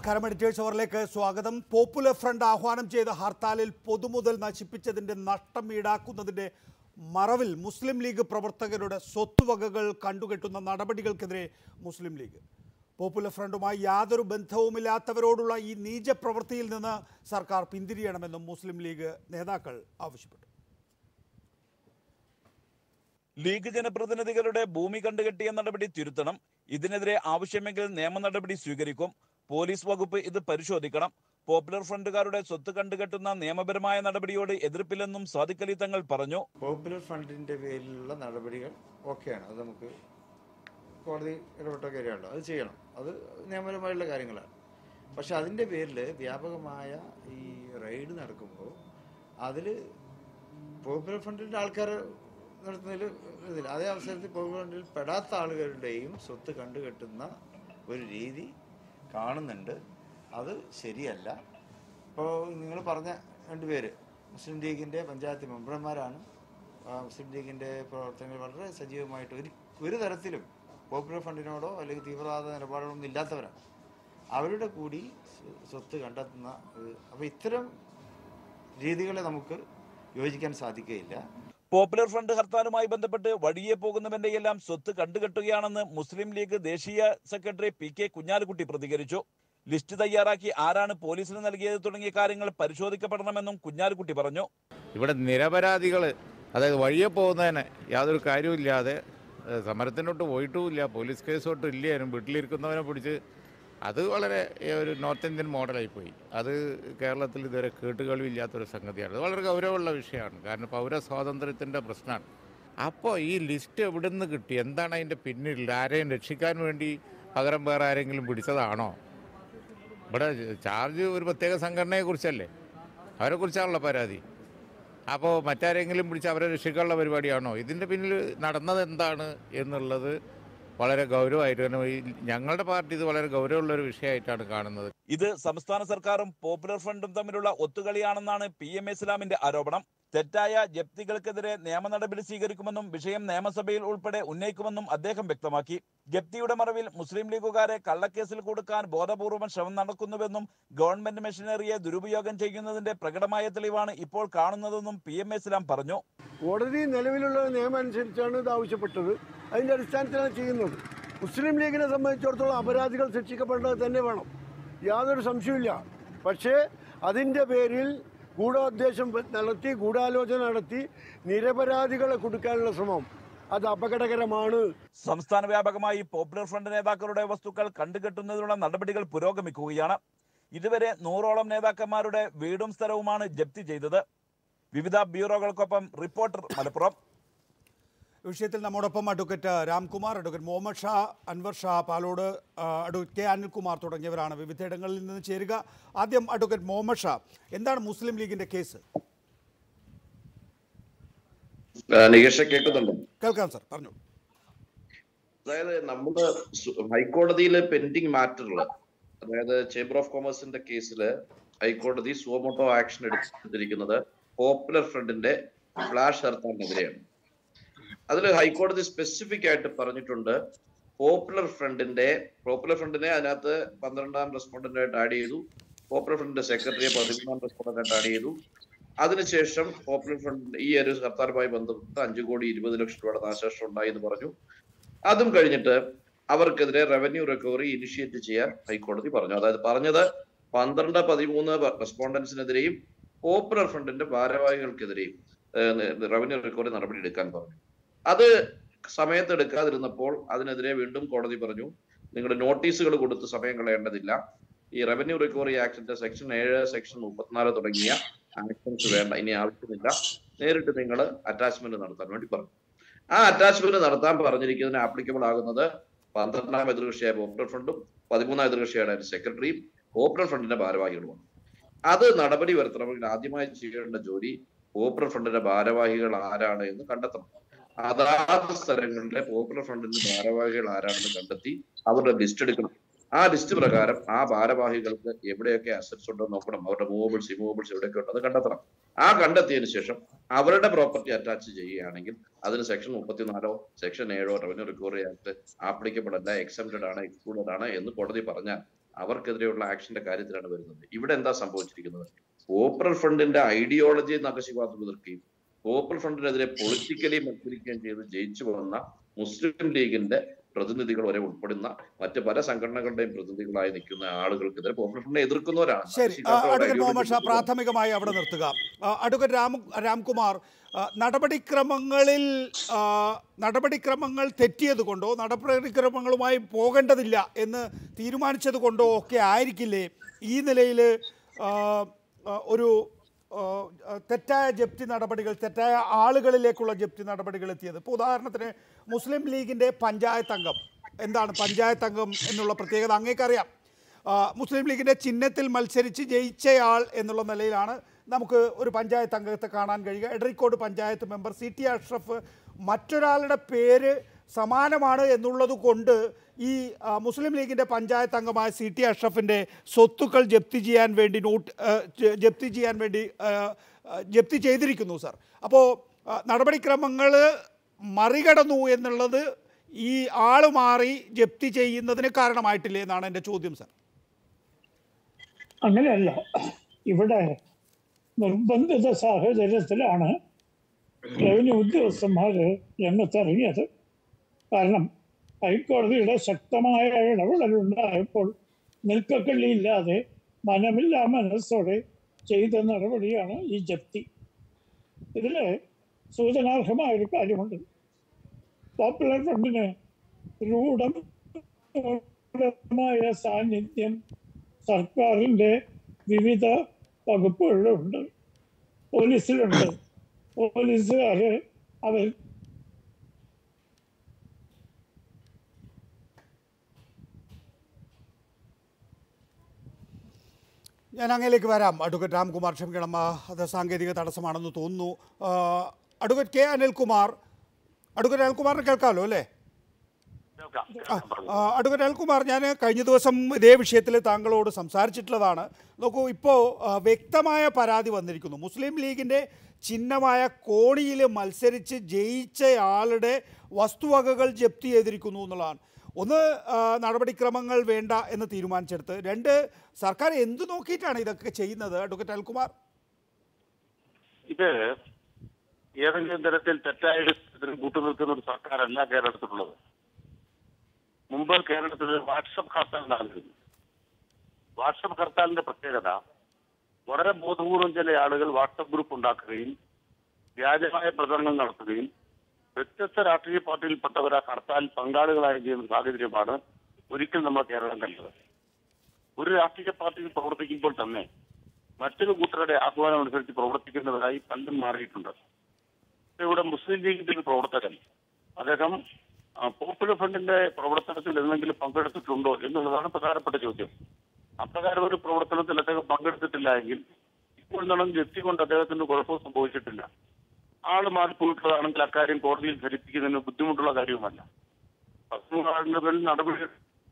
നമസ്കാരം എഡിറ്റേഴ്സ് അവറിലേക്ക് സ്വാഗതം popular front ആഹ്വാനം ചെയ്ത ഹർത്താലിൽ പൊതുമുതൽ നശിപ്പിച്ചതിന്റെ നഷ്ടം ഈടാക്കുന്നതിന്റെ മറവിൽ മുസ്ലിം ലീഗ് പ്രവർത്തകരുടെ സ്വത്തുവകകൾ കണ്ടുകെട്ടുന്ന നടപടികൾക്കെതിരെ മുസ്ലിം ലീഗ് പോപ്പുലർ ഫ്രണ്ടുമായി യാതൊരു ബന്ധവുമില്ലാത്തവരോടുള്ള ഈ നീച പ്രവൃത്തിയിൽ നിന്ന് സർക്കാർ പിന്തിരിയണമെന്നും മുസ്ലിം ലീഗ് നേതാക്കൾ ആവശ്യപ്പെട്ടു ലീഗ് ജനപ്രതിനിധികളുടെ ഭൂമി കണ്ടുകെട്ടിയ നടപടി തിരുത്തണം ഇതിനെതിരെ ആവശ്യമെങ്കിൽ നിയമ നടപടി സ്വീകരിക്കും പോലീസ് വകുപ്പ് ഇത് പരിശോധിക്കണം പോപ്പുലർ ഫ്രണ്ടുകാരുടെ സ്വത്ത് കണ്ടുകെട്ടുന്ന നിയമപരമായ നടപടിയോട് എതിർപ്പില്ലെന്നും സാദിഖ് അലി തങ്ങൾ പറഞ്ഞു പോപ്പുലർ ഫണ്ടിന്റെ പേരിലുള്ള നടപടികൾ ഓക്കെയാണ് അത് നമുക്ക് കോടതി ഇടപെട്ട കാര്യമാണല്ലോ അത് ചെയ്യണം അത് നിയമപരമായുള്ള കാര്യങ്ങളാണ് പക്ഷെ അതിൻ്റെ പേരിൽ വ്യാപകമായ ഈ റെയ്ഡ് നടക്കുമ്പോൾ അതിൽ പോപ്പുലർ ഫണ്ടിൻ്റെ ആൾക്കാർ നടത്തുന്നതിൽ ഇതില്ല അതേ അവസരത്തിൽ പോപ്പുലർ ഫണ്ടിൽ പെടാത്ത ആളുകളുടെയും സ്വത്ത് കണ്ടുകെട്ടുന്ന ഒരു രീതി കാണുന്നുണ്ട് അത് ശരിയല്ല ഇപ്പോൾ നിങ്ങൾ പറഞ്ഞ രണ്ടുപേര് മുസ്ലിം ലീഗിൻ്റെ പഞ്ചായത്ത് മെമ്പർമാരാണ് ആ മുസ്ലിം ലീഗിൻ്റെ പ്രവർത്തനങ്ങൾ വളരെ സജീവമായിട്ട് ഒരു ഒരു തരത്തിലും പോപ്പുലർ ഫണ്ടിനോടോ അല്ലെങ്കിൽ തീവ്രവാദ നിലപാടുകളൊന്നും ഇല്ലാത്തവരാണ് അവരുടെ കൂടി സ്വ- സ്വത്ത് കണ്ടെത്തുന്ന അപ്പോൾ ഇത്തരം രീതികളെ നമുക്ക് യോജിക്കാൻ സാധിക്കുകയില്ല പോപ്പുലർ ഫ്രണ്ട് ഹർത്താലുമായി ബന്ധപ്പെട്ട് വഴിയെ പോകുന്നവന്റെ എല്ലാം സ്വത്ത് കണ്ടുകെട്ടുകയാണെന്ന് മുസ്ലിം ലീഗ് ദേശീയ സെക്രട്ടറി പി കെ കുഞ്ഞാലിക്കുട്ടി പ്രതികരിച്ചു ലിസ്റ്റ് തയ്യാറാക്കി ആരാണ് പോലീസിന് നൽകിയത് തുടങ്ങിയ കാര്യങ്ങൾ പരിശോധിക്കപ്പെടണമെന്നും കുഞ്ഞാലിക്കുട്ടി പറഞ്ഞു ഇവിടെ നിരപരാധികൾ അതായത് വഴിയെ പോകുന്നതിന് യാതൊരു കാര്യവുമില്ലാതെ ഏഹ്, സമരത്തിനോട്ട് പോയിട്ടുമില്ല പോലീസ് കേസോട്ടും ഇല്ലാനും വീട്ടിലിരിക്കുന്നവനെ പിടിച്ച് അത് വളരെ ഏഹ്, ഒരു നോർത്ത് ഇന്ത്യൻ മോഡലായി പോയി അത് കേരളത്തിൽ ഇതുവരെ കേട്ടുകളിവില്ലാത്തൊരു സംഗതിയാണ് അത് വളരെ ഗൗരവമുള്ള വിഷയമാണ് കാരണം പൗര സ്വാതന്ത്ര്യത്തിൻ്റെ പ്രശ്നമാണ് അപ്പോൾ ഈ ലിസ്റ്റ് എവിടെ നിന്ന് കിട്ടി എന്താണ് അതിൻ്റെ പിന്നിൽ ആരെയും രക്ഷിക്കാൻ വേണ്ടി പകരം വേറെ ആരെങ്കിലും പിടിച്ചതാണോ ഇവിടെ ചാർജ് ഒരു പ്രത്യേക സംഘടനയെക്കുറിച്ചല്ലേ അവരെക്കുറിച്ചാണല്ലോ പരാതി അപ്പോൾ മറ്റാരെങ്കിലും പിടിച്ച് അവരെ രക്ഷിക്കാനുള്ള പരിപാടിയാണോ ഇതിൻ്റെ പിന്നിൽ നടന്നത് എന്താണ് എന്നുള്ളത് വളരെ ഗൗരവമായിട്ട് കാരണം ഈ ഞങ്ങളുടെ പാർട്ടി ഇത് വളരെ ഗൗരവമുള്ള ഒരു വിഷയമായിട്ടാണ് കാണുന്നത് ഇത് സംസ്ഥാന സർക്കാരും പോപ്പുലർ ഫ്രണ്ടും തമ്മിലുള്ള ഒത്തുകളിയാണെന്നാണ് പി എം ഇസ്ലാമിന്റെ ആരോപണം തെറ്റായ ജപ്തികൾക്കെതിരെ നിയമ നടപടി സ്വീകരിക്കുമെന്നും വിഷയം നിയമസഭയിൽ ഉൾപ്പെടെ ഉന്നയിക്കുമെന്നും അദ്ദേഹം വ്യക്തമാക്കി ജപ്തിയുടെ മറവിൽ മുസ്ലിം ലീഗുകാരെ കള്ളക്കേസിൽ കൊടുക്കാൻ ബോധപൂർവം ശ്രമം നടക്കുന്നുവെന്നും ഗവൺമെന്റ് മെഷീനറിയെ ദുരുപയോഗം ചെയ്യുന്നതിന്റെ പ്രകടമായ തെളിവാണ് ഇപ്പോൾ കാണുന്നതെന്നും പി എം ഇസ്ലാം പറഞ്ഞു കോടതി നിലവിലുള്ള നിയമം അനുസരിച്ചാണ് ഇത് ആവശ്യപ്പെട്ടത് അതിൻ്റെ അടിസ്ഥാനത്തിലാണ് ചെയ്യുന്നത് മുസ്ലിം ലീഗിനെ സംബന്ധിച്ചിടത്തോളം അപരാധികൾ ശിക്ഷിക്കപ്പെടേണ്ടത് തന്നെ വേണം യാതൊരു സംശയമില്ല പക്ഷേ അതിൻ്റെ പേരിൽ ഗൂഢോദ്ദേശം നടത്തി ഗൂഢാലോചന നടത്തി നിരപരാധികളെ കൊടുക്കാനുള്ള ശ്രമം അത് അപകടകരമാണ് സംസ്ഥാന വ്യാപകമായി പോപ്പുലർ ഫ്രണ്ട് നേതാക്കളുടെ വസ്തുക്കൾ കണ്ടുകെട്ടുന്നതിനുള്ള നടപടികൾ പുരോഗമിക്കുകയാണ് ഇതുവരെ നൂറോളം നേതാക്കന്മാരുടെ വീടും സ്ഥലവുമാണ് ജപ്തി ചെയ്തത് വിവിധ ബ്യൂറോകൾക്കൊപ്പം റിപ്പോർട്ടർ മലപ്പുറം വിഷയത്തിൽ നമ്മോടൊപ്പം അഡ്വക്കേറ്റ് രാംകുമാർ അഡ്വക്കേറ്റ് മുഹമ്മദ് ഷാ അൻവർ ഷാ പാലോട് ആ, അഡ്വക്കേറ്റ് കെ അനിൽകുമാർ തുടങ്ങിയവരാണ് വിവിധയിടങ്ങളിൽ നിന്ന് ചേരുക ആദ്യം അഡ്വക്കേറ്റ് മുഹമ്മദ് ഷാ എന്താണ് മുസ്ലിം ലീഗിന്റെ കേസ് നികേഷ കേൾക്കുന്നുണ്ടോ കേൾക്കാം സർ പറഞ്ഞു അതായത് നമ്മുടെ സു- ഹൈക്കോടതിയിലെ പെൻഡിങ് മാറ്ററിൽ അതായത് ചേംബർ ഓഫ് കോമേഴ്സിന്റെ കേസിൽ ഹൈക്കോടതി സുവമോട്ടോ ആക്ഷൻ എടുത്തിരിക്കുന്നത് പോപ്പുലർ ഫ്രണ്ടിന്റെ ഫ്ലാഷ് ഹർത്താലിനെതിരെയാണ് അതിൽ ഹൈക്കോടതി സ്പെസിഫിക് ആയിട്ട് പറഞ്ഞിട്ടുണ്ട് പോപ്പുലർ ഫ്രണ്ടിന്റെ പോപ്പുലർ ഫ്രണ്ടിനെ അതിനകത്ത് പന്ത്രണ്ടാം റെസ്പോണ്ടന്റ് ആയിട്ട് ആഡ് ചെയ്തു പോപ്പുലർ ഫ്രണ്ടിന്റെ സെക്രട്ടറിയെ പതിമൂന്നാം റെസ്പോണ്ടന്റ് ആയിട്ട് ആഡ് ചെയ്തു അതിനുശേഷം പോപ്പുലർ ഫ്രണ്ട് ഈ ഒരു ഹർത്താലുമായി ബന്ധപ്പെട്ട് അഞ്ചു കോടി ഇരുപത് ലക്ഷം രൂപയുടെ നാശനഷ്ടം ഉണ്ടായി എന്ന് പറഞ്ഞു അതും കഴിഞ്ഞിട്ട് അവർക്കെതിരെ റവന്യൂ റിക്കവറി ഇനിഷ്യേറ്റ് ചെയ്യാൻ ഹൈക്കോടതി പറഞ്ഞു അതായത് പറഞ്ഞത് പന്ത്രണ്ട് പതിമൂന്ന് റെസ്പോണ്ടൻസിനെതിരെയും പോപ്പുലർ ഫ്രണ്ടിന്റെ ഭാരവാഹികൾക്കെതിരെയും റവന്യൂ റിക്കവറി നടപടി എടുക്കാൻ പറഞ്ഞു അത് സമയത്ത് എടുക്കാതിരുന്നപ്പോൾ അതിനെതിരെ വീണ്ടും കോടതി പറഞ്ഞു നിങ്ങൾ നോട്ടീസുകൾ കൊടുത്ത് സമയം കളയേണ്ടതില്ല ഈ റവന്യൂ റിക്കവറി ആക്ടിന്റെ സെക്ഷൻ ഏഴ് സെക്ഷൻ മുപ്പത്തിനാല് തുടങ്ങിയ ആക്ഷൻസ് വേണ്ട ഇനി ആവശ്യമില്ല നേരിട്ട് നിങ്ങൾ അറ്റാച്ച്മെന്റ് നടത്താൻ വേണ്ടി പറഞ്ഞു ആ അറ്റാച്ച്മെന്റ് നടത്താൻ പറഞ്ഞിരിക്കുന്നതിന് ആപ്ലിക്കബിൾ ആകുന്നത് പന്ത്രണ്ടാം എതിർകക്ഷിയായ പോപ്പുലർ ഫ്രണ്ടും പതിമൂന്നാം എതിർകക്ഷിയായ സെക്രട്ടറിയും പോപ്പുലർ ഫ്രണ്ടിന്റെ ഭാരവാഹികളുമാണ് അത് നടപടി വരുത്തണമെങ്കിൽ ആദ്യമായി ചെയ്യേണ്ട ജോലി പോപ്പുലർ ഫ്രണ്ടിന്റെ ഭാരവാഹികൾ ആരാണ് എന്ന് കണ്ടെത്തണം അതാത് സ്ഥലങ്ങളിലെ പോപ്പുലർ ഫ്രണ്ടിന്റെ ഭാരവാഹികൾ ആരാണെന്ന് കണ്ടെത്തി അവരുടെ ലിസ്റ്റ് എടുക്കണം ആ ലിസ്റ്റ് പ്രകാരം ആ ഭാരവാഹികൾക്ക് എവിടെയൊക്കെ അസറ്റ്സ് ഉണ്ടോ എന്ന് നോക്കണം അവരുടെ മൂവബിൾസ് ഇമൂവബിൾസ് എവിടെയൊക്കെ ഉണ്ടോ അത് കണ്ടെത്തണം ആ കണ്ടെത്തിയതിനു ശേഷം അവരുടെ പ്രോപ്പർട്ടി അറ്റാച്ച് ചെയ്യുകയാണെങ്കിൽ അതിന് സെക്ഷൻ മുപ്പത്തിനാലോ സെക്ഷൻ ഏഴോ റവന്യൂ റിക്കവറി ആക്ട് ആപ്ലിക്കബിൾ അല്ല എക്സംപ്റ്റഡ് ആണ് എക്സ്ക്ലൂഡഡ് ആണ് എന്ന് കോടതി പറഞ്ഞാൽ അവർക്കെതിരെയുള്ള ആക്ഷന്റെ കാര്യത്തിലാണ് വരുന്നത് ഇവിടെ എന്താ സംഭവിച്ചിരിക്കുന്നത് പോപ്പുലർ ഫ്രണ്ടിന്റെ ഐഡിയോളജി നഖശിവാദം മുതിർക്കുകയും പോപ്പുലർ ഫ്രണ്ടിനെതിരെ പൊളിറ്റിക്കലി മത്സരിക്കുകയും ചെയ്ത് ജയിച്ചു വന്ന മുസ്ലിം ലീഗിന്റെ പ്രതിനിധികൾ വരെ ഉൾപ്പെടുന്ന മറ്റ് പല സംഘടനകളുടെയും പ്രതിനിധികളായി നിൽക്കുന്ന ആളുകൾക്കെതിരെ പോപ്പുലർ ഫ്രണ്ടിനെ എതിർക്കുന്നവരാണ് ശരി ആ, നഖശിവാദത്തോടെ അഡ്വക്കേറ്റ് മുഹമ്മദ് ഷാ ideology പ്രാഥമികമായി അവിടെ നിർത്തുക ആ, അഡ്വക്കേറ്റ് രാം രാംകുമാർ ആ, നടപടിക്രമങ്ങളിൽ ആ, നടപടിക്രമങ്ങൾ തെറ്റിയത് കൊണ്ടോ നടപടിക്രമങ്ങളുമായി പോകേണ്ടതില്ല എന്ന് തീരുമാനിച്ചത് കൊണ്ടോ ഒക്കെ ആയിരിക്കില്ലേ ഈ നിലയിൽ ഒരു ആ, തെറ്റായ ജപ്തി നടപടികൾ തെറ്റായ ആളുകളിലേക്കുള്ള ജപ്തി നടപടികൾ എത്തിയത് ഇപ്പോൾ ഉദാഹരണത്തിന് മുസ്ലിം ലീഗിൻ്റെ പഞ്ചായത്ത് അംഗം എന്താണ് പഞ്ചായത്ത് അംഗം എന്നുള്ള പ്രത്യേകത അങ്ങേക്കറിയാം ആ, മുസ്ലിം ലീഗിൻ്റെ ചിഹ്നത്തിൽ മത്സരിച്ച് ജയിച്ചയാൾ എന്നുള്ള നിലയിലാണ് നമുക്ക് ഒരു പഞ്ചായത്ത് അംഗത്തെ കാണാൻ കഴിയുക Edarikode panchayat member C T Ashraf മറ്റൊരാളുടെ പേര് സമാനമാണ് എന്നുള്ളത് കൊണ്ട് ഈ ആ, മുസ്ലിം ലീഗിൻ്റെ പഞ്ചായത്ത് അംഗമായ സി ടി അഷ്റഫിൻ്റെ സ്വത്തുക്കൾ ജപ്തി ചെയ്യാൻ വേണ്ടി നോട്ട് ആ, ജ- ജപ്തി ചെയ്യാൻ വേണ്ടി ആ, ആ, ജപ്തി ചെയ്തിരിക്കുന്നു സാർ അപ്പോൾ നടപടിക്രമങ്ങൾ മറികടന്നു എന്നുള്ളത് ഈ ആൾ മാറി ജപ്തി ചെയ്യുന്നതിന് കാരണമായിട്ടില്ലേ എന്നാണ് എൻ്റെ ചോദ്യം സാർ അങ്ങനെയല്ല ഇവിടെ നിർബന്ധിത സാഹചര്യത്തിലാണ് റവന്യൂ ഉദ്യോഗസ്ഥന്മാർ രംഗത്തിറങ്ങിയത് കാരണം ഹൈക്കോടതിയുടെ ശക്തമായ ഇടപെടലുണ്ടായപ്പോൾ നിൽക്കക്കള്ളിയില്ലാതെ മനമില്ലാ മനസ്സോടെ ചെയ്ത നടപടിയാണ് ഈ ജപ്തി ഇതിൽ സൂചനാർഹമായ ഒരു കാര്യമുണ്ട് പോപ്പുലർ ഫ്രണ്ടിന് രൂഢമായ സാന്നിധ്യം സർക്കാരിൻ്റെ വിവിധ വകുപ്പുകളിലുണ്ട് പോലീസിലുണ്ട് പോലീസുകാർ അവർ ഞാൻ അങ്ങയിലേക്ക് വരാം അഡ്വക്കേറ്റ് രാംകുമാർ ക്ഷമിക്കണം ആ, അത് സാങ്കേതിക തടസ്സമാണെന്ന് തോന്നുന്നു ആ, അഡ്വക്കേറ്റ് കെ അനിൽകുമാർ അഡ്വക്കേറ്റ് അനിൽകുമാറിനെ കേൾക്കാമല്ലോ അല്ലേ ആ, ആ, അഡ്വക്കേറ്റ് അനിൽകുമാർ ഞാൻ കഴിഞ്ഞ ദിവസം ഇതേ വിഷയത്തിൽ താങ്കളോട് സംസാരിച്ചിട്ടുള്ളതാണ് നോക്കൂ ഇപ്പോൾ ആ, വ്യക്തമായ പരാതി വന്നിരിക്കുന്നു മുസ്ലിം ലീഗിൻ്റെ ചിഹ്നമായ കോണിയിൽ മത്സരിച്ച് ജയിച്ചയാളുടെ വസ്തുവകകൾ ജപ്തി ചെയ്തിരിക്കുന്നു എന്നുള്ളതാണ് ഒന്ന് ആ, നടപടിക്രമങ്ങൾ വേണ്ട എന്ന് തീരുമാനിച്ചെടുത്ത് രണ്ട് സർക്കാർ എന്ത് നോക്കിയിട്ടാണ് ഇതൊക്കെ ചെയ്യുന്നത് അഡ്വക്കേറ്റ് അനിൽകുമാർ ഇത് ഏതെങ്കിലും തരത്തിൽ തെറ്റായ ഇതിന് കൂട്ടുനിൽക്കുന്ന ഒരു സർക്കാരല്ല കേരളത്തിലുള്ളത് മുമ്പ് കേരളത്തിൽ ഒരു വാട്സപ്പ് ഹർത്താൽ നടന്നിരുന്നു വാട്സപ്പ് ഹർത്താലിന്റെ പ്രത്യേകത വളരെ ബോധപൂർവം ചില ആളുകൾ വാട്സപ്പ് ഗ്രൂപ്പ് ഉണ്ടാക്കുകയും വ്യാജമായ പ്രചരണം നടത്തുകയും വ്യത്യസ്ത രാഷ്ട്രീയ പാർട്ടിയിൽപ്പെട്ടവർ ആ ഹർത്താൽ പങ്കാളികളായി ചെയ്യുന്ന സാഹചര്യമാണ് ഒരിക്കൽ നമ്മൾ കേരളം കണ്ടത് ഒരു രാഷ്ട്രീയ പാർട്ടിയിൽ പ്രവർത്തിക്കുമ്പോൾ തന്നെ മറ്റൊരു കൂട്ടരുടെ ആഹ്വാനം അനുസരിച്ച് പ്രവർത്തിക്കുന്നവരായി പലരും മാറിയിട്ടുണ്ട് ഇവിടെ മുസ്ലിം ലീഗിന്റെ ഒരു പ്രവർത്തകൻ അദ്ദേഹം ആ, പോപ്പുലർ ഫ്രണ്ടിന്റെ പ്രവർത്തനത്തിൽ എന്തെങ്കിലും പങ്കെടുത്തിട്ടുണ്ടോ എന്നുള്ളതാണ് പ്രധാനപ്പെട്ട ചോദ്യം അപ്രകാരം ഒരു പ്രവർത്തനത്തിൽ അദ്ദേഹം പങ്കെടുത്തിട്ടില്ല എങ്കിൽ ഇപ്പോൾ നടന്ന ജപ്തി കൊണ്ട് അദ്ദേഹത്തിന് കുഴപ്പവും സംഭവിച്ചിട്ടില്ല ആള് മാറിപ്പോയിട്ടുള്ളതാണെങ്കിൽ അക്കാര്യം കോടതിയിൽ ധരിപ്പിക്കുന്നതിന് ബുദ്ധിമുട്ടുള്ള കാര്യവുമല്ല പത്മനാഭന്റെ പേരിൽ നടപടി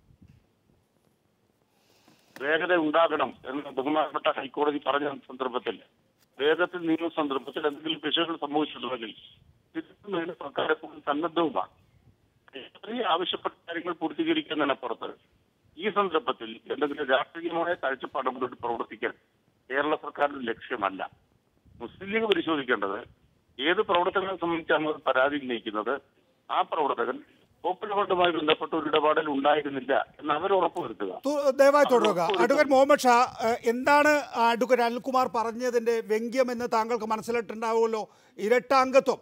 വേഗത ഉണ്ടാകണം എന്ന് ബഹുമാനപ്പെട്ട ഹൈക്കോടതി പറഞ്ഞ സന്ദർഭത്തിൽ വേഗത്തിൽ നീങ്ങുന്ന സന്ദർഭത്തിൽ എന്തെങ്കിലും പിശകുകൾ സംഭവിച്ചിട്ടുണ്ടെങ്കിൽ തിരുത്തുന്നതിന് സർക്കാർ എപ്പോഴും സന്നദ്ധവുമാണ് ഈ ആവശ്യപ്പെട്ട കാര്യങ്ങൾ പൂർത്തീകരിക്കുന്നതിനപ്പുറത്ത് ഈ സന്ദർഭത്തിൽ എന്തെങ്കിലും രാഷ്ട്രീയമായ കാഴ്ചപ്പാട് മുന്നോട്ട് പ്രവർത്തിക്കാൻ കേരള സർക്കാരിന്റെ ലക്ഷ്യമല്ല മുസ്ലിം ലീഗ് പരിശോധിക്കേണ്ടത് ഏത് പ്രവർത്തകനെ സംബന്ധിച്ചാണ് അവർ പരാതി ഉന്നയിക്കുന്നത് ആ പ്രവർത്തകൻ പോപ്പുലർ ഫണ്ടുമായി ബന്ധപ്പെട്ട ഒരു ഇടപാടിൽ ഉണ്ടായിരുന്നില്ല എന്ന് അവർ ഉറപ്പുവരുത്തുക തു- ദയവായി തുടരുക അഡ്വക്കേറ്റ് മുഹമ്മദ് ഷാ ഏഹ്, എന്താണ് അഡ്വക്കേറ്റ് അനിൽകുമാർ പറഞ്ഞതിന്റെ വ്യംഗ്യം എന്ന് താങ്കൾക്ക് മനസ്സിലിട്ടുണ്ടാവുമല്ലോ ഇരട്ടാംഗത്വം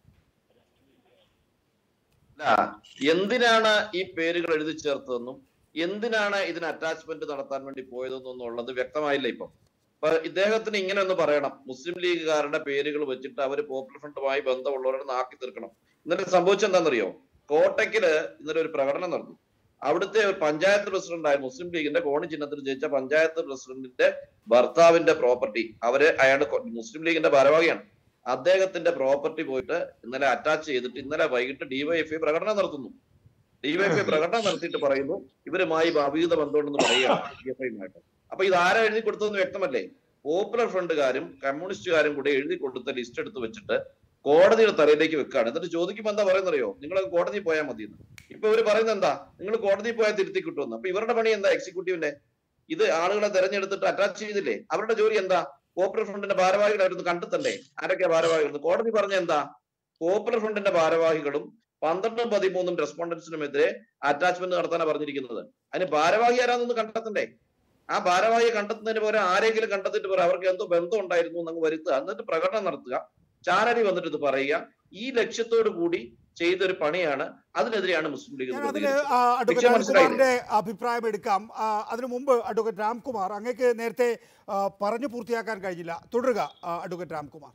അല്ല എന്തിനാണ് ഈ പേരുകൾ എഴുതി ചേർത്തതെന്നും എന്തിനാണ് ഇതിന് അറ്റാച്ച്മെന്റ് നടത്താൻ വേണ്ടി പോയതെന്നും ഉള്ളത് വ്യക്തമായില്ല ഇപ്പം അപ്പൊ ഇദ്ദേഹത്തിന് ഇങ്ങനെ ഒന്ന് പറയണം മുസ്ലിം ലീഗുകാരുടെ പേരുകൾ വെച്ചിട്ട് അവര് പോപ്പുലർ ഫ്രണ്ടുമായി ബന്ധമുള്ളവരെ നാക്കി തീർക്കണം ഇന്നലെ സംഭവിച്ചെന്താണെന്നറിയോ കോട്ടയ്ക്കില് ഇന്നലെ ഒരു പ്രകടനം നടന്നു അവിടുത്തെ ഒരു പഞ്ചായത്ത് പ്രസിഡന്റായ മുസ്ലിം ലീഗിന്റെ കോണി ചിഹ്നത്തിൽ ജയിച്ച പഞ്ചായത്ത് പ്രസിഡന്റിന്റെ ഭർത്താവിന്റെ പ്രോപ്പർട്ടി അവര് അയാൾ മുസ്ലിം ലീഗിന്റെ ഭാരവാഹിയാണ് അദ്ദേഹത്തിന്റെ പ്രോപ്പർട്ടി പോയിട്ട് ഇന്നലെ അറ്റാച്ച് ചെയ്തിട്ട് ഇന്നലെ വൈകിട്ട് ഡിവൈഎഫ്ഐ പ്രകടനം നടത്തുന്നു ഡിവൈഎഫ്ഐ പ്രകടനം നടത്തിയിട്ട് പറയുന്നു ഇവരുമായി അവിഹിത ബന്ധമുണ്ടെന്ന് പറയുകയാണ് ഡിഎഫ്ഐയുമായിട്ട് അപ്പൊ ഇത് ആരാ എഴുതി കൊടുത്തതെന്ന് വ്യക്തമല്ലേ പോപ്പുലർ ഫ്രണ്ടുകാരും കമ്മ്യൂണിസ്റ്റുകാരും കൂടി എഴുതി കൊടുത്ത ലിസ്റ്റ് എടുത്ത് വെച്ചിട്ട് കോടതിയുടെ തലയിലേക്ക് വെക്കുകയാണ് എന്നിട്ട് ചോദിക്കുമ്പോൾ എന്താ പറയുന്നറിയോ നിങ്ങൾ കോടതി പോയാൽ മതി എന്ന് ഇപ്പൊ ഇവര് പറയുന്നത് എന്താ നിങ്ങൾ കോടതി പോയാൽ തിരുത്തി കിട്ടുമെന്ന് അപ്പൊ ഇവരുടെ പണി എന്താ എക്സിക്യൂട്ടീവിന്റെ ഇത് ആളുകളെ തെരഞ്ഞെടുത്തിട്ട് അറ്റാച്ച് ചെയ്തില്ലേ അവരുടെ ജോലി എന്താ പോപ്പുലർ ഫ്രണ്ടിന്റെ ഭാരവാഹികളായിരുന്നു കണ്ടെത്തണ്ടേ ആരൊക്കെ ഭാരവാഹികൾ കോടതി പറഞ്ഞ എന്താ പോപ്പുലർ ഫ്രണ്ടിന്റെ ഭാരവാഹികളും പന്ത്രണ്ടും പതിമൂന്നും റെസ്പോണ്ടൻസിനുമെതിരെ അറ്റാച്ച്മെന്റ് നടത്താനാണ് പറഞ്ഞിരിക്കുന്നത് അതിന് ഭാരവാഹി ആരാന്നൊന്ന് കണ്ടെത്തണ്ടേ ആ ഭാരവാഹിയെ കണ്ടെത്തുന്നതിന് പകരം ആരെങ്കിലും കണ്ടെത്തിയിട്ട് പറയാം അവർക്ക് എന്തോ ബന്ധം ഉണ്ടായിരുന്നു എന്നങ്ങ് വരുത്തുക എന്നിട്ട് പ്രകടനം നടത്തുക ചാനലി വന്നിട്ട് ഇത് പറയുക ഈ ലക്ഷ്യത്തോടു കൂടി ചെയ്തൊരു പണിയാണ് അതിനെതിരെയാണ് മുസ്ലിം ലീഗ് ഞാൻ ഇത് അതിൽ പ്രതികരിച്ചത്. അഡ്വക്കേറ്റ് വിഷയം മനസ്സിലായില്ലേ? രാംകുമാറിന്റെ അഭിപ്രായം എടുക്കാം ആ, അതിനു മുമ്പ് അഡ്വക്കേറ്റ് രാംകുമാർ അങ്ങേക്ക് നേരത്തെ ആ, പറഞ്ഞു പൂർത്തിയാക്കാൻ കഴിഞ്ഞില്ല തുടരുക ആ, അഡ്വക്കേറ്റ് രാംകുമാർ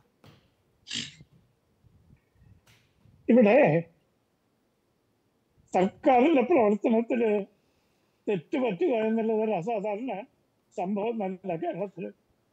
ഇവിടെ സർക്കാരിന്റെ പ്രവർത്തനത്തില് തെറ്റുപറ്റുക എന്നുള്ളത് ഒരു അസാധാരണ സംഭവം നല്ല കേരളത്തില്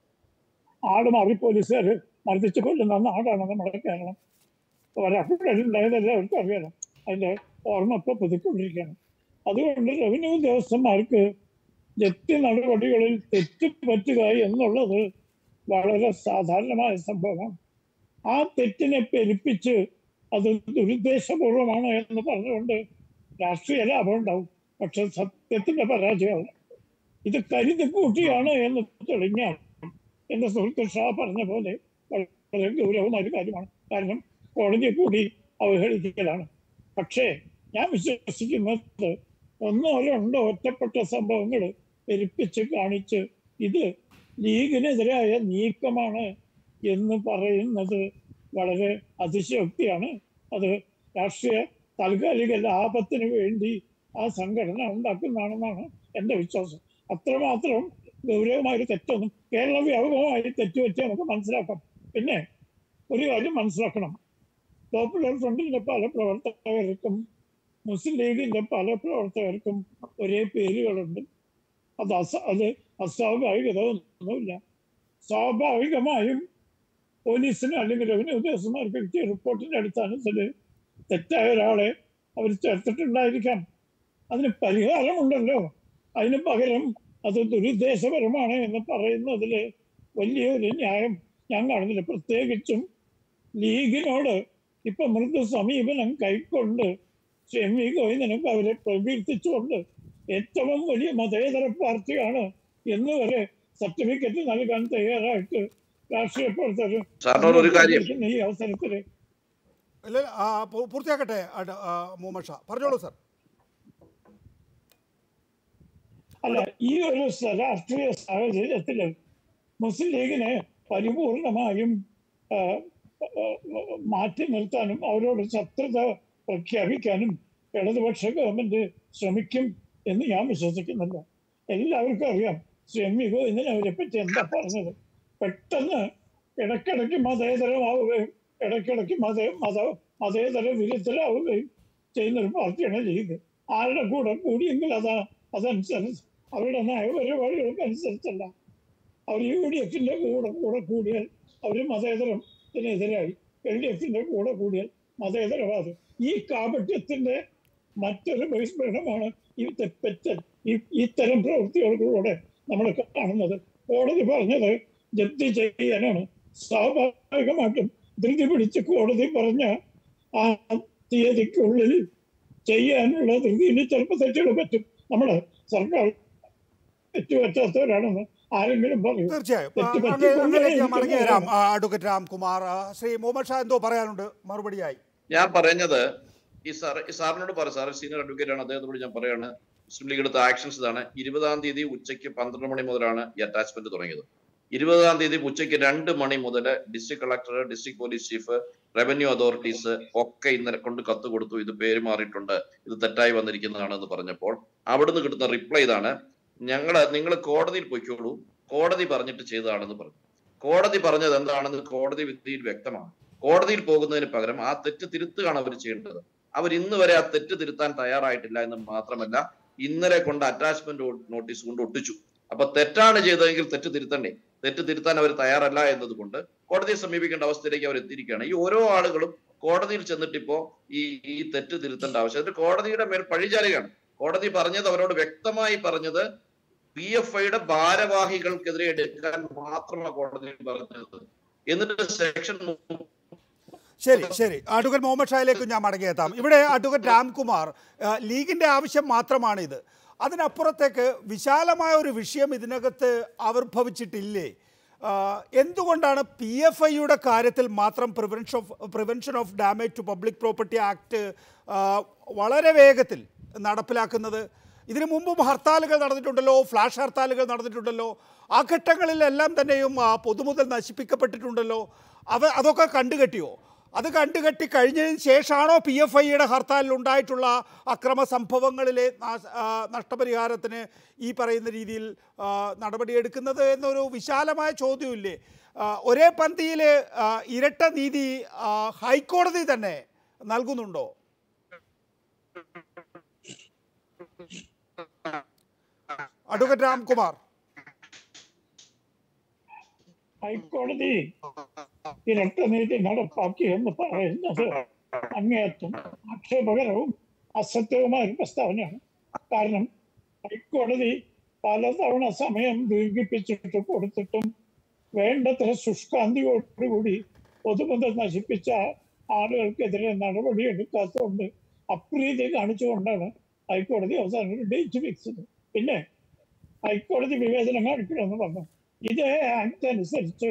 ആട് മാറി പോലീസുകാർ മർദ്ദിച്ചു കൊല്ലുന്ന നാടാണ് നമ്മുടെ കേരളം ഒരപ്പോഴുണ്ടായതല്ല അവർക്ക് അറിയണം അതിന്റെ ഓർമ്മ ഇപ്പൊ പുതുക്കൊണ്ടിരിക്കുകയാണ് അതുകൊണ്ട് റവന്യൂ ഉദ്യോഗസ്ഥന്മാർക്ക് ജപ്തി നടപടികളിൽ തെറ്റ് പറ്റുക എന്നുള്ളത് വളരെ സാധാരണമായ സംഭവമാണ് ആ തെറ്റിനെ പെരുപ്പിച്ച് അത് ദുരുദ്ദേശപൂർവമാണ് എന്ന് പറഞ്ഞുകൊണ്ട് രാഷ്ട്രീയ ലാഭം ഉണ്ടാവും പക്ഷെ സത്യത്തിന്റെ പരാജയമാവും ഇത് കരുതി കൂട്ടിയാണ് എന്ന് തെളിഞ്ഞാൽ എന്റെ സുഹൃത്ത് ഷാ പറഞ്ഞ പോലെ വളരെ ഗൗരവമായ ഒരു കാര്യമാണ് കാരണം കോടതിയെ കൂടി അവഹേളിക്കലാണ് പക്ഷേ ഞാൻ വിശ്വസിക്കുന്നത് ഒന്നോ രണ്ടോ ഒറ്റപ്പെട്ട സംഭവങ്ങൾ പെരുപ്പിച്ച് കാണിച്ച് ഇത് ലീഗിനെതിരായ നീക്കമാണ് എന്ന് പറയുന്നത് വളരെ അതിശയോക്തിയാണ് അത് രാഷ്ട്രീയ താൽക്കാലിക ലാഭത്തിന് വേണ്ടി ആ സംഘടന ഉണ്ടാക്കുന്നതാണെന്നാണ് എൻ്റെ വിശ്വാസം അത്രമാത്രം ഗൗരവമായ ഒരു തെറ്റൊന്നും കേരള വ്യാപകമായി തെറ്റുപറ്റി നമുക്ക് മനസ്സിലാക്കാം പിന്നെ ഒരു കാര്യം മനസ്സിലാക്കണം പോപ്പുലർ ഫ്രണ്ടിന്റെ പല പ്രവർത്തകർക്കും മുസ്ലിം ലീഗിന്റെ പല പ്രവർത്തകർക്കും ഒരേ പേരുകളുണ്ട് അത് അസ അത് അസ്വാഭാവികത ഒന്നുമില്ല സ്വാഭാവികമായും പോലീസിന് അല്ലെങ്കിൽ റവന്യൂ ഉദ്യോഗസ്ഥന്മാർക്ക് കിട്ടിയ റിപ്പോർട്ടിന്റെ അടിസ്ഥാനത്തിൽ തെറ്റായ ഒരാളെ അവർ ചേർത്തിട്ടുണ്ടായിരിക്കാം അതിന് പരിഹാരമുണ്ടല്ലോ അതിന് പകരം അത് ദുരുദ്ദേശപരമാണ് എന്ന് പറയുന്നതിൽ വലിയൊരു ന്യായം ഞാൻ കാണുന്നില്ല പ്രത്യേകിച്ചും ലീഗിനോട് ഇപ്പൊ മൃദു സമീപനം കൈക്കൊണ്ട് ശ്രീ എം വി ഗോവിന്ദനൊക്കെ അവരെ പ്രകീർത്തിച്ചുകൊണ്ട് ഏറ്റവും വലിയ മതേതര പാർട്ടിയാണ് എന്ന് വരെ സർട്ടിഫിക്കറ്റ് നൽകാൻ തയ്യാറായിട്ട് രാഷ്ട്രീയ പ്രവർത്തകർ സാറിനോട് ഒരു കാര്യം ഈ അവസരത്തില് ഇല്ല ആ, പൂ- പൂർത്തിയാക്കട്ടെ അഡ്- ആ, മുഹമ്മദ് ഷാ പറഞ്ഞോളൂ സർ അല്ല ഈ ഒരു സ- രാഷ്ട്രീയ സാഹചര്യത്തില് മുസ്ലിം ലീഗിനെ പരിപൂർണമായും ആ, ആ, മാറ്റി നിർത്താനും അവരോട് ശത്രുത പ്രഖ്യാപിക്കാനും ഇടതുപക്ഷ ഗവൺമെന്റ് ശ്രമിക്കും എന്ന് ഞാൻ വിശ്വസിക്കുന്നില്ല എല്ലാവർക്കും അറിയാം ശ്രീ എം വി ഗോവിന്ദൻ അവരെ പറ്റി എന്താ പറഞ്ഞത് പെട്ടെന്ന് ഇടയ്ക്കിടയ്ക്ക് മതേതരമാവുകയും ഇടയ്ക്കിടയ്ക്ക് മത മത മതേതര വിരുദ്ധരാവുകയും ചെയ്യുന്ന ഒരു പാർട്ടിയാണ് ലീഗ് ആരുടെ കൂടെ കൂടിയെങ്കിൽ അതാ അതനുസരിച്ച് അവരുടെ നയപരിപാടികൾക്ക് അനുസരിച്ചല്ല അവർ യു ഡി എഫിന്റെ കൂടെ കൂടെ കൂടിയാൽ അവർ മതേതരത്തിനെതിരായി എൽ ഡി എഫിന്റെ കൂടെ കൂടിയാൽ മതേതരവാദം ഈ കാപട്യത്തിന്റെ മറ്റൊരു ബഹിസ്ഫോടനമാണ് ഈ തെറ്റ ഈ ഇത്തരം പ്രവൃത്തികളിലൂടെ നമ്മൾ കാണുന്നത് കോടതി പറഞ്ഞത് ജപ്തി ചെയ്യാനാണ് സ്വാഭാവികമായിട്ടും ധൃതി പിടിച്ച് കോടതി പറഞ്ഞ ആ തീയതിക്കുള്ളിൽ ചെയ്യാനുള്ള ധൃതിയിൽ ചിലപ്പോൾ തെറ്റുകൾ പറ്റും നമ്മുടെ സർക്കാർ തെറ്റുപറ്റാത്തവരാണെന്ന് ആരെങ്കിലും പറയും തീർച്ചയായും ആ, തെറ്റ് അങ്ങ് പറ്റിക്കൊണ്ടേ അങ്ങയിലേക്ക് ഞാൻ ഇരിക്കുന്നു. മടങ്ങി വരാം ആ, അഡ്വക്കേറ്റ് രാംകുമാർ ആ, ശ്രീ മുഹമ്മദ് ഷാ എന്തോ പറയാനുണ്ട് മറുപടിയായി ഞാൻ പറഞ്ഞത് ഈ സാർ ഈ സാറിനോട് പറ സാർ സീനിയർ അഡ്വക്കേറ്റ് ആണ് അദ്ദേഹത്തോട് ഞാൻ പറയാണ് മുസ്ലിം ലീഗ് എടുത്ത ആക്ഷൻസ് ഇതാണ് ഇരുപതാം തീയതി ഉച്ചയ്ക്ക് പന്ത്രണ്ട് മണി മുതലാണ് ഈ അറ്റാച്ച്മെന്റ് തുടങ്ങിയത് ഇരുപതാം തീയതി ഉച്ചയ്ക്ക് രണ്ട് മണി മുതൽ district collector district police chief revenue authorities ഒക്കെ ഇന്നലെ കൊണ്ട് കത്ത് കൊടുത്തു ഇത് പേര് മാറിയിട്ടുണ്ട് ഇത് തെറ്റായി വന്നിരിക്കുന്നതാണ് എന്ന് പറഞ്ഞപ്പോൾ അവിടുന്ന് കിട്ടുന്ന റിപ്ലൈ ഇതാണ് ഞങ്ങള് നിങ്ങൾ കോടതിയിൽ പൊയ്ക്കോളൂ കോടതി പറഞ്ഞിട്ട് ചെയ്തതാണെന്ന് പറഞ്ഞു കോടതി പറഞ്ഞത് എന്താണെന്ന് കോടതി വിധിയിൽ വ്യക്തമാണ് കോടതിയിൽ പോകുന്നതിന് പകരം ആ തെറ്റ് തിരുത്തുകയാണ് അവർ ചെയ്യേണ്ടത് അവർ ഇന്ന് വരെ ആ തെറ്റ് തിരുത്താൻ തയ്യാറായിട്ടില്ല എന്ന് മാത്രമല്ല ഇന്നലെ കൊണ്ട് അറ്റാച്ച്മെന്റ് നോട്ടീസ് കൊണ്ട് ഒട്ടിച്ചു അപ്പൊ തെറ്റാണ് ചെയ്തതെങ്കിൽ തെറ്റ് തിരുത്തണ്ടേ തെറ്റ് തിരുത്താൻ അവർ തയ്യാറല്ല എന്നതുകൊണ്ട് കോടതിയെ സമീപിക്കേണ്ട അവസ്ഥയിലേക്ക് അവർ എത്തിയിരിക്കുകയാണ് ഈ ഓരോ ആളുകളും കോടതിയിൽ ചെന്നിട്ടിപ്പോ ഈ ഈ തെറ്റ് തിരുത്തേണ്ട ആവശ്യം എന്നിട്ട് കോടതിയുടെ മേൽ പഴിചാരുകയാണ് കോടതി പറഞ്ഞത് അവരോട് വ്യക്തമായി പറഞ്ഞത് പി എഫ് ഐയുടെ ഭാരവാഹികൾക്കെതിരെ എടുക്കാൻ മാത്രമാണ് കോടതി പറഞ്ഞത് എന്നിട്ട് സെക്ഷൻ ശരി ശരി അഡ്വക്കേറ്റ് മുഹമ്മദ് ഷായിലേക്ക് ഞാൻ മടങ്ങിയെത്താം ഇവിടെ അഡ്വക്കേറ്റ് രാംകുമാർ ആ, ലീഗിന്റെ ആവശ്യം മാത്രമാണിത് അതിനപ്പുറത്തേക്ക് വിശാലമായ ഒരു വിഷയം ഇതിനകത്ത് ആവിർഭവിച്ചിട്ടില്ലേ ആ, എന്തുകൊണ്ടാണ് പി എഫ് ഐയുടെ കാര്യത്തിൽ മാത്രം prevention of prevention of damage to public property act വളരെ വേഗത്തിൽ നടപ്പിലാക്കുന്നത് ഇതിനു മുമ്പും ഹർത്താലുകൾ നടന്നിട്ടുണ്ടല്ലോ ഫ്ലാഷ് ഹർത്താലുകൾ നടന്നിട്ടുണ്ടല്ലോ ആ ഘട്ടങ്ങളിലെല്ലാം തന്നെയും ആ, പൊതുമുതൽ നശിപ്പിക്കപ്പെട്ടിട്ടുണ്ടല്ലോ അവ അതൊക്കെ കണ്ടുകെട്ടിയോ അത് കണ്ടുകെട്ടി കഴിഞ്ഞതിന് ശേഷമാണോ പി എഫ് ഐയുടെ ഹർത്താലിൽ ഉണ്ടായിട്ടുള്ള അക്രമ സംഭവങ്ങളിലെ നാശ- ആ, നഷ്ടപരിഹാരത്തിന് ഈ പറയുന്ന രീതിയിൽ ആ, നടപടിയെടുക്കുന്നത് എന്നൊരു വിശാലമായ ചോദ്യമില്ലേ ആ, ഒരേ പന്തിയിൽ ആ, ഇരട്ട നീതി ആ, ഹൈക്കോടതി തന്നെ നൽകുന്നുണ്ടോ അഡ്വക്കേറ്റ് രാംകുമാർ ഹൈക്കോടതി ഇരട്ട നീതി നടപ്പാക്കി എന്ന് പറയുന്നത് അങ്ങേയറ്റം ആക്ഷേപകരവും അസത്യവുമായ ഒരു പ്രസ്താവനയാണ് കാരണം ഹൈക്കോടതി പലതവണ സമയം ദീർഘിപ്പിച്ചിട്ട് കൊടുത്തിട്ടും വേണ്ടത്ര ശുഷ്കാന്തിയോടുകൂടി പൊതുമുതൽ നശിപ്പിച്ച ആളുകൾക്കെതിരെ നടപടി എടുക്കാത്തതുകൊണ്ട് അപ്രീതി കാണിച്ചുകൊണ്ടാണ് ഹൈക്കോടതി അവസാനം ഒരു ഡേറ്റ് ഫിക്സ് ചെയ്തത് പിന്നെ ഹൈക്കോടതി വിവേചനം കാണിക്കണമെന്ന് പറഞ്ഞു ഇതേ ആക്ട് അനുസരിച്ച്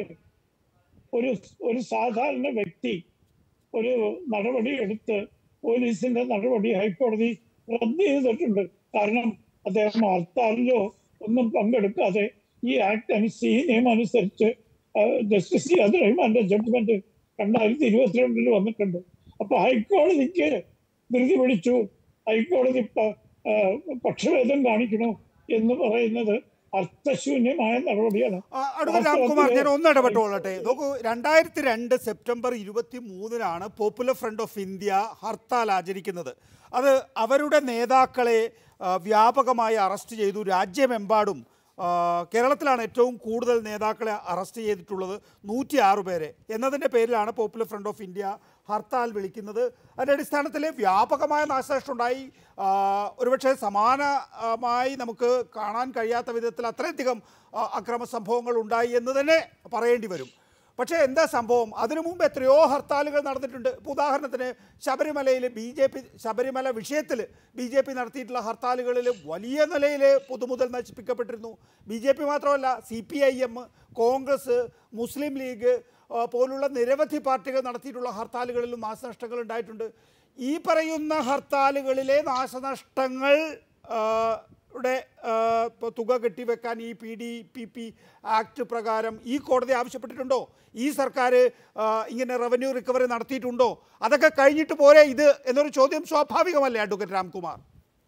ഒരു ഒരു സാധാരണ വ്യക്തി ഒരു നടപടി എടുത്ത് പോലീസിന്റെ നടപടി ഹൈക്കോടതി റദ്ദ് ചെയ്തിട്ടുണ്ട് കാരണം അദ്ദേഹം ഹർത്താലിലോ ഒന്നും പങ്കെടുക്കാതെ ഈ ആക്ട് അനുസരിച്ച് ഈ നിയമം അനുസരിച്ച് ജസ്റ്റിസ് സിയാദ് റഹ്മാന്റെ ജഡ്ജ്മെന്റ് രണ്ടായിരത്തി ഇരുപത്തിരണ്ടിൽ വന്നിട്ടുണ്ട് അപ്പൊ ഹൈക്കോടതിക്ക് ധൃതി പിടിച്ചു ഹൈക്കോടതി പ- ആ, പക്ഷഭേദം കാണിക്കണു എന്ന് പറയുന്നത് അർത്ഥശൂന്യമായ നടപടിയാണ് ആ, അഡ്വക്കേറ്റ് രാംകുമാർ ഞാൻ ഒന്ന് ഇടപെട്ടോളട്ടെ നോക്കൂ രണ്ടായിരത്തി രണ്ട് സെപ്റ്റംബർ ഇരുപത്തി മൂന്നിനാണ് പോപ്പുലർ ഫ്രണ്ട് ഓഫ് ഇന്ത്യ ഹർത്താൽ ആചരിക്കുന്നത് അത് അവരുടെ നേതാക്കളെ ആ, വ്യാപകമായി അറസ്റ്റ് ചെയ്തു രാജ്യമെമ്പാടും ആ, കേരളത്തിലാണ് ഏറ്റവും കൂടുതൽ നേതാക്കളെ അറസ്റ്റ് ചെയ്തിട്ടുള്ളത് നൂറ്റി ആറ് പേരെ എന്നതിൻ്റെ പേരിലാണ് പോപ്പുലർ ഫ്രണ്ട് ഓഫ് ഇന്ത്യ ഹർത്താൽ വിളിക്കുന്നത് അതിൻ്റെ അടിസ്ഥാനത്തിൽ വ്യാപകമായ നാശനഷ്ടമുണ്ടായി ആ, ഒരുപക്ഷെ സമാനമായി നമുക്ക് കാണാൻ കഴിയാത്ത വിധത്തിൽ അത്രയധികം ആ, അക്രമ സംഭവങ്ങൾ ഉണ്ടായി എന്ന് തന്നെ പറയേണ്ടി വരും പക്ഷേ എന്താ സംഭവം അതിനു മുമ്പ് എത്രയോ ഹർത്താലുകൾ നടന്നിട്ടുണ്ട് ഇപ്പോൾ ഉദാഹരണത്തിന് ശബരിമലയിൽ ബി ജെ പി ശബരിമല വിഷയത്തിൽ ബി ജെ പി നടത്തിയിട്ടുള്ള ഹർത്താലുകളിൽ വലിയ നിലയിൽ പൊതുമുതൽ നശിപ്പിക്കപ്പെട്ടിരുന്നു ബി ജെ പി മാത്രമല്ല C P I M Congress Muslim League ആ, പോലുള്ള നിരവധി പാർട്ടികൾ നടത്തിയിട്ടുള്ള ഹർത്താലുകളിലും നാശനഷ്ടങ്ങൾ ഉണ്ടായിട്ടുണ്ട് ഈ പറയുന്ന ഹർത്താലുകളിലെ നാശനഷ്ടങ്ങൾ ആ, യുടെ ആ, ഇപ്പോൾ തുക കെട്ടിവെക്കാൻ ഈ P D P P act പ്രകാരം ഈ കോടതി ആവശ്യപ്പെട്ടിട്ടുണ്ടോ ഈ സർക്കാർ ആ, ഇങ്ങനെ റവന്യൂ റിക്കവറി നടത്തിയിട്ടുണ്ടോ അതൊക്കെ കഴിഞ്ഞിട്ട് പോരെ ഇത് എന്നൊരു ചോദ്യം സ്വാഭാവികമല്ലേ അഡ്വക്കേറ്റ് രാംകുമാർ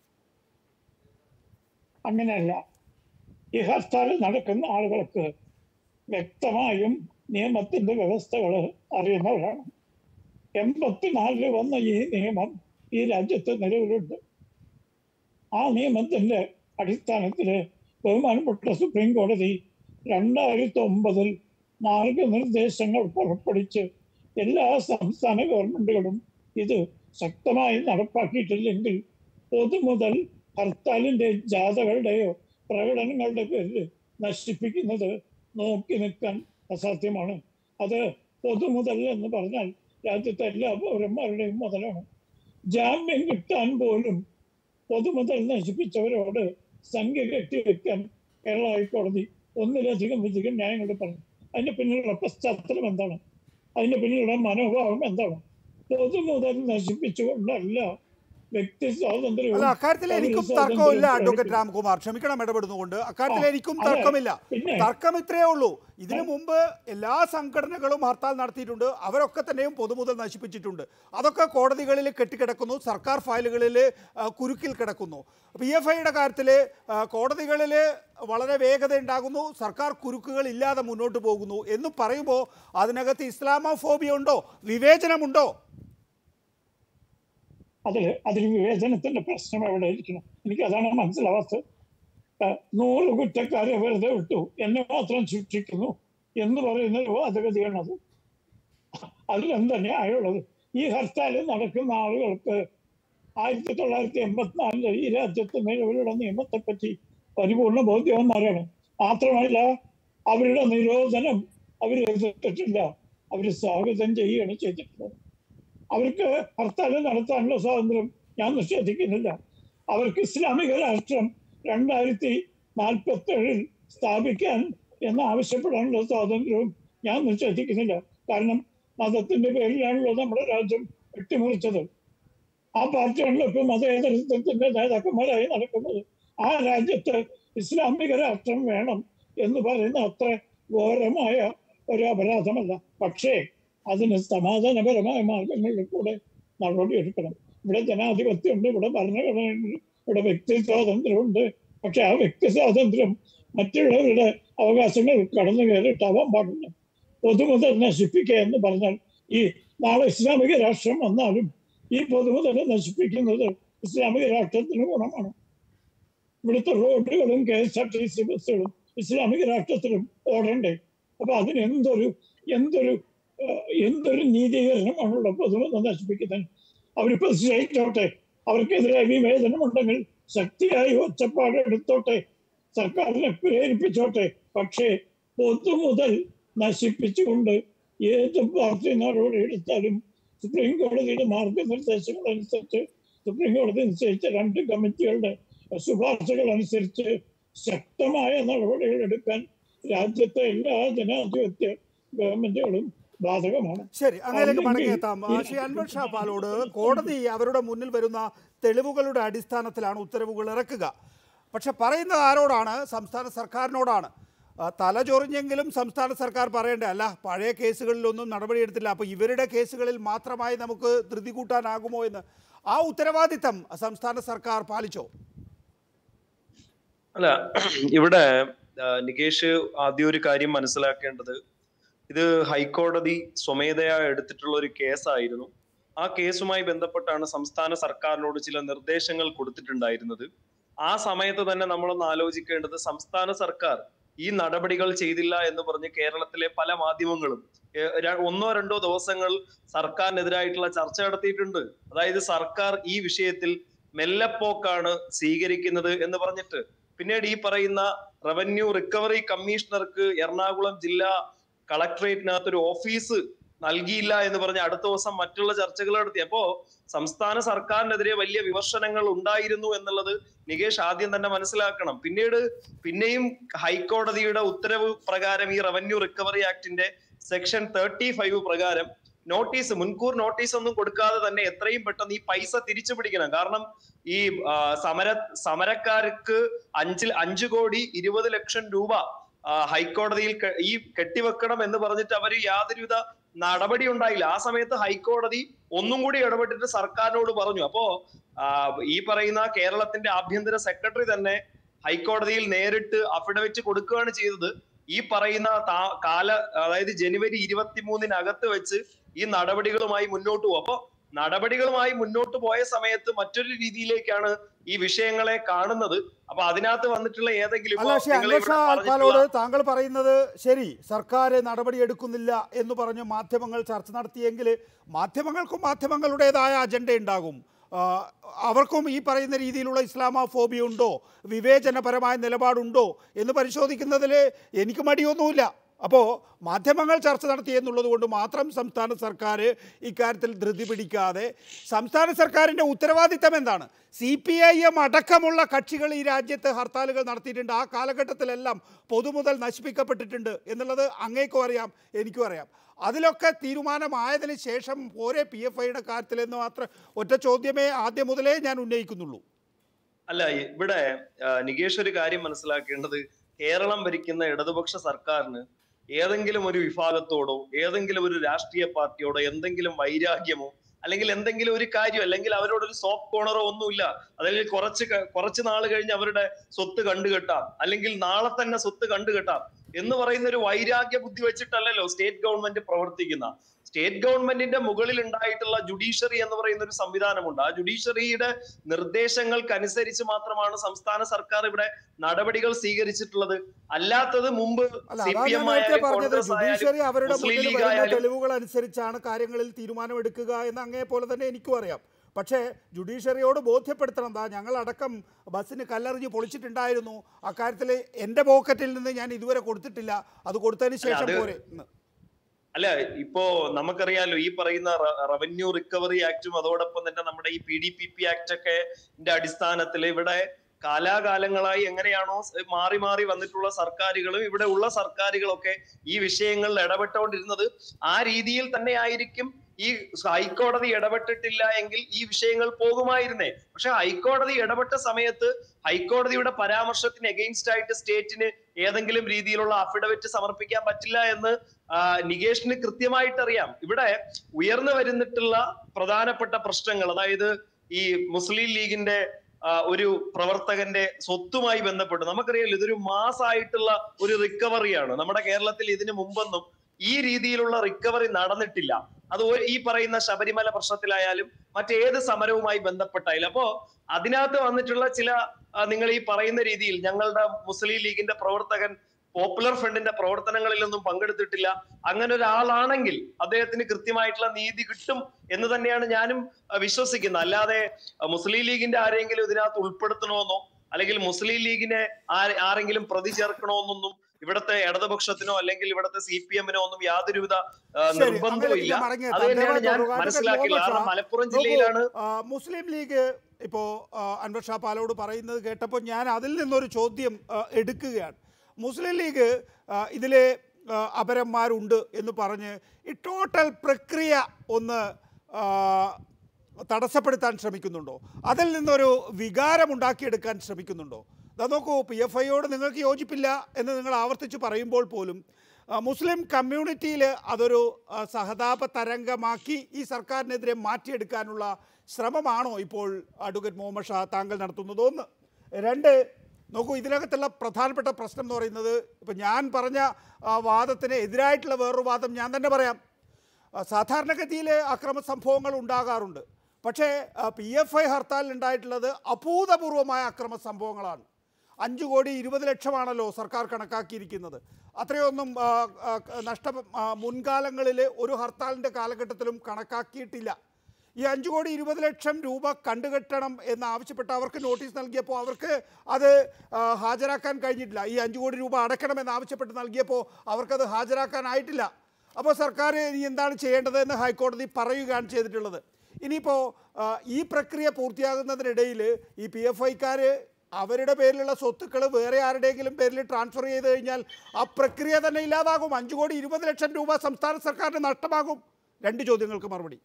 അങ്ങനെയല്ല ഈ ഹർത്താൽ നടക്കുന്ന ആളുകൾക്ക് വ്യക്തമായും നിയമത്തിന്റെ വ്യവസ്ഥകൾ അറിയുന്നവരാണ് എൺപത്തിനാലില് വന്ന ഈ നിയമം ഈ രാജ്യത്ത് നിലവിലുണ്ട് ആ നിയമത്തിന്റെ അടിസ്ഥാനത്തില് ബഹുമാനപ്പെട്ട സുപ്രീം കോടതി രണ്ടായിരത്തി ഒമ്പതിൽ മാർഗനിർദ്ദേശങ്ങൾ പുറപ്പെടുവിച്ച് എല്ലാ സംസ്ഥാന ഗവൺമെന്റുകളും ഇത് ശക്തമായി നടപ്പാക്കിയിട്ടില്ലെങ്കിൽ പൊതുമുതൽ ഹർത്താലിന്റെ ജാഥകളുടെയോ പ്രകടനങ്ങളുടെ പേരിൽ നശിപ്പിക്കുന്നത് നോക്കി നിൽക്കാൻ അസാധ്യമാണ് അത് പൊതുമുതൽ എന്ന് പറഞ്ഞാൽ രാജ്യത്തെ എല്ലാ പൗരന്മാരുടെയും മുതലാണ് ജാമ്യം കിട്ടാൻ പോലും പൊതുമുതൽ നശിപ്പിച്ചവരോട് സംഖ്യ കെട്ടിവെക്കാൻ കേരള ഹൈക്കോടതി ഒന്നിലധികം വിധികൾ ന്യായങ്ങൾ പറഞ്ഞു അതിന്റെ പിന്നിലുള്ള പശ്ചാത്തലം എന്താണ് അതിന്റെ പിന്നിലുള്ള മനോഭാവം എന്താണ് പൊതുമുതൽ നശിപ്പിച്ചുകൊണ്ടല്ല വ്യക്തി സ്വാതന്ത്ര്യവും അല്ല അക്കാര്യത്തിൽ എനിക്കും പൗര തർക്കമില്ല സ്വാതന്ത്ര്യവും അഡ്വക്കേറ്റ് രാംകുമാർ ക്ഷമിക്കണം ഇടപെടുന്നുകൊണ്ട് അക്കാര്യത്തിൽ ആ, എനിക്കും അതെ. തർക്കമില്ല പിന്നെ? തർക്കം ഇത്രയേ ഉള്ളൂ ഇതിനു മുമ്പ് എല്ലാ സംഘടനകളും ഹർത്താൽ നടത്തിയിട്ടുണ്ട് അവരൊക്കെ തന്നെയും പൊതുമുതൽ നശിപ്പിച്ചിട്ടുണ്ട് അതൊക്കെ കോടതികളിൽ കെട്ടിക്കിടക്കുന്നു സർക്കാർ ഫയലുകളിൽ ആ, കുരുക്കിൽ കിടക്കുന്നു പി എഫ് ഐയുടെ കാര്യത്തിൽ കോടതികളിൽ വളരെ വേഗത ഉണ്ടാകുന്നു സർക്കാർ കുരുക്കുകൾ ഇല്ലാതെ മുന്നോട്ട് പോകുന്നു എന്ന് പറയുമ്പോൾ അതിനകത്ത് ഇസ്ലാമോഫോബിയ ഉണ്ടോ വിവേചനമുണ്ടോ അതിൽ അതിൽ വിവേചനത്തിന്റെ പ്രശ്നം എവിടെ ഇരിക്കണം എനിക്ക് അതാണ് മനസ്സിലാവാത്തത് ആ, നൂറ് കുറ്റക്കാരെ വെറുതെ വിട്ടു എന്നെ മാത്രം ശിക്ഷിക്കുന്നു എന്ന് പറയുന്ന ഒരു വാദഗതിയാണത് അതിലെന്താ ന്യായമുള്ളത് ഈ ഹർത്താൽ നടക്കുന്ന ആളുകൾക്ക് ആയിരത്തി തൊള്ളായിരത്തി എൺപത്തിനാലില് ഈ രാജ്യത്ത് നിലവിലുള്ള നിയമത്തെപ്പറ്റി പരിപൂർണ ബോധ്യവന്മാരാണ് മാത്രമല്ല അവരുടെ നിരോധനം അവർ എതിർത്തിട്ടില്ല അവർ സ്വാഗതം ചെയ്യുകയാണ് ചെയ്തിട്ടുള്ളത് അവർക്ക് ഹർത്താൽ നടത്താനുള്ള സ്വാതന്ത്ര്യം ഞാൻ നിഷേധിക്കുന്നില്ല അവർക്ക് ഇസ്ലാമിക രാഷ്ട്രം രണ്ടായിരത്തി നാൽപ്പത്തി ഏഴിൽ സ്ഥാപിക്കാൻ എന്ന് ആവശ്യപ്പെടാനുള്ള സ്വാതന്ത്ര്യവും ഞാൻ നിഷേധിക്കുന്നില്ല കാരണം മതത്തിന്റെ പേരിലാണല്ലോ നമ്മുടെ രാജ്യം വെട്ടിമുറിച്ചത് ആ പാർട്ടിയാണല്ലോ ഇപ്പൊ മതേതരത്വത്തിന്റെ നേതാക്കന്മാരായി നടക്കുന്നത് ആ രാജ്യത്ത് ഇസ്ലാമിക രാഷ്ട്രം വേണം എന്ന് പറയുന്ന അത്ര ഘോരമായ ഒരു അപരാധമല്ല പക്ഷേ അതിന് സമാധാനപരമായ മാർഗങ്ങളിൽ കൂടെ നടപടിയെടുക്കണം ഇവിടെ ജനാധിപത്യമുണ്ട് ഇവിടെ ഭരണഘടനയുണ്ട് ഇവിടെ വ്യക്തി സ്വാതന്ത്ര്യമുണ്ട് പക്ഷെ ആ വ്യക്തി സ്വാതന്ത്ര്യം മറ്റുള്ളവരുടെ അവകാശങ്ങൾ കടന്നു കയറിയിട്ടാവാൻ പാടില്ല പൊതുമുതൽ നശിപ്പിക്കുക എന്ന് പറഞ്ഞാൽ ഈ നാളെ ഇസ്ലാമിക രാഷ്ട്രം വന്നാലും ഈ പൊതുമുതൽ നശിപ്പിക്കുന്നത് ഇസ്ലാമിക രാഷ്ട്രത്തിന് ഗുണമാണ് ഇവിടുത്തെ റോഡുകളും K S R T C ബസ്സുകളും ഇസ്ലാമിക രാഷ്ട്രത്തിലും ഓടണ്ടേ അപ്പൊ അതിന് എന്തൊരു എന്തൊരു ഏഹ്, എന്തൊരു നീതീകരണമാണുള്ള പൊതുമുതൽ നശിപ്പിക്കുന്നത് അവരിപ്പോ ശ്രമിച്ചോട്ടെ അവർക്കെതിരെ വിവേചനമുണ്ടെങ്കിൽ ശക്തിയായി ഒച്ചപ്പാട് എടുത്തോട്ടെ സർക്കാരിനെ പ്രേരിപ്പിച്ചോട്ടെ പക്ഷേ പൊതുമുതൽ നശിപ്പിച്ചുകൊണ്ട് ഏത് പാർട്ടി നടപടി എടുത്താലും സുപ്രീം കോടതിയുടെ മാർഗനിർദ്ദേശങ്ങൾ അനുസരിച്ച് സുപ്രീം കോടതി നിശ്ചയിച്ച രണ്ട് കമ്മിറ്റികളുടെ ശുപാർശകൾ അനുസരിച്ച് ശക്തമായ നടപടികൾ എടുക്കാൻ രാജ്യത്തെ എല്ലാ ജനാധിപത്യ ഗവൺമെന്റുകളും ബാധകമാണ് ശരി അങ്ങനെയൊക്കെ അല്ലെങ്കിൽ മടങ്ങിയെത്താം ഈ- ശ്രീ അൻവർ ഷാ പാലോട് കോടതി അവരുടെ മുന്നിൽ വരുന്ന തെളിവുകളുടെ അടിസ്ഥാനത്തിലാണ് ഉത്തരവുകൾ ഇറക്കുക പക്ഷെ പറയുന്നത് ആരോടാണ് സംസ്ഥാന സർക്കാരിനോടാണ് ആ, തല ചൊറിഞ്ഞെങ്കിലും സംസ്ഥാന സർക്കാർ പറയേണ്ട അല്ല പഴയ കേസുകളിലൊന്നും നടപടിയെടുത്തില്ല അപ്പോൾ ഇവരുടെ കേസുകളിൽ മാത്രമായി നമുക്ക് ധൃതി കൂട്ടാനാകുമോ എന്ന് ആ ഉത്തരവാദിത്തം സംസ്ഥാന സർക്കാർ പാലിച്ചോ അല്ല ഇവിടെ ആ, നികേഷ് ആദ്യം ഒരു കാര്യം മനസ്സിലാക്കേണ്ടത് ഇത് ഹൈക്കോടതി സ്വമേധയാ എടുത്തിട്ടുള്ള ഒരു കേസായിരുന്നു ആ കേസുമായി ബന്ധപ്പെട്ടാണ് സംസ്ഥാന സർക്കാരിനോട് ചില നിർദ്ദേശങ്ങൾ കൊടുത്തിട്ടുണ്ടായിരുന്നത് ആ സമയത്ത് തന്നെ നമ്മളൊന്ന് ആലോചിക്കേണ്ടത് സംസ്ഥാന സർക്കാർ ഈ നടപടികൾ ചെയ്തില്ല എന്ന് പറഞ്ഞ് കേരളത്തിലെ പല മാധ്യമങ്ങളും ഏ, ര- ഒന്നോ രണ്ടോ ദിവസങ്ങൾ സർക്കാരിനെതിരായിട്ടുള്ള ചർച്ച നടത്തിയിട്ടുണ്ട് അതായത് സർക്കാർ ഈ വിഷയത്തിൽ മെല്ലപ്പോക്കാണ് സ്വീകരിക്കുന്നത് എന്ന് പറഞ്ഞിട്ട് പിന്നീട് ഈ പറയുന്ന റവന്യൂ റിക്കവറി കമ്മീഷണർക്ക് എറണാകുളം ജില്ലാ കളക്ടറേറ്റിനകത്ത് ഒരു ഓഫീസ് നൽകിയില്ല എന്ന് പറഞ്ഞ് അടുത്ത ദിവസം മറ്റുള്ള ചർച്ചകൾ നടത്തി അപ്പോ സംസ്ഥാന സർക്കാരിനെതിരെ വലിയ വിമർശനങ്ങൾ ഉണ്ടായിരുന്നു എന്നുള്ളത് നികേഷ് ആദ്യം തന്നെ മനസ്സിലാക്കണം പിന്നീട് പിന്നെയും ഹൈക്കോടതിയുടെ ഉത്തരവ് പ്രകാരം ഈ റവന്യൂ റിക്കവറി ആക്ടിന്റെ സെക്ഷൻ തേർട്ടി ഫൈവ് പ്രകാരം നോട്ടീസ് മുൻകൂർ നോട്ടീസ് ഒന്നും കൊടുക്കാതെ തന്നെ എത്രയും പെട്ടെന്ന് ഈ പൈസ തിരിച്ചു പിടിക്കണം കാരണം ഈ ആ, സമര സമരക്കാർക്ക് അഞ്ചിൽ അഞ്ചു കോടി ഇരുപത് ലക്ഷം രൂപ ആ, ഹൈക്കോടതിയിൽ ക- ഈ കെട്ടിവെക്കണം എന്ന് പറഞ്ഞിട്ട് അവർ യാതൊരുവിധ നടപടി ഉണ്ടായില്ല ആ സമയത്ത് ഹൈക്കോടതി ഒന്നും കൂടി ഇടപെട്ടിട്ട് സർക്കാരിനോട് പറഞ്ഞു അപ്പോ ആ, ഈ പറയുന്ന കേരളത്തിന്റെ ആഭ്യന്തര സെക്രട്ടറി തന്നെ ഹൈക്കോടതിയിൽ നേരിട്ട് അഫിഡവിറ്റ് കൊടുക്കുകയാണ് ചെയ്തത് ഈ പറയുന്ന താ- കാല അതായത് ജനുവരി ഇരുപത്തിമൂന്നിനകത്ത് വെച്ച് ഈ നടപടികളുമായി മുന്നോട്ട് പോകും അപ്പൊ നടപടികളുമായി മുന്നോട്ട് പോയ സമയത്ത് മറ്റൊരു രീതിയിലേക്കാണ് ഈ വിഷയങ്ങളെ കാണുന്നത് അപ്പൊ അതിനകത്ത് വന്നിട്ടുള്ള ഏതെങ്കിലും അല്ല ഇപ്പോ ശ്രീ നിങ്ങൾ അൻവർ ഇവിടെ ഷാ പറഞ്ഞിട്ടുള്ള- അൽഫാലോട് താങ്കൾ പറയുന്നത് ശരി സർക്കാർ നടപടിയെടുക്കുന്നില്ല എന്ന് പറഞ്ഞ് മാധ്യമങ്ങൾ ചർച്ച നടത്തിയെങ്കിൽ മാധ്യമങ്ങൾക്കും മാധ്യമങ്ങളുടേതായ അജണ്ട ഉണ്ടാകും ആ, അവർക്കും ഈ പറയുന്ന രീതിയിലുള്ള ഇസ്ലാമോഫോബിയ ഉണ്ടോ വിവേചനപരമായ നിലപാടുണ്ടോ എന്ന് പരിശോധിക്കുന്നതിൽ എനിക്ക് മടിയൊന്നുമില്ല അപ്പോൾ മാധ്യമങ്ങൾ ചർച്ച നടത്തി എന്നുള്ളത് കൊണ്ട് മാത്രം സംസ്ഥാന സർക്കാർ ഇക്കാര്യത്തിൽ ധൃതി പിടിക്കാതെ സംസ്ഥാന സർക്കാരിൻ്റെ ഉത്തരവാദിത്തം എന്താണ് സി പി ഐ എം അടക്കമുള്ള കക്ഷികൾ ഈ രാജ്യത്ത് ഹർത്താലുകൾ നടത്തിയിട്ടുണ്ട് ആ കാലഘട്ടത്തിലെല്ലാം പൊതുമുതൽ നശിപ്പിക്കപ്പെട്ടിട്ടുണ്ട് എന്നുള്ളത് അങ്ങേക്കും അറിയാം എനിക്കും അറിയാം അതിലൊക്കെ തീരുമാനമായതിന് ശേഷം പോരെ പി എഫ് ഐയുടെ കാര്യത്തിലെന്ന് മാത്രം ഒറ്റ ചോദ്യമേ ആദ്യം മുതലേ ഞാൻ ഉന്നയിക്കുന്നുള്ളൂ അല്ല ഇവിടെ ആ, നികേഷ് ഒരു കാര്യം മനസ്സിലാക്കേണ്ടത് കേരളം ഭരിക്കുന്ന ഇടതുപക്ഷ സർക്കാരിന് ഏതെങ്കിലും ഒരു വിഭാഗത്തോടോ ഏതെങ്കിലും ഒരു രാഷ്ട്രീയ പാർട്ടിയോടോ എന്തെങ്കിലും വൈരാഗ്യമോ അല്ലെങ്കിൽ എന്തെങ്കിലും ഒരു കാര്യം അല്ലെങ്കിൽ അവരോടൊരു സോഫ്റ്റ് കോർണറോ ഒന്നുമില്ല അല്ലെങ്കിൽ കുറച്ച് ക- കുറച്ച് നാൾ കഴിഞ്ഞ് അവരുടെ സ്വത്ത് കണ്ടുകെട്ടാം അല്ലെങ്കിൽ നാളെ തന്നെ സ്വത്ത് കണ്ടുകെട്ടാം എന്ന് പറയുന്ന ഒരു വൈരാഗ്യ ബുദ്ധി വെച്ചിട്ടല്ലല്ലോ സ്റ്റേറ്റ് ഗവൺമെന്റ് പ്രവർത്തിക്കുന്ന സ്റ്റേറ്റ് ഗവൺമെന്റിന്റെ മുകളിൽ ഉണ്ടായിട്ടുള്ള ജുഡീഷ്യറി എന്ന് പറയുന്ന ഒരു സംവിധാനമുണ്ട് ആ ജുഡീഷ്യറിയുടെ നിർദ്ദേശങ്ങൾക്കനുസരിച്ച് മാത്രമാണ് സംസ്ഥാന സർക്കാർ ഇവിടെ നടപടികൾ സ്വീകരിച്ചിട്ടുള്ളത് അല്ലാത്തത് മുമ്പ് അല്ല സി അതാണ് പി ഞാൻ എം നേരത്തെ ആയാലും പറഞ്ഞത് കോൺഗ്രസ് ജുഡീഷ്യറി ആയാലും അവരുടെ മുസ്ലിം മുന്നിൽ ലീഗ് വരുന്ന ആയാലും തെളിവുകൾ അനുസരിച്ചാണ് കാര്യങ്ങളിൽ തീരുമാനമെടുക്കുക എന്ന് അങ്ങേ പോലെ തന്നെ എനിക്കും അറിയാം പക്ഷേ ജുഡീഷ്യറിയോട് ബോധ്യപ്പെടുത്തണം എന്താ ഞങ്ങളടക്കം ബസ്സിന് കല്ലെറിഞ്ഞ് പൊളിച്ചിട്ടുണ്ടായിരുന്നു അക്കാര്യത്തിൽ എൻ്റെ പോക്കറ്റിൽ നിന്ന് ഞാൻ ഇതുവരെ കൊടുത്തിട്ടില്ല അത് കൊടുത്തതിന് ശേഷം അത് പോരെ എന്ന്. അല്ല ഇപ്പോ നമുക്കറിയാലോ ഈ പറയുന്ന റവന്യൂ റിക്കവറി ആക്ടും അതോടൊപ്പം തന്നെ നമ്മുടെ ഈ P D P P act ഒക്കെ ന്റെ അടിസ്ഥാനത്തിൽ ഇവിടെ കാലാകാലങ്ങളായി എങ്ങനെയാണോ സ് മാറി മാറി വന്നിട്ടുള്ള സർക്കാരുകളും ഇവിടെ ഉള്ള സർക്കാരുകളൊക്കെ ഈ വിഷയങ്ങളിൽ ഇടപെട്ടുകൊണ്ടിരുന്നത് ആ രീതിയിൽ തന്നെ ആയിരിക്കും ഈ ഹൈക്കോടതി ഇടപെട്ടിട്ടില്ല എങ്കിൽ ഈ വിഷയങ്ങൾ പോകുമായിരുന്നേ പക്ഷെ ഹൈക്കോടതി ഇടപെട്ട സമയത്ത് ഹൈക്കോടതിയുടെ പരാമർശത്തിന് എഗെയിൻസ്റ്റ് ആയിട്ട് സ്റ്റേറ്റിന് ഏതെങ്കിലും രീതിയിലുള്ള അഫിഡവിറ്റ് സമർപ്പിക്കാൻ പറ്റില്ല എന്ന് ആ, നികേഷിന് കൃത്യമായിട്ട് അറിയാം ഇവിടെ ഉയർന്നു വരുന്നിട്ടുള്ള പ്രധാനപ്പെട്ട പ്രശ്നങ്ങൾ അതായത് ഈ മുസ്ലിം ലീഗിന്റെ ആ, ഒരു പ്രവർത്തകന്റെ സ്വത്തുമായി ബന്ധപ്പെട്ട് നമുക്കറിയാലോ ഇതൊരു മാസമായിട്ടുള്ള ഒരു റിക്കവറിയാണ് നമ്മുടെ കേരളത്തിൽ ഇതിനു മുമ്പൊന്നും ഈ രീതിയിലുള്ള റിക്കവറി നടന്നിട്ടില്ല അത് ഒ- ഈ പറയുന്ന ശബരിമല പ്രശ്നത്തിലായാലും മറ്റേത് സമരവുമായി ബന്ധപ്പെട്ടായാലും അപ്പോ അതിനകത്ത് വന്നിട്ടുള്ള ചില ആ, നിങ്ങൾ ഈ പറയുന്ന രീതിയിൽ ഞങ്ങളുടെ മുസ്ലിം ലീഗിന്റെ പ്രവർത്തകൻ പോപ്പുലർ ഫ്രണ്ടിന്റെ പ്രവർത്തനങ്ങളിലൊന്നും പങ്കെടുത്തിട്ടില്ല അങ്ങനെ ഒരാളാണെങ്കിൽ അദ്ദേഹത്തിന് കൃത്യമായിട്ടുള്ള നീതി കിട്ടും എന്ന് തന്നെയാണ് ഞാനും ആ, വിശ്വസിക്കുന്നത് അല്ലാതെ ആ, മുസ്ലിം ലീഗിന്റെ ആരെങ്കിലും ഇതിനകത്ത് ഉൾപ്പെടുത്തണമെന്നോ അല്ലെങ്കിൽ മുസ്ലിം ലീഗിനെ ആരെ- ആരെങ്കിലും പ്രതി ചേർക്കണമെന്നൊന്നും ഇവിടുത്തെ ഇടതുപക്ഷത്തിനോ അല്ലെങ്കിൽ ഇവിടുത്തെ സി പി എമ്മിനോ ഒന്നും യാതൊരുവിധ ആ, ശരി, നിർബന്ധവും അങ്ങനെയെങ്കിൽ ഇല്ല മടങ്ങിയെത്താം. അത് തന്നെയാണ് ഞാൻ ദയവായി തുടരുക. മനസ്സിലാക്കിയുള്ളത് അഡ്വക്കേറ്റ് കാരണം മലപ്പുറം നോക്കൂ, ജില്ലയിലാണ് ആ, മുസ്ലിം ലീഗ് ഇപ്പോ ആ, അൻവർ ഷാ പാലോട് പറയുന്നത് കേട്ടപ്പോൾ ഞാൻ അതിൽ നിന്നൊരു ചോദ്യം ആ, എടുക്കുകയാണ് മുസ്ലിം ലീഗ് ആ, ഇതിലെ ആ, അപരന്മാരുണ്ട് എന്ന് പറഞ്ഞ് ഈ ടോട്ടൽ പ്രക്രിയ ഒന്ന് ആ, തടസ്സപ്പെടുത്താൻ ശ്രമിക്കുന്നുണ്ടോ അതിൽ നിന്നൊരു വികാരം ഉണ്ടാക്കിയെടുക്കാൻ ശ്രമിക്കുന്നുണ്ടോ അതാ നോക്കൂ പി എഫ് ഐയോട് നിങ്ങൾക്ക് യോജിപ്പില്ല എന്ന് നിങ്ങൾ ആവർത്തിച്ച് പറയുമ്പോൾ പോലും ആ, മുസ്ലിം കമ്മ്യൂണിറ്റിയിൽ അതൊരു ആ, സഹതാപ തരംഗമാക്കി ഈ സർക്കാരിനെതിരെ മാറ്റിയെടുക്കാനുള്ള ശ്രമമാണോ ഇപ്പോൾ അഡ്വക്കേറ്റ് മുഹമ്മദ് ഷാ താങ്കൾ നടത്തുന്നത് ഒന്ന് രണ്ട് നോക്കൂ ഇതിനകത്തുള്ള പ്രധാനപ്പെട്ട പ്രശ്നം എന്ന് പറയുന്നത് ഇപ്പം ഞാൻ പറഞ്ഞ ആ, വാദത്തിന് എതിരായിട്ടുള്ള വേറൊരു വാദം ഞാൻ തന്നെ പറയാം ആ, സാധാരണഗതിയിൽ അക്രമ സംഭവങ്ങൾ ഉണ്ടാകാറുണ്ട് പക്ഷേ പി എഫ് ഐ ഹർത്താലിൽ ഉണ്ടായിട്ടുള്ളത് അഭൂതപൂർവമായ അക്രമ സംഭവങ്ങളാണ് അഞ്ച് കോടി ഇരുപത് ലക്ഷമാണല്ലോ സർക്കാർ കണക്കാക്കിയിരിക്കുന്നത് അത്രയൊന്നും ആ, ആ, നഷ്ട ആ, മുൻകാലങ്ങളിൽ ഒരു ഹർത്താലിൻ്റെ കാലഘട്ടത്തിലും കണക്കാക്കിയിട്ടില്ല ഈ അഞ്ച് കോടി ഇരുപത് ലക്ഷം രൂപ കണ്ടുകെട്ടണം എന്ന് ആവശ്യപ്പെട്ട് അവർക്ക് നോട്ടീസ് നൽകിയപ്പോൾ അവർക്ക് അത് ആ, ഹാജരാക്കാൻ കഴിഞ്ഞിട്ടില്ല ഈ അഞ്ച് കോടി രൂപ അടയ്ക്കണമെന്ന് ആവശ്യപ്പെട്ട് നൽകിയപ്പോൾ അവർക്കത് ഹാജരാക്കാനായിട്ടില്ല അപ്പോൾ സർക്കാർ ഇനി എന്താണ് ചെയ്യേണ്ടത് എന്ന് ഹൈക്കോടതി പറയുകയാണ് ചെയ്തിട്ടുള്ളത് ഇനിയിപ്പോൾ ഈ പ്രക്രിയ പൂർത്തിയാകുന്നതിനിടയിൽ ഈ പി എഫ് ഐക്കാർ അവരുടെ പേരിലുള്ള സ്വത്തുക്കൾ വേറെ ആരുടെയെങ്കിലും പേരിൽ ട്രാൻസ്ഫർ ചെയ്ത് കഴിഞ്ഞാൽ ആ പ്രക്രിയ തന്നെ ഇല്ലാതാകും അഞ്ച് കോടി ഇരുപത് ലക്ഷം രൂപ സംസ്ഥാന സർക്കാരിന് നഷ്ടമാകും രണ്ട് ചോദ്യങ്ങൾക്ക് മറുപടി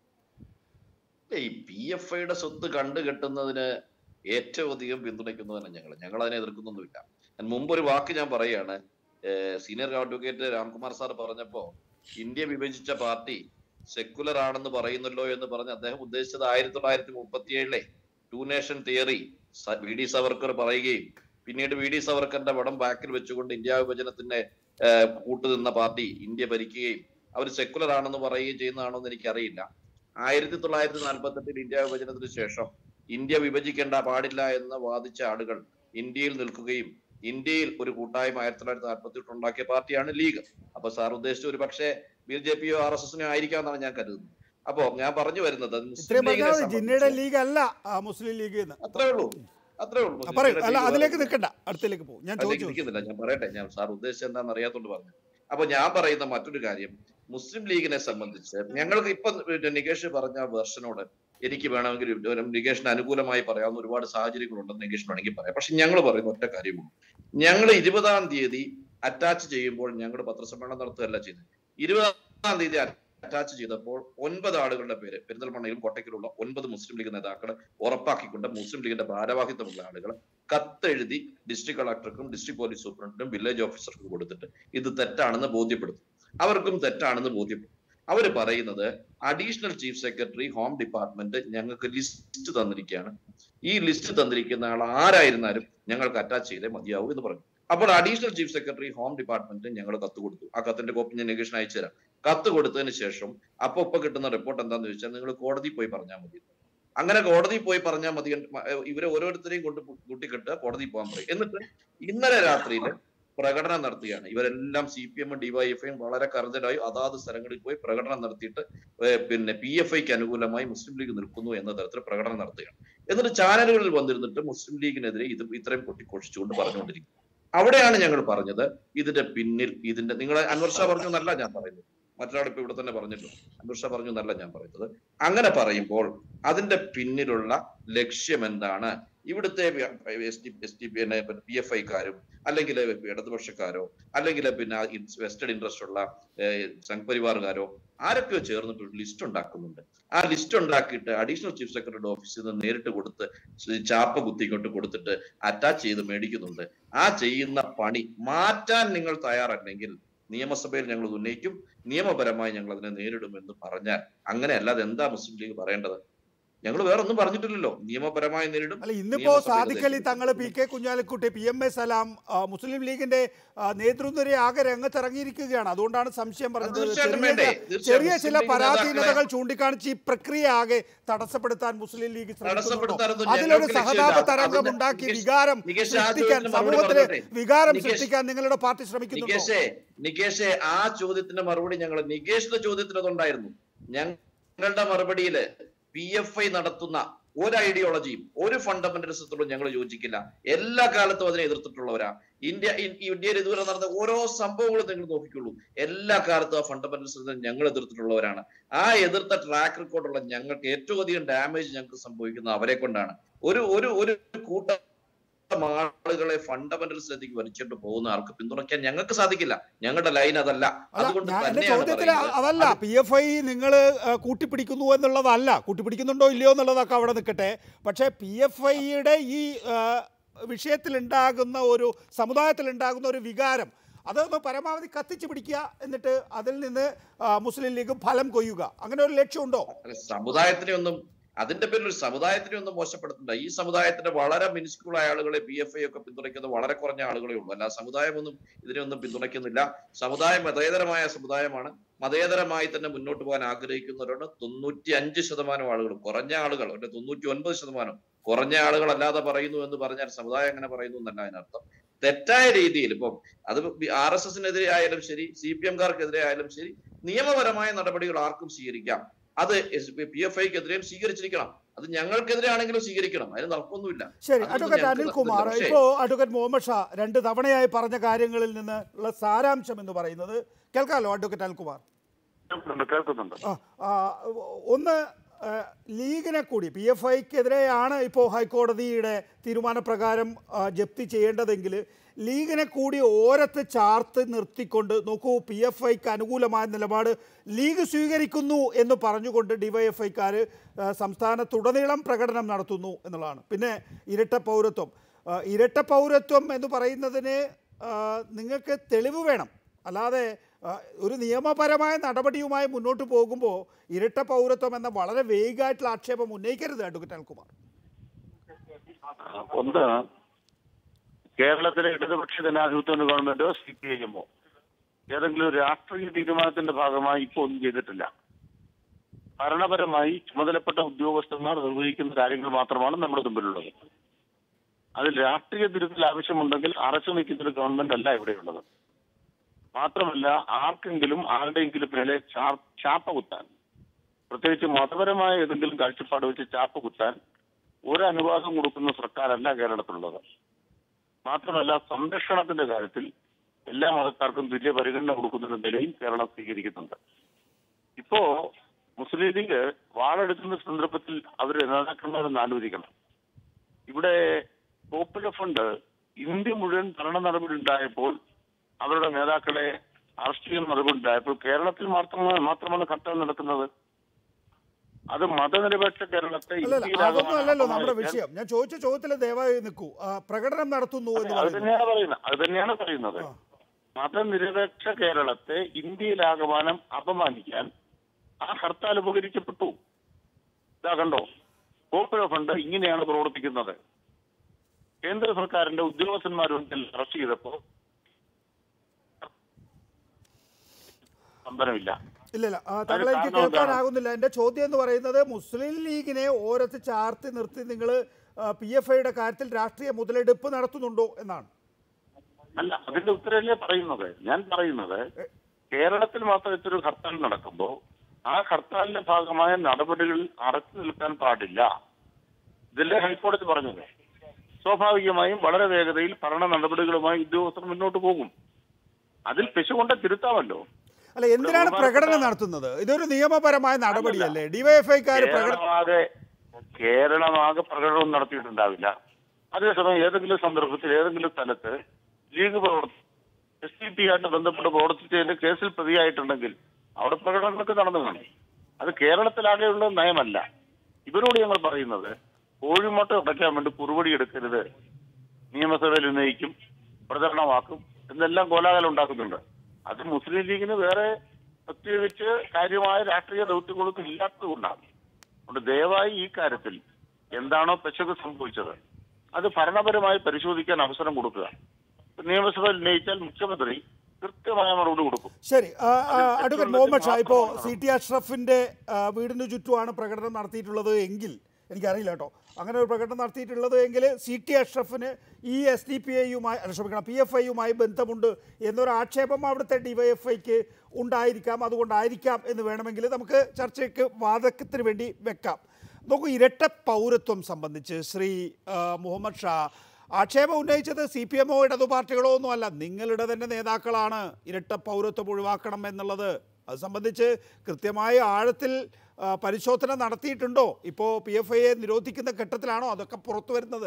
ഈ പി എഫ് ഐയുടെ സ്വത്ത് കണ്ടുകെട്ടുന്നതിന് ഏറ്റവും അധികം പിന്തുണയ്ക്കുന്നതാണ് ഞങ്ങൾ ഞങ്ങൾ അതിനെ എതിർക്കുന്നൊന്നുമില്ല ഞാൻ മുമ്പ് ഒരു വാക്ക് ഞാൻ പറയാണ് സീനിയർ അഡ്വക്കേറ്റ് രാംകുമാർ സാർ പറഞ്ഞപ്പോ ഇന്ത്യ വിഭജിച്ച പാർട്ടി സെക്കുലർ ആണെന്ന് പറയുന്നല്ലോ എന്ന് പറഞ്ഞ് അദ്ദേഹം ഉദ്ദേശിച്ചത് ആയിരത്തി തൊള്ളായിരത്തി മുപ്പത്തി ഏഴിലെ two nation theory V D Savarkar പറയുകയും പിന്നീട് വി ഡി സവർക്കറിന്റെ പടം ബാക്കിൽ വെച്ചുകൊണ്ട് ഇന്ത്യ വിഭജനത്തിന്റെ ഏഹ്, കൂട്ടുനിന്ന പാർട്ടി ഇന്ത്യ ഭരിക്കുകയും അവർ സെക്കുലർ ആണെന്ന് പറയുകയും ചെയ്യുന്നതാണോ എന്ന് എനിക്കറിയില്ല ആയിരത്തി തൊള്ളായിരത്തി നാൽപ്പത്തി എട്ടിൽ ഇന്ത്യ വിഭജനത്തിന് ശേഷം ഇന്ത്യ വിഭജിക്കേണ്ട പാടില്ല എന്ന് വാദിച്ച ആളുകൾ ഇന്ത്യയിൽ നിൽക്കുകയും ഇന്ത്യയിൽ ഒരു കൂട്ടായ്മ ആയിരത്തി തൊള്ളായിരത്തി നാൽപ്പത്തി എട്ട് ഉണ്ടാക്കിയ പാർട്ടിയാണ് ലീഗ് അപ്പൊ സാർ ഉദ്ദേശിച്ച ഒരു പക്ഷേ ബി ജെ പിയോ ആർ എസ് എസിനോ ആയിരിക്കാമെന്നാണ് ഞാൻ കരുതുന്നത് അപ്പോ ഞാൻ പറഞ്ഞു വരുന്നത് അത് മുസ്ലിം ഇത്രയും ലീഗിനെ പറഞ്ഞാൽ മതി. ജിന്നയുടെ സംബന്ധിച്ച് ലീഗ് അല്ല ആ, മുസ്ലിം ലീഗ് എന്ന് അത്രേ ഉള്ളൂ അത്രേ ഉള്ളൂ ആ, പറയൂ മുസ്ലിം അല്ല ലീഗ് അതിലേക്ക് വേറെ- നിൽക്കണ്ട അടുത്തേക്ക് പോകും ഞാൻ അതിലേക്ക് ചോദിച്ചു നിൽക്കുന്നില്ല ഞാൻ പറയട്ടെ ഞാൻ സാർ ഉദ്ദേശിച്ചത് എന്താണെന്ന് അറിയാത്തോണ്ട് പറഞ്ഞു അപ്പൊ ഞാൻ പറയുന്ന മറ്റൊരു കാര്യം മുസ്ലിം ലീഗിനെ സംബന്ധിച്ച് ഞങ്ങൾക്ക് ഇപ്പൊ നികേഷ് പറഞ്ഞ വെർഷനോട് എനിക്ക് വേണമെങ്കിൽ ഒരു നികേഷിന് അനുകൂലമായി പറയാവുന്ന ഒരുപാട് സാഹചര്യങ്ങളുണ്ടെന്ന് നികേഷ് വേണമെങ്കിൽ പറയാം പക്ഷെ ഞങ്ങൾ പറയുന്ന ഒറ്റ കാര്യമുള്ളൂ ഞങ്ങൾ ഇരുപതാം തീയതി അറ്റാച്ച് ചെയ്യുമ്പോൾ ഞങ്ങൾ പത്രസമ്മേളനം നടത്തുകയല്ല ചെയ്തത് ഇരുപതാം തീയതി അറ്റാച്ച് ചെയ്തപ്പോൾ ഒൻപത് ആളുകളുടെ പേര് പെരിന്തൽമണ്ണയിലും കോട്ടയ്ക്കലുള്ള ഒൻപത് മുസ്ലിം ലീഗ് നേതാക്കളെ ഉറപ്പാക്കിക്കൊണ്ട് മുസ്ലിം ലീഗിന്റെ ഭാരവാഹിത്വമുള്ള ആളുകൾ കത്തെഴുതി ഡിസ്ട്രിക്ട് കളക്ടർക്കും ഡിസ്ട്രിക്ട് പോലീസ് സൂപ്രണ്ടിനും വില്ലേജ് ഓഫീസർക്കും കൊടുത്തിട്ട് ഇത് തെറ്റാണെന്ന് ബോധ്യപ്പെടുത്തും അവർക്കും തെറ്റാണെന്ന് ബോധ്യപ്പെടും അവർ പറയുന്നത് additional chief secretary home department ഞങ്ങൾക്ക് ലിസ്റ്റ് തന്നിരിക്കുകയാണ് ഈ ലിസ്റ്റ് തന്നിരിക്കുന്ന ആൾ ആരായിരുന്നാലും ഞങ്ങൾക്ക് അറ്റാച്ച് ചെയ്തേ മതിയാവൂ എന്ന് പറഞ്ഞു അപ്പോൾ additional chief secretary home department ഞങ്ങൾ കത്ത് കൊടുത്തു ആ കത്തിന്റെ കോപ്പി ഞാൻ നികേഷൻ അയച്ചു തരാം കത്ത് കൊടുത്തതിന് ശേഷം അപ്പൊ ഇപ്പൊ കിട്ടുന്ന റിപ്പോർട്ട് എന്താന്ന് ചോദിച്ചാൽ നിങ്ങൾ കോടതി പോയി പറഞ്ഞാൽ മതി അങ്ങനെ കോടതി പോയി പറഞ്ഞാൽ മതി ഇവരെ ഓരോരുത്തരെയും കൊണ്ട് കൂട്ടിക്കെട്ടുക കോടതി പോകാൻ പറയും എന്നിട്ട് ഇന്നലെ രാത്രിയിൽ പ്രകടനം നടത്തുകയാണ് ഇവരെല്ലാം സി പി എമ്മും ഡിവൈഎഫ്ഐയും വളരെ കരുതലായി അതാത് സ്ഥലങ്ങളിൽ പോയി പ്രകടനം നടത്തിയിട്ട് ഏർ പിന്നെ പി എഫ് ഐക്ക് അനുകൂലമായി മുസ്ലിം ലീഗ് നിൽക്കുന്നു എന്ന തരത്തിൽ പ്രകടനം നടത്തുകയാണ് എന്നിട്ട് ചാനലുകളിൽ വന്നിരുന്നിട്ട് മുസ്ലിം ലീഗിനെതിരെ ഇത് ഇത്രയും കൊട്ടിക്കൊഴിച്ചുകൊണ്ട് പറഞ്ഞുകൊണ്ടിരിക്കും അവിടെയാണ് ഞങ്ങൾ പറഞ്ഞത് ഇതിന്റെ പിന്നിൽ ഇതിന്റെ നിങ്ങൾ അൻവർ ഷാ പറഞ്ഞെന്നല്ല ഞാൻ പറയുന്നത് മറ്റൊരാൾ ഇപ്പൊ ഇവിടെ തന്നെ പറഞ്ഞല്ലോ അമിത്ഷാ പറഞ്ഞു എന്നല്ല ഞാൻ പറയുന്നത് അങ്ങനെ പറയുമ്പോൾ അതിന്റെ പിന്നിലുള്ള ലക്ഷ്യം എന്താണ് ഇവിടുത്തെ S D S D P F ഐക്കാരും അല്ലെങ്കിൽ ഇടതുപക്ഷക്കാരോ അല്ലെങ്കിൽ പിന്നെ വെസ്റ്റഡ് ഇൻട്രസ്റ്റ് ഉള്ള ഏഹ്, സംഘ് പരിവാറുകാരോ ആരൊക്കെയോ ചേർന്നിട്ട് ഒരു ലിസ്റ്റ് ഉണ്ടാക്കുന്നുണ്ട് ആ ലിസ്റ്റ് ഉണ്ടാക്കിയിട്ട് അഡീഷണൽ ചീഫ് സെക്രട്ടറിയുടെ ഓഫീസിൽ നിന്ന് നേരിട്ട് കൊടുത്ത് ചാപ്പ കുത്തി ഇങ്ങോട്ട് കൊടുത്തിട്ട് അറ്റാച്ച് ചെയ്ത് മേടിക്കുന്നുണ്ട് ആ ചെയ്യുന്ന പണി മാറ്റാൻ നിങ്ങൾ തയ്യാറല്ലെങ്കിൽ നിയമസഭയിൽ ഞങ്ങൾ ഇത് ഉന്നയിക്കും നിയമപരമായി ഞങ്ങൾ അതിനെ നേരിടുമെന്ന് പറഞ്ഞാൽ അങ്ങനെ അല്ലാതെ എന്താ മുസ്ലിം ലീഗ് പറയേണ്ടത് ഞങ്ങൾ വേറെ ഒന്നും പറഞ്ഞിട്ടില്ലല്ലോ നിയമപരമായി നേരിടും അല്ല ഇന്നിപ്പോ നിയമസഭയിൽ സാദിഖ് അലി നേരിടും. Thangal P K Kunhalikutty P M A Salam ആ, മുസ്ലിം ലീഗിന്റെ ആ, നേതൃനിര ആകെ രംഗത്തിറങ്ങിയിരിക്കുകയാണ് അതുകൊണ്ടാണ് സംശയം പറഞ്ഞത് തീർച്ചയായിട്ടും ചെറിയ വേണ്ടേ? ചില- തീർച്ചയായും ചെറിയ മുസ്ലിം ചില ലീഗ് പരാധീനതകൾ നേതാക്കളെ- ചൂണ്ടിക്കാണിച്ച് ഈ പ്രക്രിയ ആകെ തടസ്സപ്പെടുത്താൻ മുസ്ലിം ലീഗ് ശ്രമിക്കുന്നുണ്ടോ തടസ്സപ്പെടുത്താനൊന്നും അതിലൊരു ഞങ്ങൾക്ക് സഹതാപ ലക്ഷ്യമില്ല. തരംഗം അതിന് ഉണ്ടാക്കി നികേഷ്- വികാരം നികേഷ് ആ സൃഷ്ടിക്കാൻ ചോദ്യത്തിന് മറുപടി സമൂഹത്തില് പറഞ്ഞോട്ടെ. വികാരം നികേഷ്- സൃഷ്ടിക്കാൻ നിങ്ങളുടെ പാർട്ടി ശ്രമിക്കുന്നുണ്ടോ നികേഷേ നികേഷേ ആ ചോദ്യത്തിന്റെ മറുപടി ഞങ്ങൾ നികേഷിന്റെ ചോദ്യത്തിന് അതുണ്ടായിരുന്നു ഞങ്ങളുടെ മറുപടിയില് പി എഫ് ഐ നടത്തുന്ന ഒരു ഐഡിയോളജിയും ഒരു ഫണ്ടമെന്റലിസത്തോടും ഞങ്ങൾ യോജിക്കില്ല എല്ലാ കാലത്തും അതിനെ എതിർത്തിട്ടുള്ളവരാ ഇന്ത്യ ഇ- ഇന്ത്യയിൽ ഇതുവരെ നടന്ന ഓരോ സംഭവങ്ങളും നിങ്ങൾ നോക്കിക്കുള്ളൂ എല്ലാ കാലത്തും ആ ഫണ്ടമെന്റലിസത്തെ ഞങ്ങൾ എതിർത്തിട്ടുള്ളവരാണ് ആ എതിർത്ത ട്രാക്ക് റെക്കോർഡുള്ള ഞങ്ങൾക്ക് ഏറ്റവും അധികം ഡാമേജ് ഞങ്ങൾക്ക് സംഭവിക്കുന്നത് അവരെ കൊണ്ടാണ് ഒരു ഒരു ഒരു കൂട്ടം ആളുകളെ ഫണ്ടമെന്റലിസത്തിലേക്ക് വലിച്ചിട്ട് പോകുന്ന ആൾക്ക് പിന്തുണയ്ക്കാൻ ഞങ്ങൾക്ക് സാധിക്കില്ല ഞങ്ങളുടെ ലൈൻ അതല്ല അല്ല അതുകൊണ്ട് ഞാൻ എന്റെ തന്നെയാണ് ചോദ്യത്തിൽ പറയുന്നത്. അതല്ല പി എഫ് ഐ നിങ്ങൾ കൂട്ടിപ്പിടിക്കുന്നു എന്നുള്ളതല്ല കൂട്ടിപ്പിടിക്കുന്നുണ്ടോ ഇല്ലയോ എന്നുള്ളതൊക്കെ അവിടെ നിൽക്കട്ടെ പക്ഷേ പി എഫ് ഐയുടെ ഈ ആ, വിഷയത്തിലുണ്ടാകുന്ന ഒരു സമുദായത്തിലുണ്ടാകുന്ന ഒരു വികാരം അതൊന്ന് പരമാവധി കത്തിച്ചു പിടിക്കുക എന്നിട്ട് അതിൽ നിന്ന് ആ, മുസ്ലിം ലീഗ് ഫലം കൊയ്യുക അങ്ങനെ ഒരു ലക്ഷ്യമുണ്ടോ അല്ല, സമുദായത്തിനെ ഒന്നും അതിന്റെ പേരിൽ ഒരു സമുദായത്തിനെ ഒന്നും മോശപ്പെടുത്തണ്ട ഈ സമുദായത്തിന്റെ വളരെ മിനിസ്കൂൾ ആയ ആളുകളെ ബി എഫ് ഐ ഒക്കെ പിന്തുണയ്ക്കുന്ന വളരെ കുറഞ്ഞ ആളുകളെ ഉള്ളൂ അല്ല സമുദായമൊന്നും ഇതിനെയൊന്നും പിന്തുണയ്ക്കുന്നില്ല സമുദായം മതേതരമായ സമുദായമാണ് മതേതരമായി തന്നെ മുന്നോട്ട് പോകാൻ ആഗ്രഹിക്കുന്നവരോട് തൊണ്ണൂറ്റി അഞ്ച് ശതമാനം ആളുകൾ കുറഞ്ഞ ആളുകൾ അവരുടെ തൊണ്ണൂറ്റി ഒൻപത് ശതമാനം കുറഞ്ഞ ആളുകൾ അല്ലാതെ പറയുന്നു എന്ന് പറഞ്ഞാൽ സമുദായം അങ്ങനെ പറയുന്നു എന്നല്ല അതിനർത്ഥം തെറ്റായ രീതിയിൽ ഇപ്പം അത് ആർ എസ് എസിനെതിരെ ആയാലും ശരി സി പി എംകാർക്കെതിരെ ആയാലും ശരി നിയമപരമായ നടപടികൾ ആർക്കും സ്വീകരിക്കാം അത് പി എഫ് ഐക്കെതിരെയും സ്വീകരിച്ചിരിക്കണം അത് ഞങ്ങൾക്കെതിരെ ആണെങ്കിലും സ്വീകരിക്കണം അതിന് തർക്കമൊന്നുമില്ല ശരി അതൊന്നും അഡ്വക്കേറ്റ് ഞങ്ങൾക്ക് അനിൽകുമാർ പക്ഷേ- ഇപ്പോൾ അഡ്വക്കേറ്റ് മുഹമ്മദ് ഷാ രണ്ട് തവണയായി പറഞ്ഞ കാര്യങ്ങളിൽ നിന്ന് ഉള്ള സാരാംശം എന്ന് പറയുന്നത് കേൾക്കാമല്ലോ അഡ്വക്കേറ്റ് അനിൽകുമാർ കേൾക്കുന്നുണ്ട് കേൾക്കുന്നുണ്ട് ആ, ആ, ഒന്ന് ആ, ലീഗിനെ കൂടി പി എഫ് ഐക്കെതിരെയാണ് ഇപ്പോൾ ഹൈക്കോടതിയുടെ തീരുമാനപ്രകാരം ആ, ജപ്തി ചെയ്യേണ്ടതെങ്കിൽ ലീഗിനെ കൂടി ഓരത്ത് ചാർത്ത് നിർത്തിക്കൊണ്ട് നോക്കൂ പി എഫ് ഐക്ക് അനുകൂലമായ നിലപാട് ലീഗ് സ്വീകരിക്കുന്നു എന്ന് പറഞ്ഞുകൊണ്ട് ഡിവൈഎഫ് ഐക്കാർ സംസ്ഥാനത്തുടനീളം പ്രകടനം നടത്തുന്നു എന്നുള്ളതാണ് പിന്നെ ഇരട്ട പൗരത്വം ആ, ഇരട്ട പൗരത്വം എന്ന് പറയുന്നതിന് ആ, നിങ്ങൾക്ക് തെളിവ് വേണം അല്ലാതെ ആ, ഒരു നിയമപരമായ നടപടിയുമായി മുന്നോട്ട് പോകുമ്പോൾ ഇരട്ട പൗരത്വം എന്ന വളരെ വേഗമായിട്ടുള്ള ആക്ഷേപം ഉന്നയിക്കരുത് അഡ്വക്കേറ്റ് അനിൽകുമാർ ഒന്ന് കേരളത്തിലെ ഇടതുപക്ഷ ജനാധിപത്യ ഗവൺമെന്റോ സി പി ഐ എമ്മോ ഏതെങ്കിലും ഒരു രാഷ്ട്രീയ തീരുമാനത്തിന്റെ ഭാഗമായി ഇപ്പോൾ ഒന്നും ചെയ്തിട്ടില്ല ഭരണപരമായി ചുമതലപ്പെട്ട ഉദ്യോഗസ്ഥന്മാർ നിർവഹിക്കുന്ന കാര്യങ്ങൾ മാത്രമാണ് നമ്മുടെ മുമ്പിലുള്ളത് അതിൽ രാഷ്ട്രീയ തിരുത്തൽ ആവശ്യമുണ്ടെങ്കിൽ അറച്ചു നിൽക്കുന്ന ഒരു ഗവൺമെന്റ് അല്ല ഇവിടെയുള്ളത് മാത്രമല്ല ആർക്കെങ്കിലും ആരുടെയെങ്കിലും മേലെ ചാ- ചാപ്പ കുത്താൻ പ്രത്യേകിച്ച് മതപരമായ ഏതെങ്കിലും കാഴ്ചപ്പാട് വെച്ച് ചാപ്പ കുത്താൻ ഒരു അനുവാദം കൊടുക്കുന്ന സർക്കാരല്ല കേരളത്തിലുള്ളത് മാത്രമല്ല സംരക്ഷണത്തിന്റെ കാര്യത്തിൽ എല്ലാ മതക്കാർക്കും തുല്യ പരിഗണന കൊടുക്കുന്ന നിലയും കേരളം സ്വീകരിക്കുന്നുണ്ട് ഇപ്പോ മുസ്ലിം ലീഗ് വാളെടുക്കുന്ന സന്ദർഭത്തിൽ അവർ നേതാക്കന്മാരെന്ന് ആലോചിക്കണം ഇവിടെ പോപ്പുലർ ഫണ്ട് ഇന്ത്യ മുഴുവൻ ഭരണ നടപടി ഉണ്ടായപ്പോൾ അവരുടെ നേതാക്കളെ അറസ്റ്റ് ചെയ്യുന്ന നടപടി ഉണ്ടായപ്പോൾ കേരളത്തിൽ മാത്രമാണ് മാത്രമാണ് ഹർത്താൽ നടക്കുന്നത് അത് മതനിരപേക്ഷ കേരളത്തെ അല്ലല്ല അതൊന്നും അല്ലല്ലോ നമ്മുടെ ഇന്ത്യയിലാകമാനം വിഷയം ഞാൻ ചോദിച്ച ചോദ്യത്തിൽ ദയവായി നിൽക്കൂ ആ, പ്രകടനം നടത്തുന്നു എന്ന് അത് പറയുന്നു തന്നെയാണ് പറയുന്നത് അത് തന്നെയാണ് പറയുന്നത് ആ. മതനിരപേക്ഷ കേരളത്തെ ഇന്ത്യയിലാകമാനം അപമാനിക്കാൻ ആ ഹർത്താൽ ഉപകരിക്കപ്പെട്ടു ഇതാ കണ്ടോ പോപ്പുലർ ഫണ്ട് ഇങ്ങനെയാണ് പ്രവർത്തിക്കുന്നത് കേന്ദ്ര സർക്കാരിന്റെ ഉദ്യോഗസ്ഥന്മാരും അറസ്റ്റ് ചെയ്തപ്പോ സ്പന്ദനമില്ല ഇല്ലില്ല ആ, താങ്കളെ എനിക്ക് കാരണം എന്താണ്? കേൾക്കാനാകുന്നില്ല എൻ്റെ ചോദ്യം എന്ന് പറയുന്നത് മുസ്ലിം ലീഗിനെ ഓരത്ത് ചാർത്തി നിർത്തി നിങ്ങൾ പി എഫ് ഐയുടെ കാര്യത്തിൽ രാഷ്ട്രീയ മുതലെടുപ്പ് നടത്തുന്നുണ്ടോ എന്നാണ് അല്ല അതിന്റെ ഉത്തരവല്ലേ പറയുന്നത് ഞാൻ പറയുന്നത് കേരളത്തിൽ മാത്രം ഇത്തരം ഹർത്താൽ നടക്കുമ്പോൾ ആ ഹർത്താലിന്റെ ഭാഗമായ നടപടികൾ അറച്ചു നിൽക്കാൻ പാടില്ല ഇതിലെ ഹൈക്കോടതി പറഞ്ഞത് സ്വാഭാവികമായും വളരെ വേഗതയിൽ ഭരണ നടപടികളുമായി ഉദ്യോഗസ്ഥർ മുന്നോട്ട് പോകും അതിൽ പെശുകൊണ്ട് തിരുത്താമല്ലോ അല്ല എന്തിനാണ് പ്രകടനം നടത്തുന്നത് ഇതൊരു നിയമപരമായ നടപടിയല്ലേ ഡിവൈഎഫ്ഐക്കാർ പ്രകടനം കേരളമാകെ കേരളമാകെ പ്രകടനം നടത്തിയിട്ടുണ്ടാവില്ല അതേസമയം ഏതെങ്കിലും സന്ദർഭത്തിൽ ഏതെങ്കിലും സ്ഥലത്ത് ലീഗ് പ്രവർത്തി എസ് ഡി പി ആയിട്ട് ബന്ധപ്പെട്ട് പ്രവർത്തിച്ചതിന്റെ കേസിൽ പ്രതിയായിട്ടുണ്ടെങ്കിൽ അവിടെ പ്രകടനങ്ങളൊക്കെ നടന്നു കാണും അത് കേരളത്തിലാകെയുള്ള നയമല്ല ഇവരോട് ഞങ്ങൾ പറയുന്നത് കോഴിമുട്ട ഉടയ്ക്കാൻ വേണ്ടി കുറുവടി എടുക്കരുത് നിയമസഭയിൽ ഉന്നയിക്കും പ്രചരണമാക്കും എന്നെല്ലാം കോലാഹലം ഉണ്ടാക്കുന്നുണ്ട് അത് മുസ്ലിം ലീഗിന് വേറെ പ്രത്യേകിച്ച് കാര്യമായ രാഷ്ട്രീയ ദൗത്യങ്ങളൊന്നും ഇല്ലാത്തതുകൊണ്ടാണ് അതുകൊണ്ട് ദയവായി ഈ കാര്യത്തിൽ എന്താണോ പെശക് സംഭവിച്ചത് അത് ഭരണപരമായി പരിശോധിക്കാൻ അവസരം കൊടുക്കുക നിയമസഭയിൽ ഉന്നയിച്ചാൽ മുഖ്യമന്ത്രി കൃത്യമായ മറുപടി കൊടുക്കും ശരി ആ, ആ, അതിൽ അഡ്വക്കേറ്റ് തെറ്റുണ്ടെങ്കിൽ മുഹമ്മദ് ഷാ ഇപ്പോൾ മാത്രമാണ് സി ടി അഷ്റഫിന്റെ ആ, വീടിന് ചുറ്റുമാണ് പ്രകടനം നടത്തിയിട്ടുള്ളത് എങ്കിൽ എനിക്കറിയില്ല കേട്ടോ അങ്ങനെ ഒരു പ്രകടനം നടത്തിയിട്ടുള്ളത് എങ്കിൽ സി ടി അഷ്റഫിന് ഈ എസ് ഡി പി ഐയുമായി ക്ഷമിക്കണം പി എഫ് ഐയുമായി ബന്ധമുണ്ട് എന്നൊരു ആക്ഷേപം അവിടുത്തെ ഡിവൈഎഫ്ഐക്ക് ഉണ്ടായിരിക്കാം അതുകൊണ്ടായിരിക്കാം എന്ന് വേണമെങ്കിൽ നമുക്ക് ചർച്ചയ്ക്ക് വാദത്തിന് വേണ്ടി വെക്കാം നോക്കൂ ഇരട്ട പൗരത്വം സംബന്ധിച്ച് ശ്രീ ആ, മുഹമ്മദ് ഷാ ആക്ഷേപം ഉന്നയിച്ചത് സി പി എമ്മോ ഇടതു പാർട്ടികളോ ഒന്നുമല്ല നിങ്ങളുടെ തന്നെ നേതാക്കളാണ് ഇരട്ട പൗരത്വം ഒഴിവാക്കണം എന്നുള്ളത് അത് സംബന്ധിച്ച് കൃത്യമായ ആഴത്തിൽ ആ, പരിശോധന നടത്തിയിട്ടുണ്ടോ ഇപ്പോൾ പി എഫ് ഐയെ നിരോധിക്കുന്ന ഘട്ടത്തിലാണോ അതൊക്കെ പുറത്തു വരുന്നത്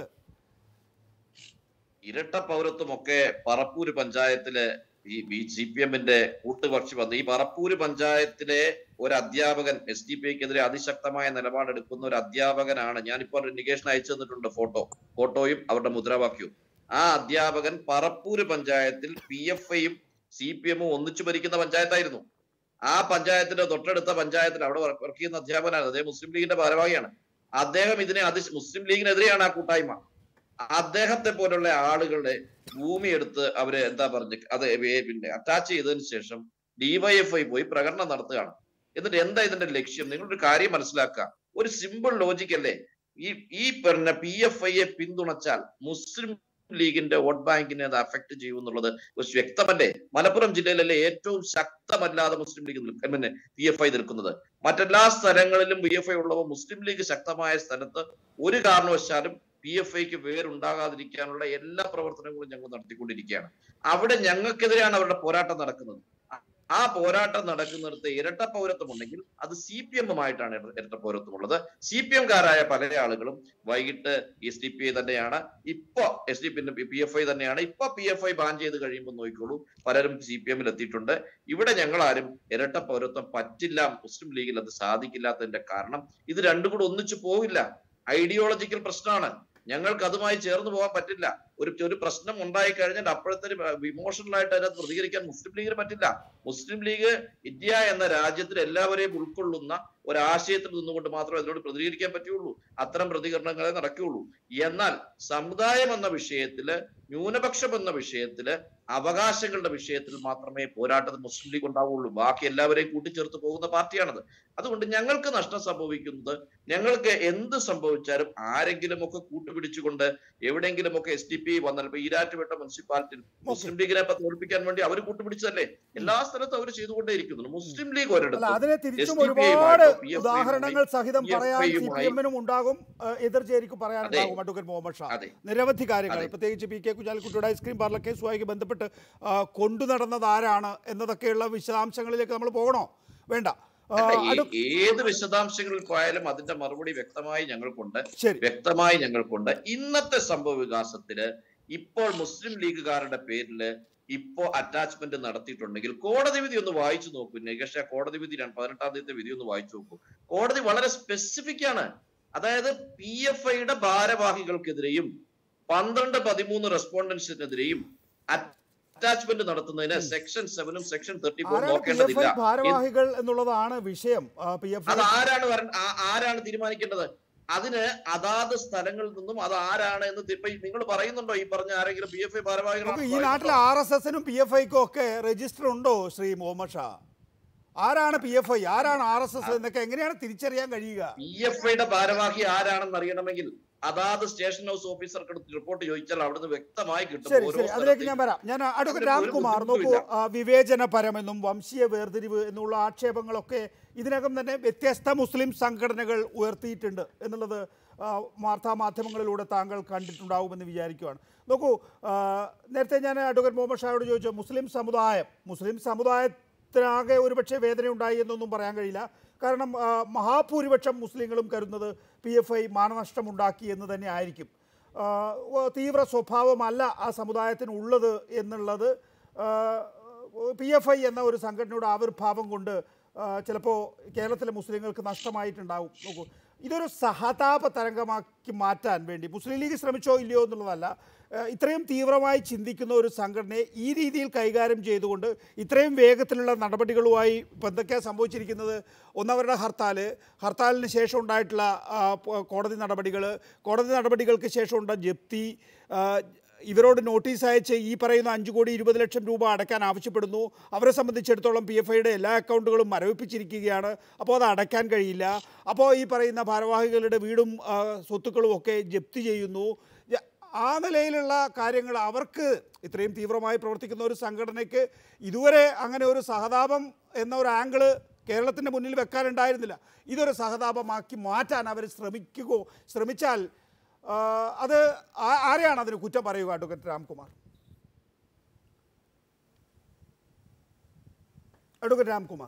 ഇരട്ട പൗരത്വമൊക്കെ പറപ്പൂര് പഞ്ചായത്തിലെ ഈ ബി സി പി എമ്മിന്റെ കൂട്ടുപക്ഷി വന്ന് ഈ പറപ്പൂര് പഞ്ചായത്തിലെ ഒരു അധ്യാപകൻ എസ് ഡി പി ഐക്കെതിരെ അതിശക്തമായ നിലപാടെടുക്കുന്ന ഒരു അധ്യാപകനാണ് ഞാനിപ്പോൾ ഒരു നികേഷൻ അയച്ചു തന്നിട്ടുണ്ട് ഫോട്ടോ ഫോട്ടോയും അവരുടെ മുദ്രാവാക്യവും ആ അധ്യാപകൻ പറപ്പൂര് പഞ്ചായത്തിൽ പി എഫ് ഐയും സി പി എമ്മും ഒന്നിച്ചു ഭരിക്കുന്ന പഞ്ചായത്തായിരുന്നു ആ പഞ്ചായത്തിന്റെ തൊട്ടടുത്ത പഞ്ചായത്തിൽ അവിടെ വർക്ക് ചെയ്യുന്ന അധ്യാപകനാണ് അദ്ദേഹം മുസ്ലിം ലീഗിന്റെ ഭാരവാഹിയാണ് അദ്ദേഹം ഇതിനെ അതി മുസ്ലിം ലീഗിനെതിരെയാണ് ആ കൂട്ടായ്മ അദ്ദേഹത്തെ പോലുള്ള ആളുകളുടെ ഭൂമി എടുത്ത് അവര് എന്താ പറഞ്ഞ അത് വേ- പിന്നെ അറ്റാച്ച് ചെയ്തതിന് ശേഷം ഡിവൈഎഫ്ഐ പോയി പ്രകടനം നടത്തുകയാണ് എന്നിട്ട് എന്താ ഇതിന്റെ ലക്ഷ്യം നിങ്ങളൊരു കാര്യം മനസ്സിലാക്കുക ഒരു സിമ്പിൾ ലോജിക് അല്ലേ ഈ ഈ പറഞ്ഞ പി എഫ് ഐയെ പിന്തുണച്ചാൽ മുസ്ലിം ലീഗിന്റെ വോട്ട് ബാങ്കിനെ അത് അഫക്ട് ചെയ്യും എന്നുള്ളത് ഒരു വ്യക്തമല്ലേ മലപ്പുറം ജില്ലയിലല്ലേ ഏറ്റവും ശക്തമല്ലാതെ മുസ്ലിം ലീഗ് നിൽക്ക- പിന്നെ പി എഫ് ഐ നിൽക്കുന്നത് മറ്റെല്ലാ സ്ഥലങ്ങളിലും പി എഫ് ഐ ഉള്ളവർ മുസ്ലിം ലീഗ് ശക്തമായ സ്ഥലത്ത് ഒരു കാരണവശാലും പി എഫ് ഐക്ക് വേരുണ്ടാകാതിരിക്കാനുള്ള എല്ലാ പ്രവർത്തനങ്ങളും ഞങ്ങൾ നടത്തിക്കൊണ്ടിരിക്കുകയാണ് അവിടെ ഞങ്ങൾക്കെതിരെയാണ് അവരുടെ പോരാട്ടം നടക്കുന്നത് ആ- ആ പോരാട്ടം നടക്കുന്നിടത്ത് ഇരട്ട പൗരത്വം ഉണ്ടെങ്കിൽ അത് സി പി എമ്മുമായിട്ടാണ് ഇരട്ട പൗരത്വം ഉള്ളത് സി പി എംകാരായ പല ആളുകളും വൈകിട്ട് എസ് ഡി പി ഐ തന്നെയാണ് ഇപ്പൊ S D P P F I തന്നെയാണ് ഇപ്പൊ പി എഫ് ഐ ബാൻ ചെയ്ത് കഴിയുമ്പോൾ നോക്കിക്കോളൂ പലരും സി പി എമ്മിൽ എത്തിയിട്ടുണ്ട് ഇവിടെ ഞങ്ങൾ ആരും ഇരട്ട പൗരത്വം പറ്റില്ല മുസ്ലിം ലീഗിൽ അത് സാധിക്കില്ലാത്തതിന്റെ കാരണം ഇത് രണ്ടും കൂടെ ഒന്നിച്ചു പോകില്ല ഐഡിയോളജിക്കൽ പ്രശ്നമാണ് ഞങ്ങൾക്ക് അതുമായി ചേർന്ന് പോകാൻ പറ്റില്ല ഒരു ഒരു പ്രശ്നം ഉണ്ടായി കഴിഞ്ഞാൽ അപ്പോഴത്തെ ഇമോഷണൽ ആയിട്ട് അതിനകത്ത് പ്രതികരിക്കാൻ മുസ്ലിം ലീഗിന് പറ്റില്ല മുസ്ലിം ലീഗ് ഇന്ത്യ എന്ന രാജ്യത്തിൽ എല്ലാവരെയും ഉൾക്കൊള്ളുന്ന ഒരാശയത്തിൽ നിന്നുകൊണ്ട് മാത്രമേ അതിനോട് പ്രതികരിക്കാൻ പറ്റുള്ളൂ അത്തരം പ്രതികരണങ്ങളെ നടക്കുകയുള്ളൂ എന്നാൽ സമുദായം എന്ന വിഷയത്തില് ന്യൂനപക്ഷം എന്ന വിഷയത്തില് അവകാശങ്ങളുടെ വിഷയത്തിൽ മാത്രമേ പോരാട്ടത്തിൽ മുസ്ലിം ലീഗ് ഉണ്ടാവുള്ളൂ ബാക്കി എല്ലാവരെയും കൂട്ടിച്ചേർത്ത് പോകുന്ന പാർട്ടിയാണത് അതുകൊണ്ട് ഞങ്ങൾക്ക് നഷ്ടം സംഭവിക്കുന്നത് ഞങ്ങൾക്ക് എന്ത് സംഭവിച്ചാലും ആരെങ്കിലും ഒക്കെ കൂട്ടുപിടിച്ചുകൊണ്ട് എവിടെയെങ്കിലും ഒക്കെ എസ് ഡി പി വന്നാൽ ഇപ്പൊ ഈരാറ്റുപേട്ട മുനിസിപ്പാലിറ്റിയിൽ മുസ്ലിം ലീഗിനെ ഇപ്പൊ തോൽപ്പിക്കാൻ വേണ്ടി അവർ കൂട്ടുപിടിച്ചതല്ലേ എല്ലാ സ്ഥലത്തും അവർ ചെയ്തുകൊണ്ടേയിരിക്കുന്നു മുസ്ലിം ലീഗ് അല്ല ഒരിടത്തും അതിനെ തിരിച്ചും SDPI ഒരുപാട് യുമായിട്ടോ PFI ഉദാഹരണങ്ങൾ സഹിതം PFI പറയാൻ സി പി യുമായി- എമ്മിനും ഉണ്ടാകും ഏഹ്, എതിർചേരിക്ക് പറയാനുണ്ടാകും അതെ. അഡ്വക്കേറ്റ് മുഹമ്മദ് ഷാ അതെ. നിരവധി കാര്യങ്ങൾ അതെ. പ്രത്യേകിച്ച് പി കെ കുഞ്ഞാലിക്കുട്ടിയുടെ ഐസ്ക്രീം പാർലർ കേസുമായി ബന്ധപ്പെട്ട് ആ, കൊണ്ടു നടന്നത് ആരാണ് എന്നതൊക്കെയുള്ള വിശദാംശങ്ങളിലേക്ക് നമ്മൾ പോകണോ വേണ്ട ആ, അല്ല, ഏ- അഡ്വ- ഏത് വിശദാംശങ്ങളിൽ പോയാലും അതിന്റെ മറുപടി വ്യക്തമായി ഞങ്ങൾക്കുണ്ട് ശരി വ്യക്തമായി ഞങ്ങൾക്കുണ്ട് ഇന്നത്തെ സംഭവ വികാസത്തില് ഇപ്പോൾ മുസ്ലിം ലീഗുകാരുടെ പേരില് ഇപ്പോ അറ്റാച്ച്മെന്റ് നടത്തിയിട്ടുണ്ടെങ്കിൽ കോടതി വിധി ഒന്ന് വായിച്ചു നോക്കൂ നികേഷ കോടതി വിധി രണ്ട് പതിനെട്ടാം തീയതി വിധി ഒന്ന് വായിച്ചു നോക്കൂ കോടതി വളരെ സ്പെസിഫിക് ആണ് അതായത് പി എഫ് ഐയുടെ ഭാരവാഹികൾക്കെതിരെയും പന്ത്രണ്ട് പതിമൂന്ന് റെസ്പോണ്ടൻസിനെതിരെയും അറ്റാച്ച്മെന്റ് നടത്തുന്നതിന് സെക്ഷൻ സെവനും സെക്ഷൻ തേർട്ടി ഫോർ ആരാണ് പി എഫ് നോക്കേണ്ടതില്ല ഐ ഭാരവാഹികൾ എന്നുള്ളതാണ് വിഷയം പി എഫ് അത് ഐ ആരാണ് വര ആ- ആരാണ് തീരുമാനിക്കേണ്ടത് അതിന് അതാത് സ്ഥലങ്ങളിൽ നിന്നും അത് ആരാണ് എന്ന് ഇപ്പൊ നിങ്ങൾ പറയുന്നുണ്ടോ ഈ പറഞ്ഞ ആരെങ്കിലും പി എഫ് ഐ നമുക്ക് ഈ നാട്ടിലെ ആർ എസ് എസിനും പി എഫ് ഐക്കും ഒക്കെ രജിസ്റ്റർ ഉണ്ടോ ശ്രീ മുഹമ്മദ് ഷാ ആരാണ് പി എഫ് ഐ ആരാണ് ആർ എസ് എസ് എന്നൊക്കെ എങ്ങനെയാണ് തിരിച്ചറിയാൻ കഴിയുക പി എഫ് ഐയുടെ ഭാരവാഹി ആരാണെന്ന് അറിയണമെങ്കിൽ അതാത് സ്റ്റേഷൻ ഹൗസ് ഓഫീസർക്ക് റിപ്പോർട്ട് ചോദിച്ചാൽ അവിടുന്ന് വ്യക്തമായി കിട്ടും ശരി ഓരോ ശരി അതിലേക്ക് ഞാൻ സ്ഥലത്തെയും. വരാം ഞാൻ അഡ്വക്കേറ്റ് അതിന് ഒരു രാംകുമാർ നോക്കൂ ബുദ്ധിമുട്ടുമില്ല. ആ, വിവേചനപരമെന്നും വംശീയ വേർതിരിവ് എന്നുള്ള ആക്ഷേപങ്ങളൊക്കെ ഇതിനകം തന്നെ വ്യത്യസ്ത മുസ്ലിം സംഘടനകൾ ഉയർത്തിയിട്ടുണ്ട് എന്നുള്ളത് ആ, വാർത്താ മാധ്യമങ്ങളിലൂടെ താങ്കൾ കണ്ടിട്ടുണ്ടാവുമെന്ന് വിചാരിക്കുകയാണ് നോക്കൂ ആ, നേരത്തെ ഞാൻ അഡ്വക്കേറ്റ് മുഹമ്മദ് ഷായോട് ചോദിച്ചു മുസ്ലിം സമുദായം മുസ്ലിം സമുദായ കേരളത്തിനാകെ ഒരുപക്ഷെ വേദന ഉണ്ടായി എന്നൊന്നും പറയാൻ കഴിയില്ല കാരണം ആ, മഹാഭൂരിപക്ഷം മുസ്ലിങ്ങളും കരുതുന്നത് പി എഫ് ഐ മാനനഷ്ടമുണ്ടാക്കി എന്ന് തന്നെ ആയിരിക്കും ആ, വ- തീവ്ര സ്വഭാവമല്ല ആ സമുദായത്തിന് ഉള്ളത് എന്നുള്ളത് പി എഫ് ഐ എന്ന ഒരു സംഘടനയുടെ ആവിർഭാവം കൊണ്ട് ചിലപ്പോൾ കേരളത്തിലെ മുസ്ലിങ്ങൾക്ക് നഷ്ടമായിട്ടുണ്ടാവും നോക്കൂ ഇതൊരു സഹതാപ തരംഗമാക്കി മാറ്റാൻ വേണ്ടി മുസ്ലിം ലീഗ് ശ്രമിച്ചോ ഇല്ലയോ എന്നുള്ളതല്ല ആ, ഇത്രയും തീവ്രമായി ചിന്തിക്കുന്ന ഒരു സംഘടനയെ ഈ രീതിയിൽ കൈകാര്യം ചെയ്തുകൊണ്ട് ഇത്രയും വേഗത്തിലുള്ള നടപടികളുമായി ഇപ്പം എന്തൊക്കെയാണ് സംഭവിച്ചിരിക്കുന്നത് ഒന്നവരുടെ ഹർത്താൽ ഹർത്താലിന് ശേഷം ഉണ്ടായിട്ടുള്ള ആ, പ- കോടതി നടപടികൾ കോടതി നടപടികൾക്ക് ശേഷം ഉണ്ട ജപ്തി ആ, ഇവരോട് നോട്ടീസ് അയച്ച് ഈ പറയുന്ന അഞ്ച് കോടി ഇരുപത് ലക്ഷം രൂപ അടയ്ക്കാൻ ആവശ്യപ്പെടുന്നു അവരെ സംബന്ധിച്ചിടത്തോളം പി എഫ് ഐയുടെ എല്ലാ അക്കൗണ്ടുകളും മരവിപ്പിച്ചിരിക്കുകയാണ് അപ്പോൾ അത് അടയ്ക്കാൻ കഴിയില്ല അപ്പോൾ ഈ പറയുന്ന ഭാരവാഹികളുടെ വീടും ആ, സ്വത്തുക്കളും ഒക്കെ ജപ്തി ചെയ്യുന്നു ജ- ആ നിലയിലുള്ള കാര്യങ്ങൾ അവർക്ക് ഇത്രയും തീവ്രമായി പ്രവർത്തിക്കുന്ന ഒരു സംഘടനയ്ക്ക് ഇതുവരെ അങ്ങനെ ഒരു സഹതാപം എന്ന ഒരു ആംഗിള് കേരളത്തിൻ്റെ മുന്നിൽ വെക്കാനുണ്ടായിരുന്നില്ല ഇതൊരു സഹതാപമാക്കി മാറ്റാൻ അവർ ശ്രമിക്കുകയോ ശ്രമിച്ചാൽ ആ, അത് ആ- ആരെയാണ് അതിന് കുറ്റം പറയുക അഡ്വക്കേറ്റ് രാംകുമാർ അഡ്വക്കേറ്റ് രാംകുമാർ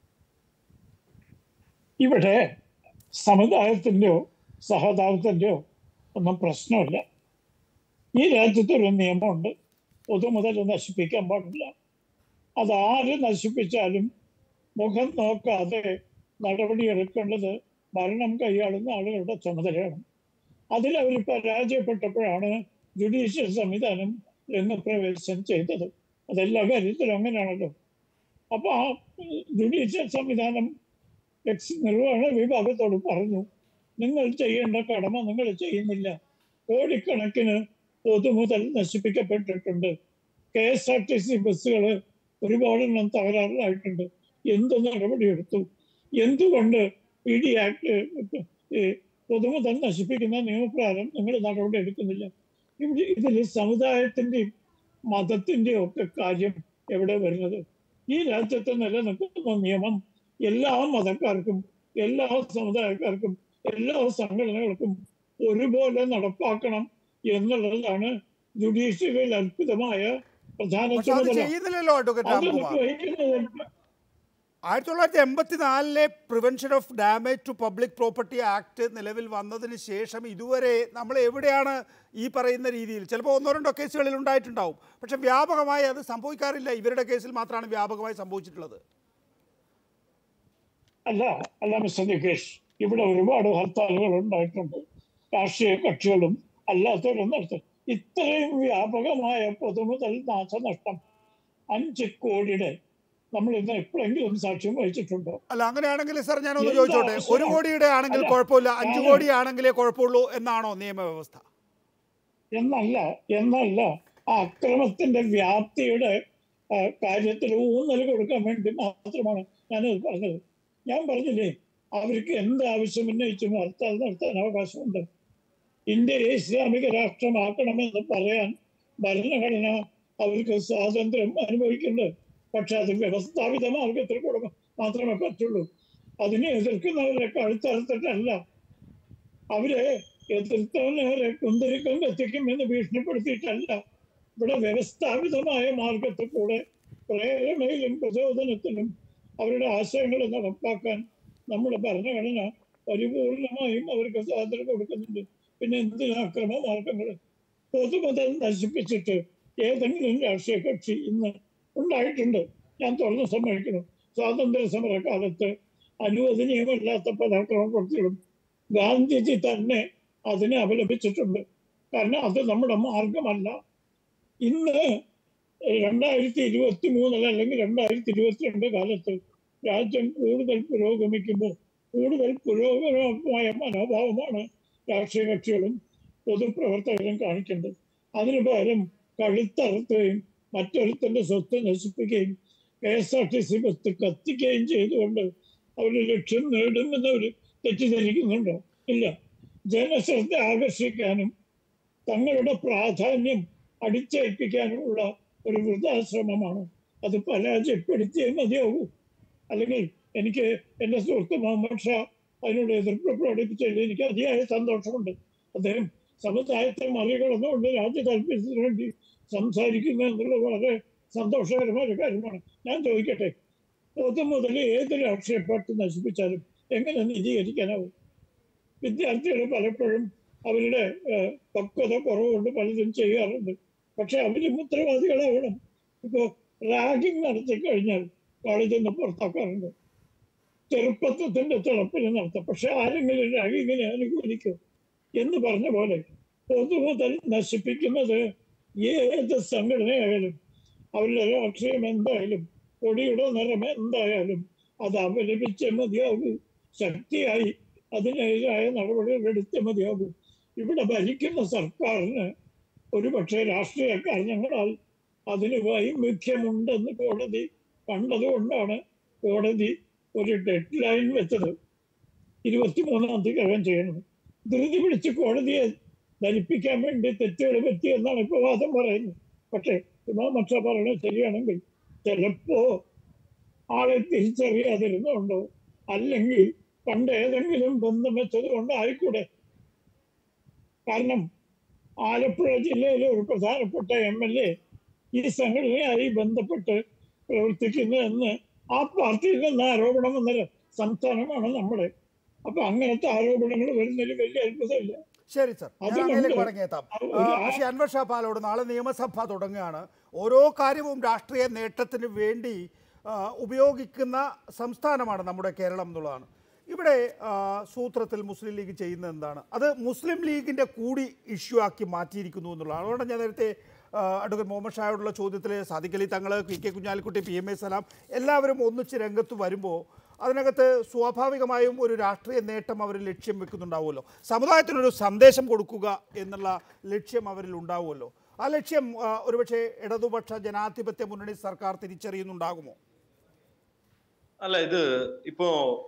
ഇവിടെ സമുദായത്തിൻ്റെയോ സഹതാപത്തിൻ്റെയോ ഒന്നും പ്രശ്നമില്ല ഈ രാജ്യത്ത് ഒരു നിയമമുണ്ട് പൊതുമുതൽ നശിപ്പിക്കാൻ പാടില്ല അത് ആര് നശിപ്പിച്ചാലും മുഖം നോക്കാതെ നടപടിയെടുക്കേണ്ടത് ഭരണം കൈയാളുന്ന ആളുകളുടെ ചുമതലയാണ് അതിൽ അവർ പരാജയപ്പെട്ടപ്പോഴാണ് ജുഡീഷ്യൽ സംവിധാനം രംഗപ്രവേശം ചെയ്തത് അതെല്ലാ കാര്യത്തിലും അങ്ങനെയാണല്ലോ അപ്പൊ ആ ജുഡീഷ്യൽ സംവിധാനം എക്സ് നിർവഹണ വിഭാഗത്തോട് പറഞ്ഞു നിങ്ങൾ ചെയ്യേണ്ട കടമ നിങ്ങൾ ചെയ്യുന്നില്ല കോടിക്കണക്കിന് പൊതുമുതൽ നശിപ്പിക്കപ്പെട്ടിട്ടുണ്ട് K S R T C ബസ്സുകൾ ഒരുപാടെണ്ണം തകരാറിലായിട്ടുണ്ട് എന്ത് നടപടിയെടുത്തു എന്തുകൊണ്ട് പി ഡി ആക്ട് പൊതുമുതൽ നശിപ്പിക്കുന്ന നിയമപ്രകാരം നിങ്ങൾ നടപടി എടുക്കുന്നില്ല ഇവിടെ ഇതിൽ സമുദായത്തിന്റെയും മതത്തിന്റെയും ഒക്കെ കാര്യം എവിടെ വരുന്നത് ഈ രാജ്യത്ത് നിലനിൽക്കുന്ന നിയമം എല്ലാ മതക്കാർക്കും എല്ലാ സമുദായക്കാർക്കും എല്ലാ സംഘടനകൾക്കും ഒരുപോലെ നടപ്പാക്കണം എന്നുള്ളതാണ് ജുഡീഷ്യറിയിൽ അത്ഭുതമായ പ്രധാന പക്ഷെ അത് ചുമതല ചെയ്യുന്നില്ലല്ലോ അഡ്വക്കേറ്റ് അത് രാംകുമാർ വഹിക്കുന്നത് ആയിരത്തി തൊള്ളായിരത്തി എൺപത്തിനാലിലെ prevention of damage to public property act നിലവിൽ വന്നതിന് ശേഷം ഇതുവരെ നമ്മൾ എവിടെയാണ് ഈ പറയുന്ന രീതിയിൽ ചിലപ്പോൾ ഒന്നോ രണ്ടോ കേസുകളിൽ ഉണ്ടായിട്ടുണ്ടാവും പക്ഷെ വ്യാപകമായി അത് സംഭവിക്കാറില്ല ഇവരുടെ കേസിൽ മാത്രമാണ് വ്യാപകമായി സംഭവിച്ചിട്ടുള്ളത് അല്ല അല്ല മിസ്റ്റർ നികേഷ് ഇവിടെ ഒരുപാട് ഹർത്താലുകൾ ഉണ്ടായിട്ടുണ്ട് രാഷ്ട്രീയ കക്ഷികളും അല്ലാത്തവരും നടത്തും ഇത്രയും വ്യാപകമായ പൊതുമുതൽ നാശനഷ്ടം അഞ്ച് കോടിയുടെ നമ്മൾ ഇന്ന് എപ്പോഴെങ്കിലും സാക്ഷ്യം വഹിച്ചിട്ടുണ്ടോ അല്ല അങ്ങനെയാണെങ്കിൽ സാർ ഞാനൊന്ന് എന്താ ചോദിച്ചോട്ടെ ഒരു അവസരം? കോടിയുടെ ആണെങ്കിൽ അല്ല, കുഴപ്പമില്ല അഞ്ച് ഞാൻ- കോടി ആണെങ്കിലേ കുഴപ്പമുള്ളൂ എന്നാണോ നിയമവ്യവസ്ഥ എന്നല്ല എന്നല്ല ആ അക്രമത്തിന്റെ വ്യാപ്തിയുടെ ആ, കാര്യത്തിൽ ഊന്നൽ കൊടുക്കാൻ വേണ്ടി മാത്രമാണ് ഞാനത് പറഞ്ഞത് ഞാൻ പറഞ്ഞില്ലേ അവർക്ക് എന്ത് ആവശ്യം ഉന്നയിച്ചും ഹർത്താൽ നടത്താൻ അവകാശമുണ്ട് ഇന്ത്യയെ ഇസ്ലാമിക രാഷ്ട്രമാക്കണമെന്ന് പറയാൻ ഭരണഘടന അവർക്ക് സ്വാതന്ത്ര്യം അനുഭവിക്കുന്നുണ്ട് പക്ഷെ അത് വ്യവസ്ഥാപിത മാർഗത്തിൽ കൂടെ മാത്രമേ പറ്റുള്ളൂ അതിനെ എതിർക്കുന്നവരെ കഴുത്തറുത്തിട്ടല്ല അവരെ എതിർത്തവരെ കുന്തിരിക്കം കത്തിക്കും എന്ന് ഭീഷണിപ്പെടുത്തിയിട്ടല്ല ഇവിടെ വ്യവസ്ഥാപിതമായ മാർഗത്തിൽ കൂടെ പ്രേരണയിലും പ്രചോദനത്തിലും അവരുടെ ആശയങ്ങൾ നടപ്പാക്കാൻ നമ്മുടെ ഭരണഘടന പരിപൂർണമായും അവർക്ക് സ്വാതന്ത്ര്യം കൊടുക്കുന്നുണ്ട് പിന്നെ എന്തിനാ അക്രമ മാർഗങ്ങൾ പൊതുമുതൽ നശിപ്പിച്ചിട്ട് ഏതെങ്കിലും രാഷ്ട്രീയ കക്ഷി ഇന്ന് ഉണ്ടായിട്ടുണ്ട് ഞാൻ തുറന്ന് സമ്മതിക്കുന്നു സ്വാതന്ത്ര്യ സമര കാലത്ത് അനുവദനീയമല്ലാത്ത പല അക്രമപ്രവൃത്തികളും ഗാന്ധിജി തന്നെ അതിനെ അപലപിച്ചിട്ടുണ്ട് കാരണം അത് നമ്മുടെ മാർഗമല്ല ഇന്ന് രണ്ടായിരത്തി ഇരുപത്തി മൂന്നിൽ അല്ലെങ്കിൽ രണ്ടായിരത്തി ഇരുപത്തിരണ്ട് കാലത്ത് രാജ്യം കൂടുതൽ പുരോഗമിക്കുമ്പോൾ കൂടുതൽ പുരോഗമനമായ മനോഭാവമാണ് രാഷ്ട്രീയ കക്ഷികളും പൊതുപ്രവർത്തകരും കാണിക്കേണ്ടത് അതിനു പകരം കഴുത്തറുത്തുകയും മറ്റൊരുത്തന്റെ സ്വത്ത് നശിപ്പിക്കുകയും K S R T C bus കത്തിക്കുകയും ചെയ്തുകൊണ്ട് അവരുടെ ലക്ഷ്യം നേടുമെന്ന് അവർ തെറ്റിദ്ധരിക്കുന്നുണ്ടോ ഇല്ല ജനശ്രദ്ധ ആകർഷിക്കാനും തങ്ങളുടെ പ്രാധാന്യം അടിച്ചേൽപ്പിക്കാനുമുള്ള ഒരു വൃദ്ധാശ്രമമാണ് അത് പരാജയപ്പെടുത്തിയേ മതിയാകൂ അല്ലെങ്കിൽ എനിക്ക് എൻ്റെ സുഹൃത്ത് മുഹമ്മദ് ഷാ അതിനോട് എതിർപ്പ് പ്രകടിപ്പിച്ചതിൽ എനിക്ക് അതിയായ സന്തോഷമുണ്ട് അദ്ദേഹം സമുദായത്തെ മറികടന്നുകൊണ്ട് രാജ്യ താല്പര്യത്തിന് വേണ്ടി സംസാരിക്കുന്നു എന്നുള്ളത് വളരെ സന്തോഷകരമായ ഒരു കാര്യമാണ് ഞാൻ ചോദിക്കട്ടെ പൊതു മുതൽ ഏത് രാഷ്ട്രീയ പാർട്ടി നശിപ്പിച്ചാലും എങ്ങനെ നീതീകരിക്കാനാവും വിദ്യാർത്ഥികൾ പലപ്പോഴും അവരുടെ ഏഹ്, പക്വത കുറവുകൊണ്ട് പലതും ചെയ്യാറുണ്ട് പക്ഷെ അവരും ഉത്തരവാദികളാവണം ഇപ്പോൾ റാഗിങ് നടത്തി കഴിഞ്ഞാൽ കോളേജിൽ നിന്ന് പുറത്താക്കാറുണ്ട് ചെറുപ്പത്വത്തിന്റെ തിളപ്പിന് നടത്താം പക്ഷെ ആരെങ്കിലും റാഗിങ്ങിനെ അനുകൂലിക്കും എന്ന് പറഞ്ഞ പോലെ പൊതുമുതൽ നശിപ്പിക്കുന്നത് ഏത് സംഘടനയായാലും അവരുടെ രാഷ്ട്രീയം എന്തായാലും കൊടിയുടെ നിറം എന്തായാലും അത് അവലംബിച്ചേ മതിയാകൂ ശക്തിയായി അതിനെതിരായ നടപടികൾ എടുത്തേ മതിയാകൂ ഇവിടെ ഭരിക്കുന്ന സർക്കാരിന് ഒരുപക്ഷെ രാഷ്ട്രീയ കാരണങ്ങളാൽ അതിന് വൈമുഖ്യമുണ്ടെന്ന് കോടതി കണ്ടതുകൊണ്ടാണ് കോടതി ഒരു ഡെഡ് ലൈൻ വെച്ചത് ഇരുപത്തിമൂന്നാം തീയതി ചെയ്യണം ധൃതി പിടിച്ച് കോടതിയെ ധരിപ്പിക്കാൻ വേണ്ടി തെറ്റുകൾ പറ്റി എന്നാണ് ഇപ്പൊ വാദം പറയുന്നത് പക്ഷേ ഇമാം അക്ഷ പറയുന്നത് ശരിയാണെങ്കിൽ ചിലപ്പോ ആളെ തിരിച്ചറിയാതിരുന്നുണ്ടോ അല്ലെങ്കിൽ പണ്ട് ഏതെങ്കിലും ബന്ധം വെച്ചത് കൊണ്ടായിക്കൂടെ കാരണം ആലപ്പുഴ ജില്ലയിലെ ഒരു പ്രധാനപ്പെട്ട എം എൽ എ ഈ സംഘടനയായി ബന്ധപ്പെട്ട് പ്രവർത്തിക്കുന്നു എന്ന് ആ പാർട്ടിയിൽ നിന്ന് ആരോപണം വന്ന സംസ്ഥാനമാണ് നമ്മുടെ അപ്പൊ അങ്ങനത്തെ ആരോപണങ്ങൾ വരുന്നതിൽ വലിയ അത്ഭുതമില്ല ശരി സർ ഞാൻ അതുകൊണ്ട് അങ്ങയിലേക്ക് മടങ്ങിയെത്താം ഒരു ആ, ആ- ശ്രീ അൻവർ ഷാ പാലോട് നാളെ നിയമസഭ തുടങ്ങുകയാണ് ഓരോ കാര്യവും രാഷ്ട്രീയ നേട്ടത്തിന് വേണ്ടി ആ, ഉപയോഗിക്കുന്ന സംസ്ഥാനമാണ് നമ്മുടെ കേരളം എന്നുള്ളതാണ് ഇവിടെ ആ, സൂത്രത്തിൽ മുസ്ലിം ലീഗ് ചെയ്യുന്നത് എന്താണ് അത് മുസ്ലിം ലീഗിൻ്റെ കൂടി ഇഷ്യൂ ആക്കി മാറ്റിയിരിക്കുന്നു എന്നുള്ളതാണ് അതുകൊണ്ട് ഞാൻ നേരത്തെ ആ, അഡ്വക്കേറ്റ് മുഹമ്മദ് ഷായോടുള്ള ചോദ്യത്തിൽ Sadiq Ali Thangal P K Kunhalikutty P M A Salam എല്ലാവരും ഒന്നിച്ച് രംഗത്ത് വരുമ്പോൾ അതിനകത്ത് സ്വാഭാവികമായും ഒരു രാഷ്ട്രീയ നേട്ടം അവർ ലക്ഷ്യം വെക്കുന്നുണ്ടാവുമല്ലോ സമുദായത്തിനൊരു സന്ദേശം കൊടുക്കുക എന്നുള്ള ലക്ഷ്യം അവരിൽ ഉണ്ടാവുമല്ലോ ആ ലക്ഷ്യം ആ, ഒരുപക്ഷെ ഇടതുപക്ഷ ജനാധിപത്യ മുന്നണി സർക്കാർ തിരിച്ചറിയുന്നുണ്ടാകുമോ അല്ല ഇത് ഇപ്പോ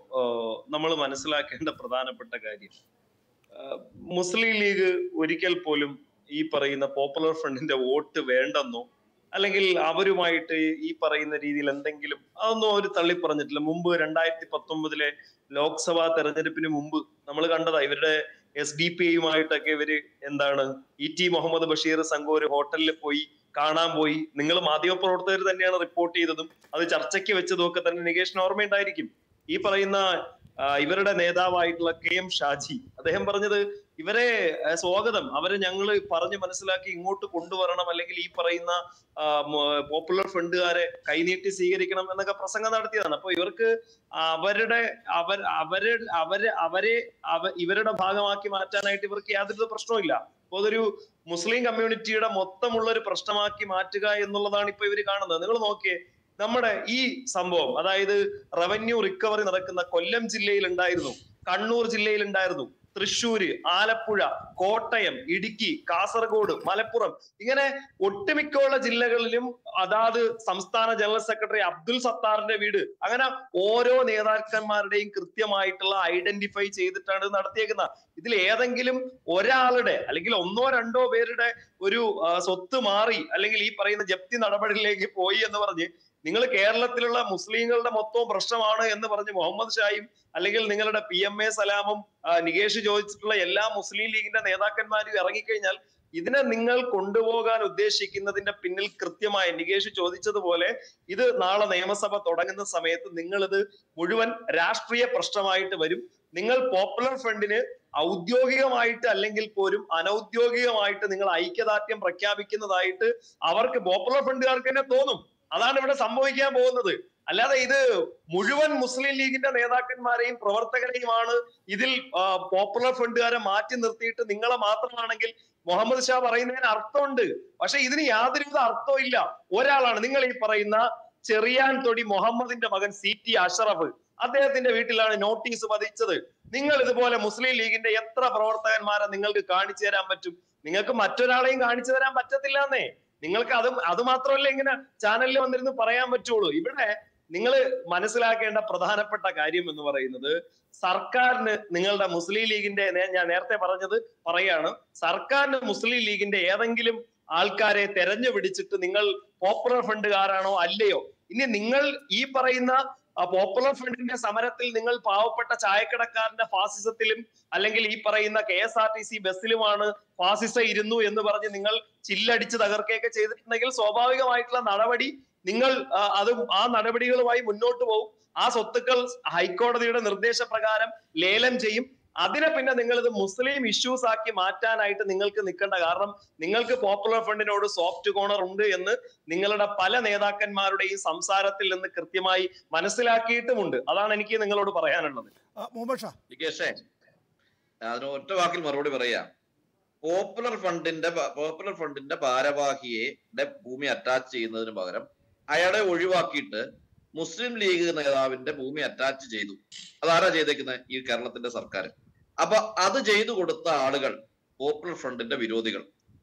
നമ്മൾ മനസ്സിലാക്കേണ്ട പ്രധാനപ്പെട്ട കാര്യം ആ, മുസ്ലിം ലീഗ് ഒരിക്കൽ പോലും ഈ പറയുന്ന പോപ്പുലർ ഫ്രണ്ടിന്റെ വോട്ട് വേണ്ടെന്നോ അല്ലെങ്കിൽ അവരുമായിട്ട് ഈ പറയുന്ന രീതിയിൽ എന്തെങ്കിലും അതൊന്നും അവർ തള്ളി പറഞ്ഞിട്ടില്ല മുമ്പ് രണ്ടായിരത്തി പത്തൊമ്പതിലെ ലോക്സഭാ തെരഞ്ഞെടുപ്പിന് മുമ്പ് നമ്മൾ കണ്ടതാ ഇവരുടെ എസ് ഡി പി ഐയുമായിട്ടൊക്കെ ഇവര് എന്താണ് ഇ ടി മുഹമ്മദ് ബഷീർ സംഘം ഒരു ഹോട്ടലിൽ പോയി കാണാൻ പോയി നിങ്ങൾ മാധ്യമപ്രവർത്തകർ തന്നെയാണ് റിപ്പോർട്ട് ചെയ്തതും അത് ചർച്ചയ്ക്ക് വെച്ചതും ഒക്കെ തന്നെ നികേഷിന് ഓർമ്മയുണ്ടായിരിക്കും ഈ പറയുന്ന ആ, ഇവരുടെ നേതാവായിട്ടുള്ള കെ എം ഷാജി അദ്ദേഹം പറഞ്ഞത് ഇവരെ ആ, സ്വാഗതം അവരെ ഞങ്ങൾ പറഞ്ഞ് മനസ്സിലാക്കി ഇങ്ങോട്ട് കൊണ്ടുവരണം അല്ലെങ്കിൽ ഈ പറയുന്ന ആ, മ- പോപ്പുലർ ഫ്രണ്ടുകാരെ കൈനീട്ടി സ്വീകരിക്കണം എന്നൊക്കെ പ്രസംഗം നടത്തിയതാണ് അപ്പൊ ഇവർക്ക് അവരുടെ അവർ അവര് അവര് അവരെ അവ ഇവരുടെ ഭാഗമാക്കി മാറ്റാനായിട്ട് ഇവർക്ക് യാതൊരു പ്രശ്നവുമില്ല അപ്പൊ അതൊരു മുസ്ലിം കമ്മ്യൂണിറ്റിയുടെ മൊത്തമുള്ള ഒരു പ്രശ്നമാക്കി മാറ്റുക എന്നുള്ളതാണ് ഇപ്പൊ ഇവര് കാണുന്നത് നിങ്ങൾ നോക്കിയേ നമ്മുടെ ഈ സംഭവം അതായത് റവന്യൂ റിക്കവറി നടക്കുന്ന കൊല്ലം ജില്ലയിൽ ഉണ്ടായിരുന്നു കണ്ണൂർ ജില്ലയിൽ ഉണ്ടായിരുന്നു തൃശ്ശൂര് ആലപ്പുഴ കോട്ടയം ഇടുക്കി കാസർഗോഡ് മലപ്പുറം ഇങ്ങനെ ഒട്ടുമിക്കുള്ള ജില്ലകളിലും അതാത് സംസ്ഥാന ജനറൽ സെക്രട്ടറി അബ്ദുൽ സത്താറിന്റെ വീട് അങ്ങനെ ഓരോ നേതാക്കന്മാരുടെയും കൃത്യമായിട്ടുള്ള ഐഡന്റിഫൈ ചെയ്തിട്ടാണ് ഇത് നടത്തിയേക്കുന്നത് ഇതിൽ ഏതെങ്കിലും ഒരാളുടെ അല്ലെങ്കിൽ ഒന്നോ രണ്ടോ പേരുടെ ഒരു ആ, സ്വത്ത് മാറി അല്ലെങ്കിൽ ഈ പറയുന്ന ജപ്തി നടപടികളിലേക്ക് പോയി എന്ന് പറഞ്ഞ് നിങ്ങൾ കേരളത്തിലുള്ള മുസ്ലിങ്ങളുടെ മൊത്തവും പ്രശ്നമാണ് എന്ന് പറഞ്ഞ് മുഹമ്മദ് ഷായും അല്ലെങ്കിൽ നിങ്ങളുടെ പി എം എ സലാമും ആ, നികേഷ് ചോദിച്ചിട്ടുള്ള എല്ലാ മുസ്ലിം ലീഗിന്റെ നേതാക്കന്മാരും ഇറങ്ങിക്കഴിഞ്ഞാൽ ഇതിനെ നിങ്ങൾ കൊണ്ടുപോകാൻ ഉദ്ദേശിക്കുന്നതിന്റെ പിന്നിൽ കൃത്യമായി നികേഷ് ചോദിച്ചതുപോലെ ഇത് നാളെ നിയമസഭ തുടങ്ങുന്ന സമയത്ത് നിങ്ങൾ ഇത് മുഴുവൻ രാഷ്ട്രീയ പ്രശ്നമായിട്ട് വരും നിങ്ങൾ പോപ്പുലർ ഫ്രണ്ടിന് ഔദ്യോഗികമായിട്ട് അല്ലെങ്കിൽ പോലും അനൗദ്യോഗികമായിട്ട് നിങ്ങൾ ഐക്യദാർഢ്യം പ്രഖ്യാപിക്കുന്നതായിട്ട് അവർക്ക് പോപ്പുലർ ഫ്രണ്ടുകാർക്ക് തന്നെ തോന്നും അതാണ് ഇവിടെ സംഭവിക്കാൻ പോകുന്നത് അല്ലാതെ ഇത് മുഴുവൻ മുസ്ലിം ലീഗിന്റെ നേതാക്കന്മാരെയും പ്രവർത്തകരെയുമാണ് ഇതിൽ ആ, പോപ്പുലർ ഫ്രണ്ടുകാരെ മാറ്റി നിർത്തിയിട്ട് നിങ്ങളെ മാത്രമാണെങ്കിൽ മുഹമ്മദ് ഷാ പറയുന്നതിന് അർത്ഥമുണ്ട് പക്ഷെ ഇതിന് യാതൊരുവിധ അർത്ഥവും ഇല്ല ഒരാളാണ് നിങ്ങൾ ഈ പറയുന്ന ചെറിയാൻ തൊടി മുഹമ്മദിന്റെ മകൻ സി ടി അഷറഫ് അദ്ദേഹത്തിന്റെ വീട്ടിലാണ് നോട്ടീസ് പതിച്ചത് നിങ്ങൾ ഇതുപോലെ മുസ്ലിം ലീഗിന്റെ എത്ര പ്രവർത്തകന്മാരെ നിങ്ങൾക്ക് കാണിച്ചു തരാൻ പറ്റും നിങ്ങൾക്ക് മറ്റൊരാളെയും കാണിച്ചു തരാൻ പറ്റത്തില്ല എന്നേ നിങ്ങൾക്ക് അത് അത് മാത്രമല്ല ഇങ്ങനെ ചാനലിൽ വന്നിരുന്ന് പറയാൻ പറ്റുള്ളൂ ഇവിടെ നിങ്ങൾ മനസ്സിലാക്കേണ്ട പ്രധാനപ്പെട്ട കാര്യം എന്ന് പറയുന്നത് സർക്കാരിന് നിങ്ങളുടെ മുസ്ലിം ലീഗിന്റെ നേ- ഞാൻ നേരത്തെ പറഞ്ഞത് പറയാണ് സർക്കാരിന് മുസ്ലിം ലീഗിന്റെ ഏതെങ്കിലും ആൾക്കാരെ തെരഞ്ഞു പിടിച്ചിട്ട് നിങ്ങൾ പോപ്പുലർ ഫണ്ടുകാരാണോ അല്ലയോ ഇനി നിങ്ങൾ ഈ പറയുന്ന പോപ്പുലർ ഫ്രണ്ടിന്റെ സമരത്തിൽ നിങ്ങൾ പാവപ്പെട്ട ചായക്കടക്കാരന്റെ ഫാസിസത്തിലും അല്ലെങ്കിൽ ഈ പറയുന്ന K S R T C ബസ്സിലുമാണ് ഫാസിസം ഇരുന്നു എന്ന് പറഞ്ഞ് നിങ്ങൾ ചില്ലടിച്ച് തകർക്കുകയൊക്കെ ചെയ്തിട്ടുണ്ടെങ്കിൽ സ്വാഭാവികമായിട്ടുള്ള നടപടി നിങ്ങൾ ആ, അത് ആ നടപടികളുമായി മുന്നോട്ട് പോകും ആ സ്വത്തുക്കൾ ഹൈക്കോടതിയുടെ നിർദ്ദേശപ്രകാരം ലേലം ചെയ്യും അതിനെ പിന്നെ നിങ്ങൾ ഇത് മുസ്ലിം ഇഷ്യൂസ് ആക്കി മാറ്റാനായിട്ട് നിങ്ങൾക്ക് നിൽക്കേണ്ട കാരണം നിങ്ങൾക്ക് പോപ്പുലർ ഫ്രണ്ടിനോട് സോഫ്റ്റ് കോർണർ ഉണ്ട് എന്ന് നിങ്ങളുടെ പല നേതാക്കന്മാരുടെയും സംസാരത്തിൽ നിന്ന് കൃത്യമായി മനസ്സിലാക്കിയിട്ടുമുണ്ട് അതാണ് എനിക്ക് നിങ്ങളോട് പറയാനുള്ളത് ആ, മുഹമ്മദ് ഷാ നികേഷേ അതിന് ഒറ്റ വാക്കിൽ മറുപടി പറയാം പോപ്പുലർ ഫണ്ടിന്റെ പ- പോപ്പുലർ ഫണ്ടിന്റെ ഭാരവാഹിയെ ടെ ഭൂമി അറ്റാച്ച് ചെയ്യുന്നതിന് പകരം അയാളെ ഒഴിവാക്കിയിട്ട് മുസ്ലിം ലീഗ് നേതാവിന്റെ ഭൂമി അറ്റാച്ച് ചെയ്തു അതാരാ ചെയ്തേക്കുന്നത് ഈ കേരളത്തിന്റെ സർക്കാർ അപ്പൊ അത് ചെയ്തു കൊടുത്ത ആളുകൾ പോപ്പുലർ ഫ്രണ്ടിന്റെ വിരോധികൾ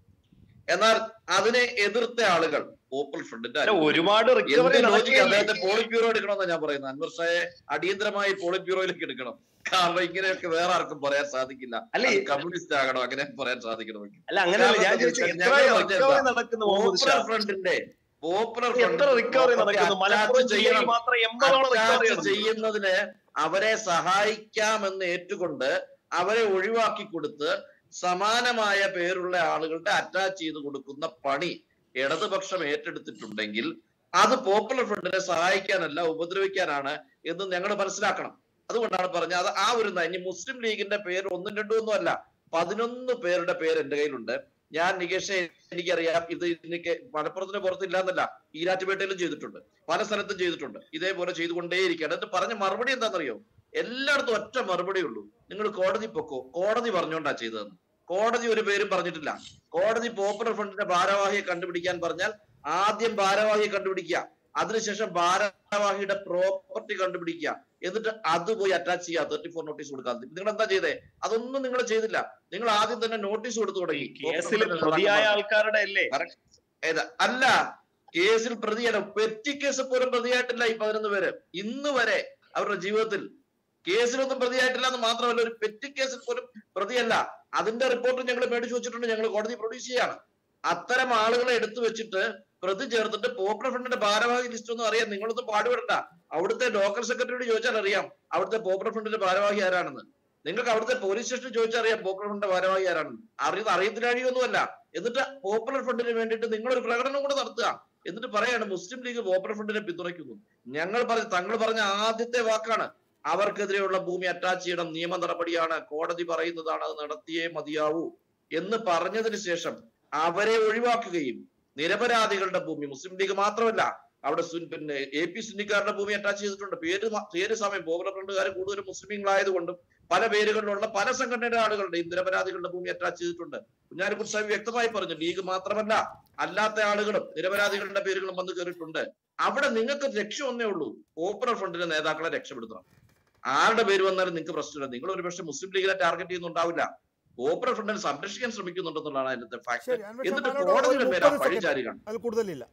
എന്നാൽ അതിനെ എതിർത്ത ആളുകൾ പോപ്പുലർ ഫ്രണ്ടിന്റെ അല്ല, അനുകൂലികൾ. ഒരുപാട് റിക്കവറി എന്ത് ലോജിക്ക് നടക്കുകയല്ലേ അദ്ദേഹത്തെ പോളിറ്റ് ബ്യൂറോ എടുക്കണമെന്നാണ് ഞാൻ പറയുന്നത് അൻവർ ഷായെ അടിയന്തരമായി പോളിറ്റ് ബ്യൂറോയിലേക്ക് എടുക്കണം കാരണം ഇങ്ങനെയൊക്കെ വേറെ ആർക്കും പറയാൻ സാധിക്കില്ല അല്ലേ? അത് കമ്മ്യൂണിസ്റ്റ് ആകണം അങ്ങനെ പറയാൻ സാധിക്കണമെങ്കിൽ അല്ല അങ്ങനെയല്ല ഞാൻ ചോദിച്ചത് എത്ര ഞങ്ങൾ പറഞ്ഞത് റിക്കവറി എന്താ? നടക്കുന്നു മുഹമ്മദ് ഷാ പോപ്പുലർ ഫ്രണ്ടിന്റെ പോപ്പുലർ എത്ര റിക്കവറി നടക്കുന്നു മലപ്പുറം ജില്ലയിൽ മാത്രം എൺപതോളം റിക്കവറി അറ്റാച്ച് ചെയ്യുന്നതിന് അവരെ സഹായിക്കാമെന്ന് ഏറ്റുകൊണ്ട് അവരെ ഒഴിവാക്കി കൊടുത്ത് സമാനമായ പേരുള്ള ആളുകളുടെ അറ്റാച്ച് ചെയ്ത് കൊടുക്കുന്ന പണി ഇടതുപക്ഷം ഏറ്റെടുത്തിട്ടുണ്ടെങ്കിൽ അത് പോപ്പുലർ ഫ്രണ്ടിനെ സഹായിക്കാനല്ല ഉപദ്രവിക്കാനാണ് എന്ന് ഞങ്ങൾ മനസ്സിലാക്കണം അതുകൊണ്ടാണ് പറഞ്ഞത് അത് ആ ഒരു ന- ഇനി മുസ്ലിം ലീഗിന്റെ പേര് ഒന്നും രണ്ടും ഒന്നും അല്ല പതിനൊന്ന് പേരുടെ പേര് എന്റെ കയ്യിലുണ്ട് ഞാൻ നികേഷെ എനിക്കറിയാം ഇത് എനിക്ക് മലപ്പുറത്തിന് പുറത്തില്ല എന്നല്ല ഈരാറ്റുപേട്ടയിലും ചെയ്തിട്ടുണ്ട് പല സ്ഥലത്തും ചെയ്തിട്ടുണ്ട് ഇതേപോലെ ചെയ്തുകൊണ്ടേയിരിക്കുകയാണ് എന്നിട്ട് പറഞ്ഞ മറുപടി എന്താണെന്നറിയോ എല്ലായിടത്തും ഒറ്റ മറുപടി ഉള്ളൂ നിങ്ങൾ കോടതി പൊക്കോ കോടതി പറഞ്ഞുകൊണ്ടാ ചെയ്തതെന്ന് കോടതി ഒരു പേരും പറഞ്ഞിട്ടില്ല കോടതി പോപ്പുലർ ഫ്രണ്ടിന്റെ ഭാരവാഹിയെ കണ്ടുപിടിക്കാൻ പറഞ്ഞാൽ ആദ്യം ഭാരവാഹിയെ കണ്ടുപിടിക്കുക അതിനുശേഷം ഭാരവാഹിയുടെ പ്രോപ്പർട്ടി കണ്ടുപിടിക്കുക എന്നിട്ട് അത് പോയി അറ്റാച്ച് ചെയ്യുക തേർട്ടി ഫോർ നോട്ടീസ് കൊടുക്കാതെ നിങ്ങൾ എന്താ ചെയ്തേ അതൊന്നും നിങ്ങൾ ചെയ്തില്ല നിങ്ങൾ ആദ്യം തന്നെ നോട്ടീസ് കൊടുത്തു തുടങ്ങി കേസിൽ പ്രതിയായ ആൾക്കാരുടെ അല്ലേ ഏതാ അല്ല കേസിൽ പ്രതിയല്ല പെറ്റി കേസ് പോലും പ്രതിയായിട്ടില്ല ഈ പതിനൊന്ന് പേര് ഇന്ന് വരെ അവരുടെ ജീവിതത്തിൽ കേസിലൊന്നും പ്രതിയായിട്ടില്ല എന്ന് മാത്രമല്ല ഒരു പെറ്റി കേസിൽ പോലും പ്രതിയല്ല അതിന്റെ റിപ്പോർട്ട് ഞങ്ങൾ മേടിച്ചു വെച്ചിട്ടുണ്ട് ഞങ്ങൾ കോടതി പ്രൊഡ്യൂസ് ചെയ്യാണ് അത്തരം ആളുകളെ എടുത്തു വെച്ചിട്ട് പ്രതി ചേർത്തിട്ട് പോപ്പുലർ ഫ്രണ്ടിന്റെ ഭാരവാഹി ലിസ്റ്റ് ഒന്നും അറിയാൻ നിങ്ങളൊന്നും പാടുപെടണ്ട അവിടുത്തെ ലോക്കൽ സെക്രട്ടറിയോട് ചോദിച്ചാൽ അറിയാം അവിടുത്തെ പോപ്പുലർ ഫ്രണ്ടിന്റെ ഭാരവാഹി ആരാണെന്ന് നിങ്ങൾക്ക് അവിടുത്തെ പോലീസ് സ്റ്റേഷനിൽ ചോദിച്ചാൽ അറിയാം പോപ്പുലർ ഫ്രണ്ടിന്റെ ഭാരവാഹി ആരാണെന്ന് അറിയുന്ന അറിയത്തില്ലാഴിയൊന്നുമല്ല എന്നിട്ട് പോപ്പുലർ ഫ്രണ്ടിന് വേണ്ടിയിട്ട് നിങ്ങൾ ഒരു പ്രകടനം കൂടെ നടത്തുക എന്നിട്ട് പറയാണ് മുസ്ലിം ലീഗ് പോപ്പുലർ ഫ്രണ്ടിനെ പിന്തുണയ്ക്കുന്നു ഞങ്ങൾ പറഞ്ഞ തങ്ങൾ പറഞ്ഞ ആദ്യത്തെ വാക്കാണ് അവർക്കെതിരെയുള്ള ഭൂമി അറ്റാച്ച് ചെയ്യണം നിയമ നടപടിയാണ് കോടതി പറയുന്നതാണ് അത് നടത്തിയേ മതിയാവൂ എന്ന് പറഞ്ഞതിന് ശേഷം അവരെ ഒഴിവാക്കുകയും നിരപരാധികളുടെ ഭൂമി മുസ്ലിം ലീഗ് മാത്രമല്ല അവിടെ സുൻ- പിന്നെ എ പി സുന്നിക്കാരുടെ ഭൂമി അറ്റാച്ച് ചെയ്തിട്ടുണ്ട് പേര് മ- പേര് സമയം പോപ്പുലർ ഫ്രണ്ടുകാർ കൂടുതലും മുസ്ലിങ്ങളായതുകൊണ്ടും പല പേരുകളിലുള്ള പല സംഘടനയുടെ ആളുകളുടെയും നിരപരാധികളുടെ ഭൂമി അറ്റാച്ച് ചെയ്തിട്ടുണ്ട് കുഞ്ഞാലിക്കുട്ടി സാഹിബ് വ്യക്തമായി പറഞ്ഞു ലീഗ് മാത്രമല്ല അല്ലാത്ത ആളുകളും നിരപരാധികളുടെ പേരുകളും വന്ന് കയറിയിട്ടുണ്ട് അവിടെ നിങ്ങൾക്ക് ലക്ഷ്യം ഒന്നേ ഉള്ളൂ പോപ്പുലർ ഫ്രണ്ടിന്റെ നേതാക്കളെ രക്ഷപ്പെടുത്തണം ആരുടെ പേര് വന്നാലും നിങ്ങൾക്ക് പ്രശ്നമില്ല നിങ്ങൾ ഒരു പക്ഷേ മുസ്ലിം ലീഗിനെ ടാർഗറ്റ് ചെയ്യുന്നുണ്ടാവില്ല പോപ്പുലർ ഫ്രണ്ടിനെ സംരക്ഷിക്കാൻ ശ്രമിക്കുന്നുണ്ടെന്നുള്ളതാണ് അതിന്റെ ഫാക്ട് ശരി അൻവർ ഷാ എന്നിട്ട് പാലോട് ഒരു കോടതിയുടെ പേര് മുപ്പത് പഴി സെക്കൻഡ് ചാരി കാണും അതിൽ കൂടുതലില്ല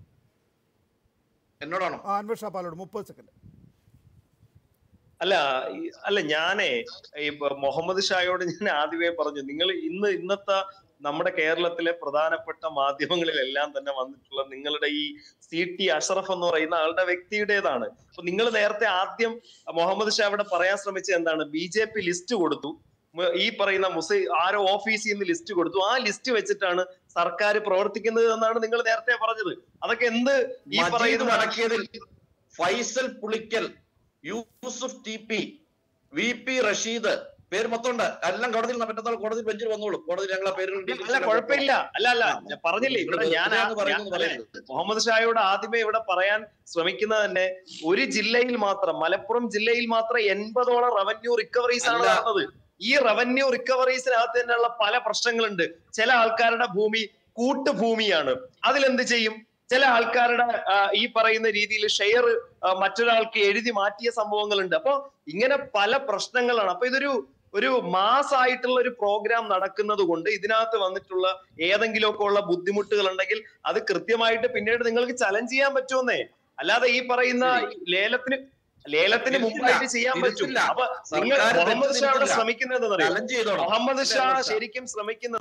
എന്നോടാണോ ആ അൻവർ ഷാ പാലോട് മുപ്പത് സെക്കൻഡ് അല്ല ഈ- അല്ല ഞാനേ ഈ ബ- മുഹമ്മദ് ഷായോട് ഞാൻ ആദ്യമേ പറഞ്ഞു നിങ്ങൾ ഇന്ന് ഇന്നത്തെ നമ്മുടെ കേരളത്തിലെ പ്രധാനപ്പെട്ട മാധ്യമങ്ങളിലെല്ലാം തന്നെ വന്നിട്ടുള്ള നിങ്ങളുടെ ഈ സി ടി അഷറഫ് എന്ന് പറയുന്ന ആളുടെ വ്യക്തിയുടേതാണ് അപ്പൊ നിങ്ങൾ നേരത്തെ ആദ്യം മുഹമ്മദ് ഷാ ഇവിടെ പറയാൻ ശ്രമിച്ചത് എന്താണ് ബി ജെ പി ലിസ്റ്റ് കൊടുത്തു മ- ഈ പറയുന്ന മുസ്ലിം ആരോ ഓഫീസിൽ നിന്ന് ലിസ്റ്റ് കൊടുത്തു ആ ലിസ്റ്റ് വെച്ചിട്ടാണ് സർക്കാർ പ്രവർത്തിക്കുന്നത് എന്നാണ് നിങ്ങൾ നേരത്തെ പറഞ്ഞത് അതൊക്കെ എന്ത് ഈ മജീദ് പറയുന്ന Vadakkethil Faisal Pulikkal Yusuf T P V P Rasheed പേര് മൊത്തമുണ്ട് എല്ലാം കോടതിയിൽ മറ്റന്നാൾ കോടതി ബെഞ്ചിൽ വന്നോളൂ കോടതി ഞങ്ങൾ ആ പേരുകൾ അല്ല കുഴപ്പമില്ല അല്ല അല്ല ഞാൻ പറഞ്ഞില്ലേ ഇവിടെ ഞാൻ ആ- വെറുതെയാണ് പറയുന്നത് ഞാൻ- അല്ലേ, പറയരുത്. മുഹമ്മദ് ഷായോട് ആദ്യമേ ഇവിടെ പറയാൻ ശ്രമിക്കുന്നത് തന്നെ ഒരു ജില്ലയിൽ മാത്രം മലപ്പുറം ജില്ലയിൽ മാത്രം എൺപതോളം റവന്യൂ റിക്കവറീസ് ആണ് അല്ല. നടന്നത് ഈ റവന്യൂ റിക്കവറീസിനകത്ത് തന്നെയുള്ള പല പ്രശ്നങ്ങളുണ്ട് ചില ആൾക്കാരുടെ ഭൂമി കൂട്ടുഭൂമിയാണ് അതിലെന്ത് ചെയ്യും ചില ആൾക്കാരുടെ ആ, ഈ പറയുന്ന രീതിയിൽ ഷെയർ മറ്റൊരാൾക്ക് എഴുതി മാറ്റിയ സംഭവങ്ങളുണ്ട് അപ്പൊ ഇങ്ങനെ പല പ്രശ്നങ്ങളാണ് അപ്പൊ ഇതൊരു ഒരു മാസ് ആയിട്ടുള്ള ഒരു പ്രോഗ്രാം നടക്കുന്നത് കൊണ്ട് ഇതിനകത്ത് വന്നിട്ടുള്ള ഏതെങ്കിലുമൊക്കെ ഉള്ള ബുദ്ധിമുട്ടുകൾ ഉണ്ടെങ്കിൽ അത് കൃത്യമായിട്ട് പിന്നീട് നിങ്ങൾക്ക് ചലഞ്ച് ചെയ്യാൻ പറ്റുമെന്നേ അല്ലാതെ ഈ പറയുന്ന ഈ ലേലത്തിന് ലേലത്തിന് തിരുത്തില്ല. മുമ്പായിട്ട് ചെയ്യാൻ പറ്റും തിരുത്തില്ല. അപ്പൊ നിങ്ങൾ സർക്കാർ മുഹമ്മദ് ഷാ അവിടെ തിരുത്തില്ല. ശ്രമിക്കുന്നത് എന്താ പറയുക ചലഞ്ച് ചെയ്തോളാം മുഹമ്മദ് ഷാ അല്ലേ, അൻവർ ഷാ? ശരിക്കും ശ്രമിക്കുന്നത്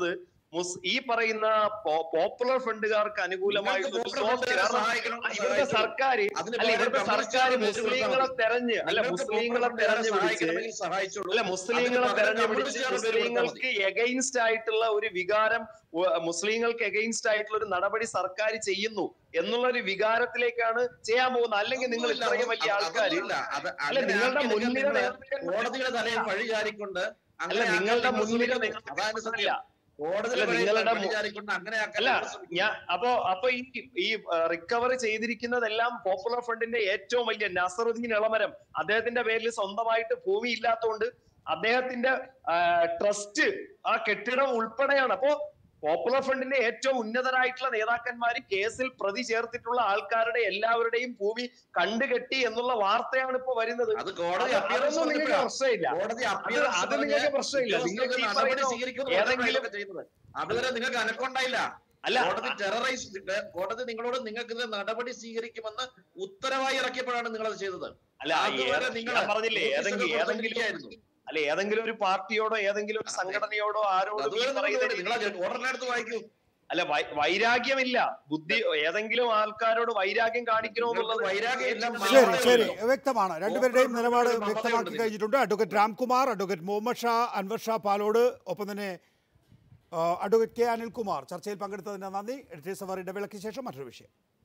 മുസ് ഈ പറയുന്ന പോ- പോപ്പുലർ ഫണ്ടുകാർക്ക് അനുകൂലമായിട്ടുള്ള ഒരു പോപ്പുലർ സോഫ്റ്റ് ഫണ്ടുകാരെ കാരണം സഹായിക്കണം, ഇവിടുത്തെ സഹായിച്ചു. സർക്കാർ അതിന് അല്ല പകരം ഇവിടുത്തെ സർക്കാർ കമ്മ്യൂണിസ്റ്റുകാരെ മുസ്ലിങ്ങളെ കൊടുത്താൽ തെരഞ്ഞ് അല്ല നിങ്ങൾക്ക് മുസ്ലിങ്ങളെ പോപ്പുലർ തെരഞ്ഞു പിടിച്ച് സഹായിക്കണമെങ്കിൽ സഹായിച്ചോളൂ അല്ല മുസ്ലിങ്ങളെ അതിന് പകരം തെരഞ്ഞു പിടിച്ച് കമ്മ്യൂണിസ്റ്റുകാരുടെ പേര് കൊടുത്താൽ മതി. മുസ്ലിങ്ങൾക്ക് എഗെയിൻസ്റ്റ് ആയിട്ടുള്ള ഒരു വികാരം ഉ- മുസ്ലിങ്ങൾക്ക് എഗെയിൻസ്റ്റ് ആയിട്ടുള്ള ഒരു നടപടി സർക്കാർ ചെയ്യുന്നു എന്നുള്ള ഒരു വികാരത്തിലേക്കാണ് ചെയ്യാൻ പോകുന്നത് അല്ലെങ്കിൽ നിങ്ങൾ അതൊന്നുമില്ല, ഇത്രയും വലിയ അത് ആൾക്കാർ അതൊന്നുമില്ല. അത് അല്ല അങ്ങനെ നിങ്ങളുടെ ആക്കിയെടുക്കാൻ മുൻനിര നിങ്ങള് നേതാക്കന്മാർ- കോടതിയുടെ തലയിൽ പഴി ചാരിക്കൊണ്ട് അല്ല അങ്ങനെ നിങ്ങളുടെ ആക്കാൻ നിങ്ങൾ മുൻനിര ശ്രമിക്കുന്നു. അതാണ് നേതാക്കന്മാരല്ല സത്യം കോടതിയുടെ അല്ല, പഴി നിങ്ങളുടെ പഴി മു- ചാരിക്കൊണ്ട് അങ്ങനെ ആക്കാൻ അല്ല നിങ്ങൾ ശ്രമിക്കുന്നു. ഞാൻ അപ്പോ അപ്പൊ ഈ ഈ റിക്കവർ ചെയ്തിരിക്കുന്നതെല്ലാം പോപ്പുലർ ഫ്രണ്ടിന്റെ ഏറ്റവും വലിയ നസറുദ്ദീൻ ഇളമരം അദ്ദേഹത്തിന്റെ പേരിൽ സ്വന്തമായിട്ട് ഭൂമി ഇല്ലാത്തതുകൊണ്ട് അദ്ദേഹത്തിന്റെ ട്രസ്റ്റ് ആ കെട്ടിടം ഉൾപ്പെടെയാണ് അപ്പോ പോപ്പുലർ ഫ്രണ്ടിന്റെ ഏറ്റവും ഉന്നതരായിട്ടുള്ള നേതാക്കന്മാർ കേസിൽ പ്രതി ചേർത്തിട്ടുള്ള ആൾക്കാരുടെ എല്ലാവരുടെയും ഭൂമി കണ്ടുകെട്ടി എന്നുള്ള വാർത്തയാണ് ഇപ്പൊ വരുന്നത് അത് കോടതി അത് appearance അതൊന്നും നിങ്ങൾക്ക് പറഞ്ഞപ്പോഴാ. പ്രശ്നമില്ല കോടതി അത് appearance അത് പറഞ്ഞ് നിങ്ങൾക്ക് പ്രശ്നമില്ല നിങ്ങൾക്ക് ഈ ഉദ്യോഗസ്ഥർക്ക് നടപടി പറയുന്ന സ്വീകരിക്കുമെന്ന് ഏതെങ്കിലും പറഞ്ഞാണ് ചെയ്യുന്നത്. അതുവരെ നിങ്ങൾക്ക് അനക്കൊണ്ടായില്ല അല്ല കോടതി ടെററൈസ് കോടതി നിങ്ങളോട് നിങ്ങൾക്ക് ഇത് നടപടി സ്വീകരിക്കുമെന്ന് ഉത്തരവായി ഇറക്കിയപ്പോഴാണ് നിങ്ങൾ അത് ചെയ്തത് അല്ല അതുവരെ ഏത- നിങ്ങൾ ഞാൻ പറഞ്ഞില്ലേ നോട്ടീസൊക്കെ ഏതെങ്കിലും ഏതെങ്കിലും കൊടുത്തിരിക്കുകയായിരുന്നു. അല്ല ഏതെങ്കിലും ഒരു പാർട്ടിയോടോ ഏതെങ്കിലും ഒരു സംഘടനയോടോ ആരോടും ഈ അതുവരെ നിങ്ങൾ പറയുന്ന നോക്കി. നിങ്ങൾ രീതിയിൽ- ഓർഡറിനടുത്ത് വായിക്കൂ അല്ല വൈ- വൈരാഗ്യമില്ല ബുദ്ധി ഏതെങ്കിലും ആൾക്കാരോട് വൈരാഗ്യം കാണിക്കണമെന്നുള്ളത് നിങ്ങൾക്ക് വൈരാഗ്യമില്ല, ശരി മതം ശരി ഉണ്ടല്ലോ. വ്യക്തമാണ് രണ്ടുപേരുടെയും ഓപ്പൺ നിലപാട് ഫ്രണ്ടിൽ ഒരു വ്യക്തമാക്കി മതമുണ്ട് കഴിഞ്ഞിട്ടുണ്ട് അഡ്വക്കേറ്റ് രാംകുമാർ അഡ്വക്കേറ്റ് മുഹമ്മദ് ഷാ അൻവർ ഷാ പാലോട് ഒപ്പം തന്നെ ആ, അഡ്വക്കേറ്റ് കെ അനിൽകുമാർ ചർച്ചയിൽ പങ്കെടുത്തതിന് നന്ദി എഡിറ്റേഴ്സ് അവർ ഇടവേളയ്ക്ക് ശേഷം മറ്റൊരു വിഷയം